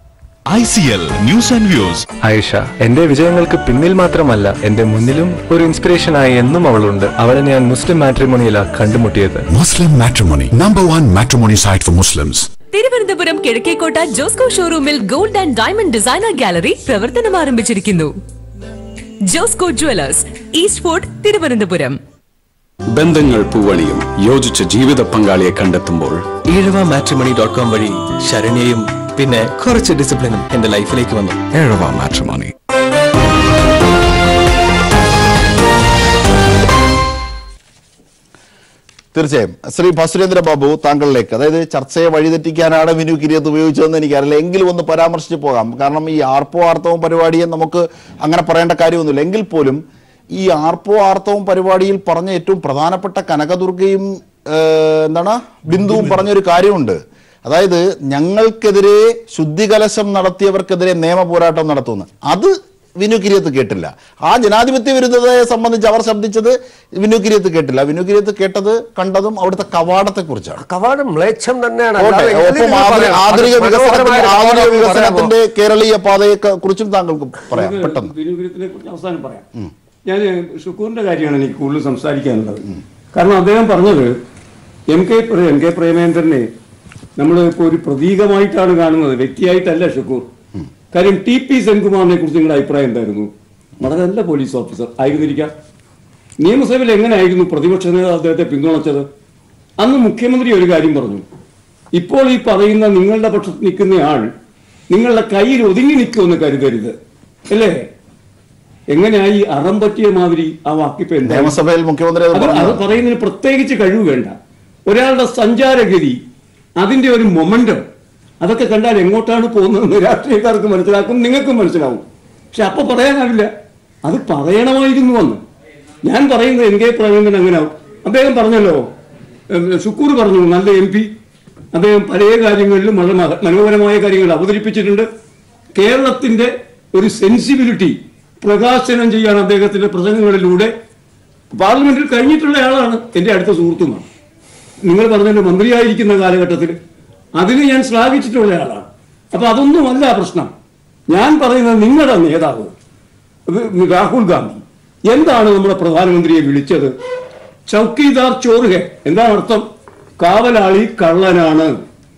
I C L news and views Ayisha എന്റെ വിജയങ്ങൾക്ക് പിന്നിൽ മാത്രമല്ല എന്റെ മുന്നിലും ഒരു ഇൻസ്പിറേഷനായി എന്നും അവളുണ്ട് അവളെ ഞാൻ മുസ്ലിം മാട്രിമോണിയിലാ കണ്ടുമുട്ടിയത് Muslim matrimony number one matrimony site for Muslims Thiruvananthapuram Kizhakkekotta Josco ഷോറൂമിൽ gold and diamond designer gallery പ്രവർത്തനം ആരംഭിച്ചിരിക്കുന്നു Josco jewellers east fort Thiruvananthapuram ബന്ധങ്ങൾ പൂവണിയും യോജിച്ച ജീവിത പങ്കാളിയെ കണ്ടെത്തുമ്പോൾ ഈഴവ മാട്രിമണി ഡോട്ട് കോം വഴി ശരണ്യയും പിന്നെ കുറച്ച് ഡിസിപ്ലിനും എന്റെ ലൈഫിലേക്ക് വന്നു ഏഴവ മാട്രിമോണി തീർച്ചയായും ശ്രീ ഭസുരേന്ദ്ര ബാബു താങ്കളിലേക്ക് അതായത് ചർച്ചയെ വഴിതെറ്റിക്കാനാണ് വിനു കിരിയത്ത് ഉപയോഗിച്ചതെന്ന് എനിക്കറിയില്ല എങ്കിലും ഒന്ന് പരാമർശിച്ച് പോകാം കാരണം ഈ ആർപ്പോ ആർത്തവം പരിപാടിയെ നമുക്ക് അങ്ങനെ പറയേണ്ട കാര്യമൊന്നുമില്ല എങ്കിൽ പോലും ഈ ആർപ്പോ ആർത്തവം പരിപാടിയിൽ പറഞ്ഞ ഏറ്റവും പ്രധാനപ്പെട്ട കനകദുർഗയും ഏഹ്, എന്താണ് ബിന്ദുവും പറഞ്ഞൊരു കാര്യമുണ്ട് അതായത് ഞങ്ങൾക്കെതിരെ ശുദ്ധികലശം നടത്തിയവർക്കെതിരെ നിയമ പോരാട്ടം നടത്തുന്നു അത് വിനു കിരിയത്ത് കേട്ടില്ല ആ ജനാധിപത്യ വിരുദ്ധതയെ സംബന്ധിച്ച് അവർ ശബ്ദിച്ചത് വിനു കിരിയത്ത് കേട്ടില്ല വിനു കിരിയത്ത് കേട്ടത് കണ്ടതും അവിടുത്തെ കവാടത്തെ കുറിച്ചാണ് കവാടം മ്ലേച്ഛം തന്നെയാണ് ഓട്ടെ, അല്ലാതെ ഒപ്പം എന്തിനു ആധുനിക പറയാം? ആധുനിക അത് മനോഹരമായ വികസനത്തിന്റെ ആധുനിക കവാടം എന്ന് വികസനത്തിന്റെ പറയാമോ? കേരളീയ പാതയെ കുറിച്ചും താങ്കൾക്ക് പറയാം പെട്ടെന്ന് വിനുഗ്രഹത്തിനെ കുറിച്ച് അവസാനം പറയാം ഞാൻ ഷുക്കൂറിന്റെ കാര്യമാണ് എനിക്ക് കൂടുതൽ സംസാരിക്കാനുള്ളത് കാരണം അദ്ദേഹം പറഞ്ഞത് എം കെ പ്ര- എം കെ പ്രേമേന്ദ്രനെ നമ്മൾ ഇപ്പോൾ ഒരു പ്രതീകമായിട്ടാണ് കാണുന്നത് വ്യക്തിയായിട്ടല്ല ഷുക്കൂർ കാര്യം ടി പി സെൻകുമാറിനെ കുറിച്ച് നിങ്ങളുടെ അഭിപ്രായം എന്തായിരുന്നു വളരെ നല്ല പോലീസ് ഓഫീസർ ആയിരുന്നിരിക്കാം നിയമസഭയിൽ എങ്ങനെയായിരുന്നു പ്രതിപക്ഷ നേതാവ് അദ്ദേഹത്തെ പിന്തുണച്ചത് അന്ന് മുഖ്യമന്ത്രി ഒരു കാര്യം പറഞ്ഞു ഇപ്പോൾ ഈ പറയുന്ന നിങ്ങളുടെ പക്ഷത്ത് നിൽക്കുന്ന ആൾ നിങ്ങളുടെ കയ്യിൽ ഒതുങ്ങി നിൽക്കുമെന്ന് കരുതരുത് അല്ലേ എങ്ങനെയായി അറം പറ്റിയ മാതിരി ആ വാക്കിപ്പോ എന്താ നിയമസഭയിൽ മുഖ്യമന്ത്രി അത് അത് അത് പറഞ്ഞു പറയുന്നതിന് പ്രത്യേകിച്ച് കഴിവ് വേണ്ട ഒരാളുടെ സഞ്ചാരഗതി അതിന്റെ ഒരു മൊമെന്റം അതൊക്കെ കണ്ടാൽ എങ്ങോട്ടാണ് പോകുന്നതെന്ന് രാഷ്ട്രീയക്കാർക്ക് മനസ്സിലാക്കും നിങ്ങൾക്കും മനസ്സിലാവും പക്ഷെ അപ്പൊ പറയാനാവില്ല അത് പറയണമായിരുന്നു എന്ന് ഞാൻ പറയുന്നത് എൻ കെ പ്രേമേന്ദ്രൻ അങ്ങനെ അദ്ദേഹം പറഞ്ഞല്ലോ ഉം, ശുക്കൂർ പറഞ്ഞു നല്ല എം പി അദ്ദേഹം പല കാര്യങ്ങളിലും വളരെ മഹ- മനോഹരമായ കാര്യങ്ങൾ അവതരിപ്പിച്ചിട്ടുണ്ട് കേരളത്തിന്റെ ഒരു സെൻസിബിലിറ്റി പ്രകാശനം ചെയ്യാൻ അദ്ദേഹത്തിന്റെ പ്രസംഗങ്ങളിലൂടെ പാർലമെന്റിൽ കഴിഞ്ഞിട്ടുള്ള ആളാണ് എൻ്റെ അടുത്ത സുഹൃത്തുമാണ് നിങ്ങൾ പറഞ്ഞല്ലോ മന്ത്രിയായിരിക്കുന്ന കാലഘട്ടത്തിൽ അതിന് ഞാൻ ശ്ലാഘിച്ചിട്ടുള്ള ആളാണ് അപ്പൊ അതൊന്നുമല്ല പ്രശ്നം ഞാൻ പറയുന്നത് നിങ്ങളുടെ നേതാവ് ഇത് രാഹുൽ ഗാന്ധി എന്താണ് നമ്മുടെ പ്രധാനമന്ത്രിയെ വിളിച്ചത് ചൗക്കീദാർ ചോറുകെ എന്താണ് അർത്ഥം കാവലാളി കള്ളനാണ്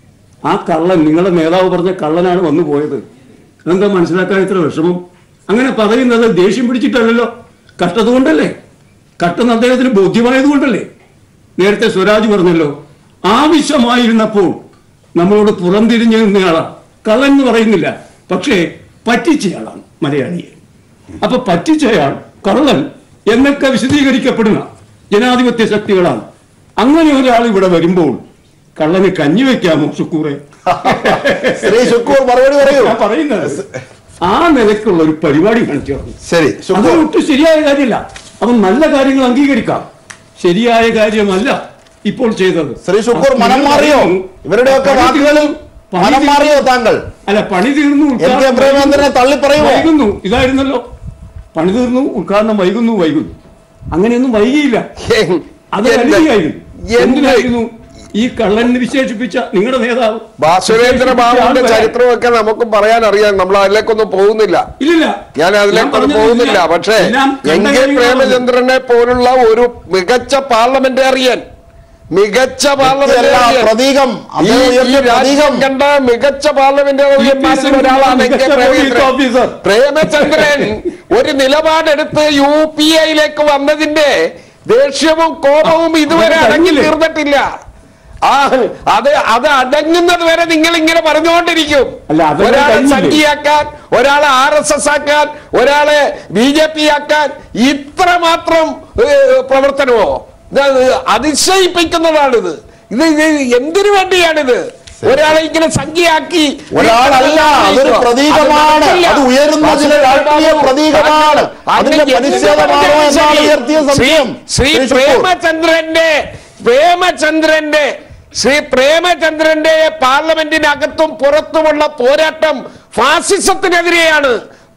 ആ കള്ളൻ നിങ്ങളുടെ നേതാവ് പറഞ്ഞ കള്ളനാണ് വന്നു പോയത് അതെന്താ മനസ്സിലാക്കാൻ ഇത്ര വിഷമം അങ്ങനെ പറയുന്നത് ദേഷ്യം പിടിച്ചിട്ടല്ലല്ലോ കഷ്ടത കൊണ്ടല്ലേ കട്ടെന്ന് അദ്ദേഹത്തിന് ബോധ്യമായത് കൊണ്ടല്ലേ നേരത്തെ സ്വരാജ് പറഞ്ഞല്ലോ ആവശ്യമായിരുന്നപ്പോൾ നമ്മളോട് പുറംതിരിഞ്ഞു നിന്നയാളാണ് കള്ളൻ എന്ന് പറയുന്നില്ല പക്ഷേ പറ്റിച്ചയാളാണ് മലയാളിയെ അപ്പൊ പറ്റിച്ചയാൾ കള്ളൻ എന്നൊക്കെ വിശദീകരിക്കപ്പെടുന്ന ജനാധിപത്യ ശക്തികളാണ് അങ്ങനെ ഒരാൾ ഇവിടെ വരുമ്പോൾ കള്ളന് കഞ്ഞി വെക്കാമോ ശുക്കൂറെ ശ്രീ ശുക്കൂർ മറുപടി പറയൂ ഞാൻ പറയുന്നത് ആ നിലക്കുള്ള ഒരു പരിപാടി കാണിച്ചു തന്നു. ശരി അത് ശുക്കൂർ ഒട്ടും ശരിയായ കാര്യമില്ല അവൻ നല്ല കാര്യങ്ങൾ അംഗീകരിക്കാം ശരിയായ കാര്യമല്ല ഇപ്പോൾ ചെയ്തത് ശ്രീ ശുക്കൂർ മനം മാറിയോ ഇവരുടെയൊക്കെ പണി വാക്കുകളിൽ പണി മനം തീർന്നു. മാറിയോ താങ്കൾ അല്ല പണി തീർന്നു എം കെ ഉദ്ഘാടനം പ്രേമേന്ദ്രനെ തള്ളി പറയുമോ? വൈകുന്നു ഇതായിരുന്നല്ലോ പണി തീർന്നു ഉദ്ഘാടനം വൈകുന്നു വൈകുന്നു അങ്ങനെയൊന്നും വൈകിയില്ല അത് എന്ത്? വൈകിയായിരുന്നു എന്ത്? എന്തിനായിരുന്നു ഈ കള്ളനെ വിശേഷിപ്പിച്ച നിങ്ങളുടെ നേതാവ് സുരേന്ദ്ര ബാബുവിന്റെ വിശേഷിപ്പിച്ച ആൾ ചരിത്രമൊക്കെ നമുക്ക് പറയാൻ അറിയാം നമ്മൾ അതിലേക്കൊന്നും പോകുന്നില്ല ഇല്ലില്ല ഞാൻ അതിലേക്കൊന്നും പറഞ്ഞത് പോകുന്നില്ല ഇല്ല. പക്ഷേ എല്ലാം കണ്ട എൻ കെ കാര്യങ്ങളാണ്. പ്രേമചന്ദ്രനെ പോലുള്ള ഒരു മികച്ച പാർലമെന്റേറിയൻ മികച്ച പാർലമെന്റേറിയൻ പ്രതീകം ഈ അദ്ദേഹം ഈ ഉയർത്തിയ രാജ്യം പ്രതീകം കണ്ട മികച്ച പാർലമെന്റേറിയന്മാരിൽ ഒരാളാണ് എൻ കെ മികച്ച പോലീസ് പ്രേമചന്ദ്രൻ ഓഫീസർ. പ്രേമചന്ദ്രൻ ഒരു നിലപാടെടുത്ത് യു പി ഐയിലേക്ക് വന്നതിന്റെ ദേഷ്യവും കോപവും ഇതുവരെ അത് അടങ്ങി കഴിഞ്ഞില്ലേ? തീർന്നിട്ടില്ല ആ അത് അത് അടങ്ങുന്നത് വരെ നിങ്ങൾ ഇങ്ങനെ പറഞ്ഞുകൊണ്ടിരിക്കും അല്ല, അതല്ലേ ഒരാളെ കഴിഞ്ഞില്ലേ? സംഖ്യയാക്കാൻ ഒരാളെ ആർ എസ് എസ് ആക്കാൻ ഒരാളെ ബി ജെ പി ആക്കാൻ ഇത്ര മാത്രം ഏഹ്, പ്രവർത്തനമോ ഇത് അതിശയിപ്പിക്കുന്നതാണിത് ഇത് ഇത് എന്തിനു വേണ്ടിയാണിത് ഒരാളെ ഇങ്ങനെ സംഖ്യയാക്കി ഒരാളല്ല അതൊരു അത് പ്രതീകമാണ് നടക്കില്ല. അത് ഉയരുന്ന ചില രാഷ്ട്രീയ പ്രതീകമാണ് അതിന്റെ അങ്ങനെ പ്രതിഷേധമാണോ എന്ത് എന്നാണ് ശരി. ഉയർത്തിയ സംശയം ശ്രീ ശ്രീ ശുക്കൂർ. പ്രേമചന്ദ്രന്റെ പ്രേമചന്ദ്രന്റെ ശ്രീ പ്രേമചന്ദ്രന്റെ പാർലമെന്റിനകത്തും പുറത്തുമുള്ള പോരാട്ടം ഫാസിസത്തിനെതിരെയാണ്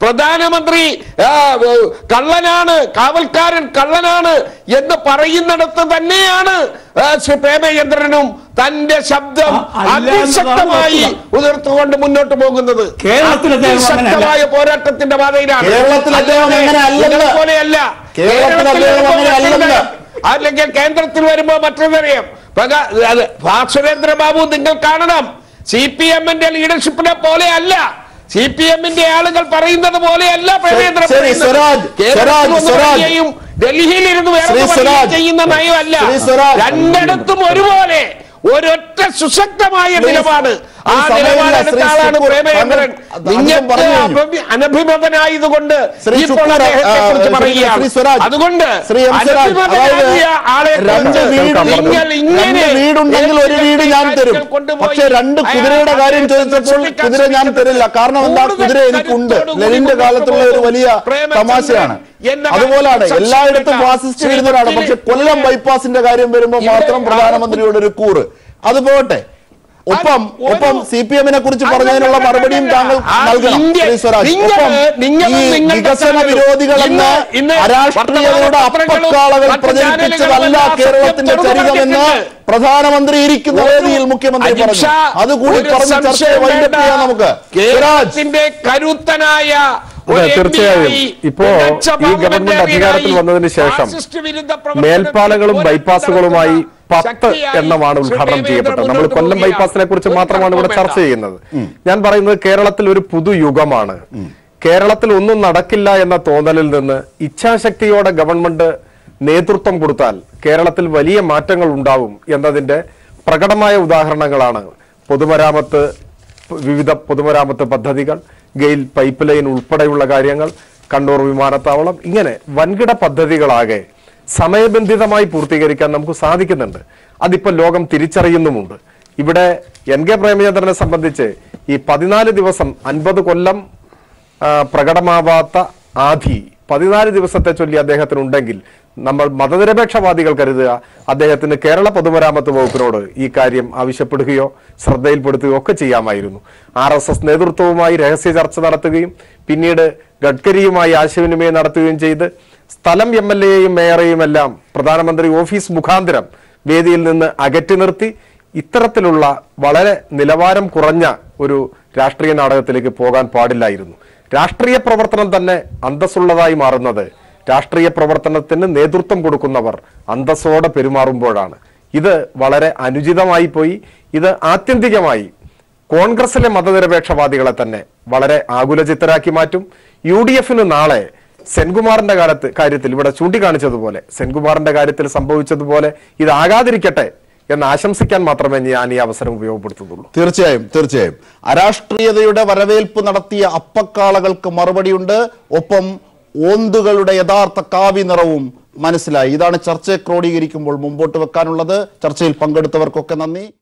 പ്രധാനമന്ത്രി ആ, ഏ, കള്ളനാണ് കാവൽക്കാരൻ കള്ളനാണ് എന്ന് പറയുന്നിടത്ത് തന്നെയാണ് ആ, ശ്രീ പ്രേമചന്ദ്രനും തന്റെ ശബ്ദം അ- അല്ല എന്നതാണ് അതിശക്തമായി വസ്തുത. ഉയർത്തുകൊണ്ട് മുന്നോട്ട് പോകുന്നത് കേരളത്തിൽ അദ്ദേഹം അങ്ങനെയല്ല. ശക്തമായ പോരാട്ടത്തിന്റെ പാതയിലാണ് കേരളത്തിൽ അദ്ദേഹം അല്ലാതെ അങ്ങനെ അല്ലെന്ന്. നിങ്ങളെ പോലെയല്ല കേരളത്തിൽ അദ്ദേഹം വരുമ്പോൾ അങ്ങനെ അല്ലെന്ന്. മറ്റൊന്നറിയാം. അല്ലെങ്കിൽ കേന്ദ്രത്തിൽ വരുമ്പോ മറ്റൊന്നറിയാം പക- അത് സുരേന്ദ്ര ബാബു നിങ്ങൾ കാണണം സി പി എമ്മിന്റെ ലീഡർഷിപ്പിനെ പോലെ അല്ല സി പി എമ്മിന്റെ ആളുകൾ പറയുന്നത് പോലെയല്ല പ്രേമേന്ദ്രൻ ശരി, പറയുന്നത്. സ്വരാജ്, കേരളത്തിൽ സ്വരാജ്, ഒന്ന് സ്വരാജ്. പറയുകയും ഡൽഹിയിൽ ഇരുന്ന് വേറെ ശ്രീ ഒന്ന് സ്വരാജ്. പറയുകയും ചെയ്യുന്ന നയമല്ല ശ്രീ സ്വരാജ്. രണ്ടിടത്തും ഒരുപോലെ ഒരൊറ്റ സുശക്തമായ Please. നിലപാട് ആ ഈ സമയമില്ല, നിലപാടെടുത്ത ശ്രീ ആളാണ് ശുക്കൂർ. പ്രേമചന്ദ്രൻ അത് നിങ്ങൾക്ക് അദ്ദേഹം പറഞ്ഞു കഴിഞ്ഞു. അപമി- അനഭിമതനായതുകൊണ്ട് ശ്രീ ഇപ്പോൾ ശുക്കൂർ, അദ്ദേഹത്തെ ആ, കുറിച്ച് ശ്രീ- പറയുകയാണ് ശ്രീ സ്വരാജ്. അതുകൊണ്ട് ശ്രീ എം സ്വരാജ്, അനഭിമതനായ അതായത് ആളെ രണ്ട് കൊണ്ട് വീട് നിങ്ങൾ ഇങ്ങനെ രണ്ട് വീടുണ്ടെങ്കിൽ ഒരു വീട് ഞാൻ തരും കൊണ്ടുപോയി പക്ഷെ രണ്ട് കുതിരയുടെ കാര്യം ചോദിച്ചപ്പോൾ കുതിര ഞാൻ തരില്ല കാരണം എന്താ കുതിര എനിക്കുണ്ട് ലെനിന്റെ കാലത്തുള്ള ഒരു വലിയ തമാശയാണ് അതുപോലാണ് എല്ലായിടത്തും ഫാസിസ്റ്റ് വിരുദ്ധരാണ് പക്ഷെ കൊല്ലം ബൈപ്പാസിന്റെ കാര്യം വരുമ്പോൾ മാത്രം പ്രധാനമന്ത്രിയുടെ ഒരു കൂറ് അത് പോട്ടെ ഒപ്പം ഒപ്പം സി പി എമ്മിനെ കുറിച്ച് പറഞ്ഞതിനുള്ള മറുപടിയും താങ്കൾ നൽകണം ശ്രീ സ്വരാജ് ഒപ്പം ഈ വികസന വിരോധികളെന്ന് അരാഷ്ട്രീയതയുടെ അപ്പക്കാളകൾ പ്രചരിപ്പിച്ചതല്ല കേരളത്തിന്റെ ചരിതമെന്ന് പ്രധാനമന്ത്രി ഇരിക്കുന്ന വേദിയിൽ മുഖ്യമന്ത്രി പറഞ്ഞു അതുകൂടി പറഞ്ഞ് ചർച്ചയെ വൈൻഡപ്പ് ചെയ്യാം നമുക്ക് സ്വരാജ് കേരളത്തിന്റെ കരുത്തനായ ഒരു അതെ, തീർച്ചയായും. MPയായി, ഇപ്പോ മികച്ച ഈ ഗവൺമെന്റ് parliamentarian അധികാരത്തിൽ ആയി, വന്നതിന് ശേഷം ഫാസിസ്റ്റ് വിരുദ്ധ പ്രവർത്തനത്തിൽ മേൽപ്പാലങ്ങളും പോരാട്ടം ബൈപ്പാസുകളുമായി പത്ത് ശക്തിയായി എണ്ണമാണ് ഉദ്ഘാടനം ശ്രീ ചെയ്യപ്പെട്ടത് ദേവേന്ദ്രൻ നമ്മൾ കൊല്ലം മുന്നോട്ട് ബൈപ്പാസിനെ കുറിച്ച് പോവുകയാണ്. മാത്രമാണ് ഇവിടെ ഒരു ചർച്ച തർക്കവും ചെയ്യുന്നത് ഞാൻ പറയുന്നത് കേരളത്തിൽ ഒരു പുതുയുഗമാണ് കേരളത്തിൽ ഒന്നും നടക്കില്ല എന്ന തോന്നലിൽ നിന്ന് ഇച്ഛാശക്തിയോടെ ഗവൺമെന്റ് നേതൃത്വം കൊടുത്താൽ കേരളത്തിൽ വലിയ മാറ്റങ്ങൾ ഉണ്ടാവും എന്നതിന്റെ പ്രകടമായ ഉദാഹരണങ്ങളാണ് പൊതുമരാമത്ത് വിവിധ പൊതുമരാമത്ത് പദ്ധതികൾ ഗെയിൽ പൈപ്പ് ലൈൻ ഉൾപ്പെടെയുള്ള കാര്യങ്ങൾ കണ്ണൂർ വിമാനത്താവളം ഇങ്ങനെ വൻകിട പദ്ധതികളാകെ സമയബന്ധിതമായി പൂർത്തീകരിക്കാൻ നമുക്ക് സാധിക്കുന്നുണ്ട് അതിപ്പോ ലോകം തിരിച്ചറിയുന്നുമുണ്ട് ഇവിടെ എൻ കെ പ്രേമചന്ദ്രനെ സംബന്ധിച്ച് ഈ പതിനാല് ദിവസം അൻപത് കൊല്ലം ആ, പ്രകടമാവാത്ത ആധി പതിനാല് ദിവസത്തെ ചൊല്ലി അദ്ദേഹത്തിനുണ്ടെങ്കിൽ നമ്മൾ മതനിരപേക്ഷവാദികൾ കരുതുക അദ്ദേഹത്തിന് കേരള പൊതുമരാമത്ത് വകുപ്പിനോട് ഈ കാര്യം ആവശ്യപ്പെടുകയോ ശ്രദ്ധയിൽപ്പെടുത്തുകയോ ഒക്കെ ചെയ്യാമായിരുന്നു ആർ എസ് എസ് നേതൃത്വവുമായി രഹസ്യ ചർച്ച നടത്തുകയും പിന്നീട് ഗഡ്കരിയുമായി ആശയവിനിമയം നടത്തുകയും ചെയ്ത് സ്ഥലം എം എൽ എയും മേയറെയും എല്ലാം പ്രധാനമന്ത്രി ഓഫീസ് മുഖാന്തരം വേദിയിൽ നിന്ന് അകറ്റി നിർത്തി ഇത്തരത്തിലുള്ള വളരെ നിലവാരം കുറഞ്ഞ ഒരു രാഷ്ട്രീയ നാടകത്തിലേക്ക് പോകാൻ പാടില്ലായിരുന്നു രാഷ്ട്രീയ പ്രവർത്തനം തന്നെ അന്തസ്സുള്ളതായി മാറുന്നത് രാഷ്ട്രീയ പ്രവർത്തനത്തിന് നേതൃത്വം കൊടുക്കുന്നവർ അന്തസ്സോടെ പെരുമാറുമ്പോഴാണ് ഇത് വളരെ അനുചിതമായി പോയി ഇത് ആത്യന്തികമായി കോൺഗ്രസിലെ മതനിരപേക്ഷവാദികളെ തന്നെ വളരെ ആകുലചിത്തരാക്കി മാറ്റും യു ഡി എഫിന് നാളെ സെൻകുമാറിന്റെ കാലത്ത് കാര്യത്തിൽ ഇവിടെ ചൂണ്ടിക്കാണിച്ചതുപോലെ സെൻകുമാറിന്റെ കാര്യത്തിൽ സംഭവിച്ചതുപോലെ ഇതാകാതിരിക്കട്ടെ എന്ന് ആശംസിക്കാൻ മാത്രമേ ഞാൻ ഈ അവസരം ഉപയോഗപ്പെടുത്തുന്നുള്ളൂ തീർച്ചയായും തീർച്ചയായും അരാഷ്ട്രീയതയുടെ വരവേൽപ്പ് നടത്തിയ അപ്പക്കാളകൾക്ക് മറുപടിയുണ്ട് ഒപ്പം ഓന്തുകളുടെ യഥാർത്ഥ കാവി നിറവും മനസ്സിലായി ഇതാണ് ചർച്ചയെ ക്രോഡീകരിക്കുമ്പോൾ മുമ്പോട്ട് വെക്കാനുള്ളത് ചർച്ചയിൽ പങ്കെടുത്തവർക്കൊക്കെ നന്ദി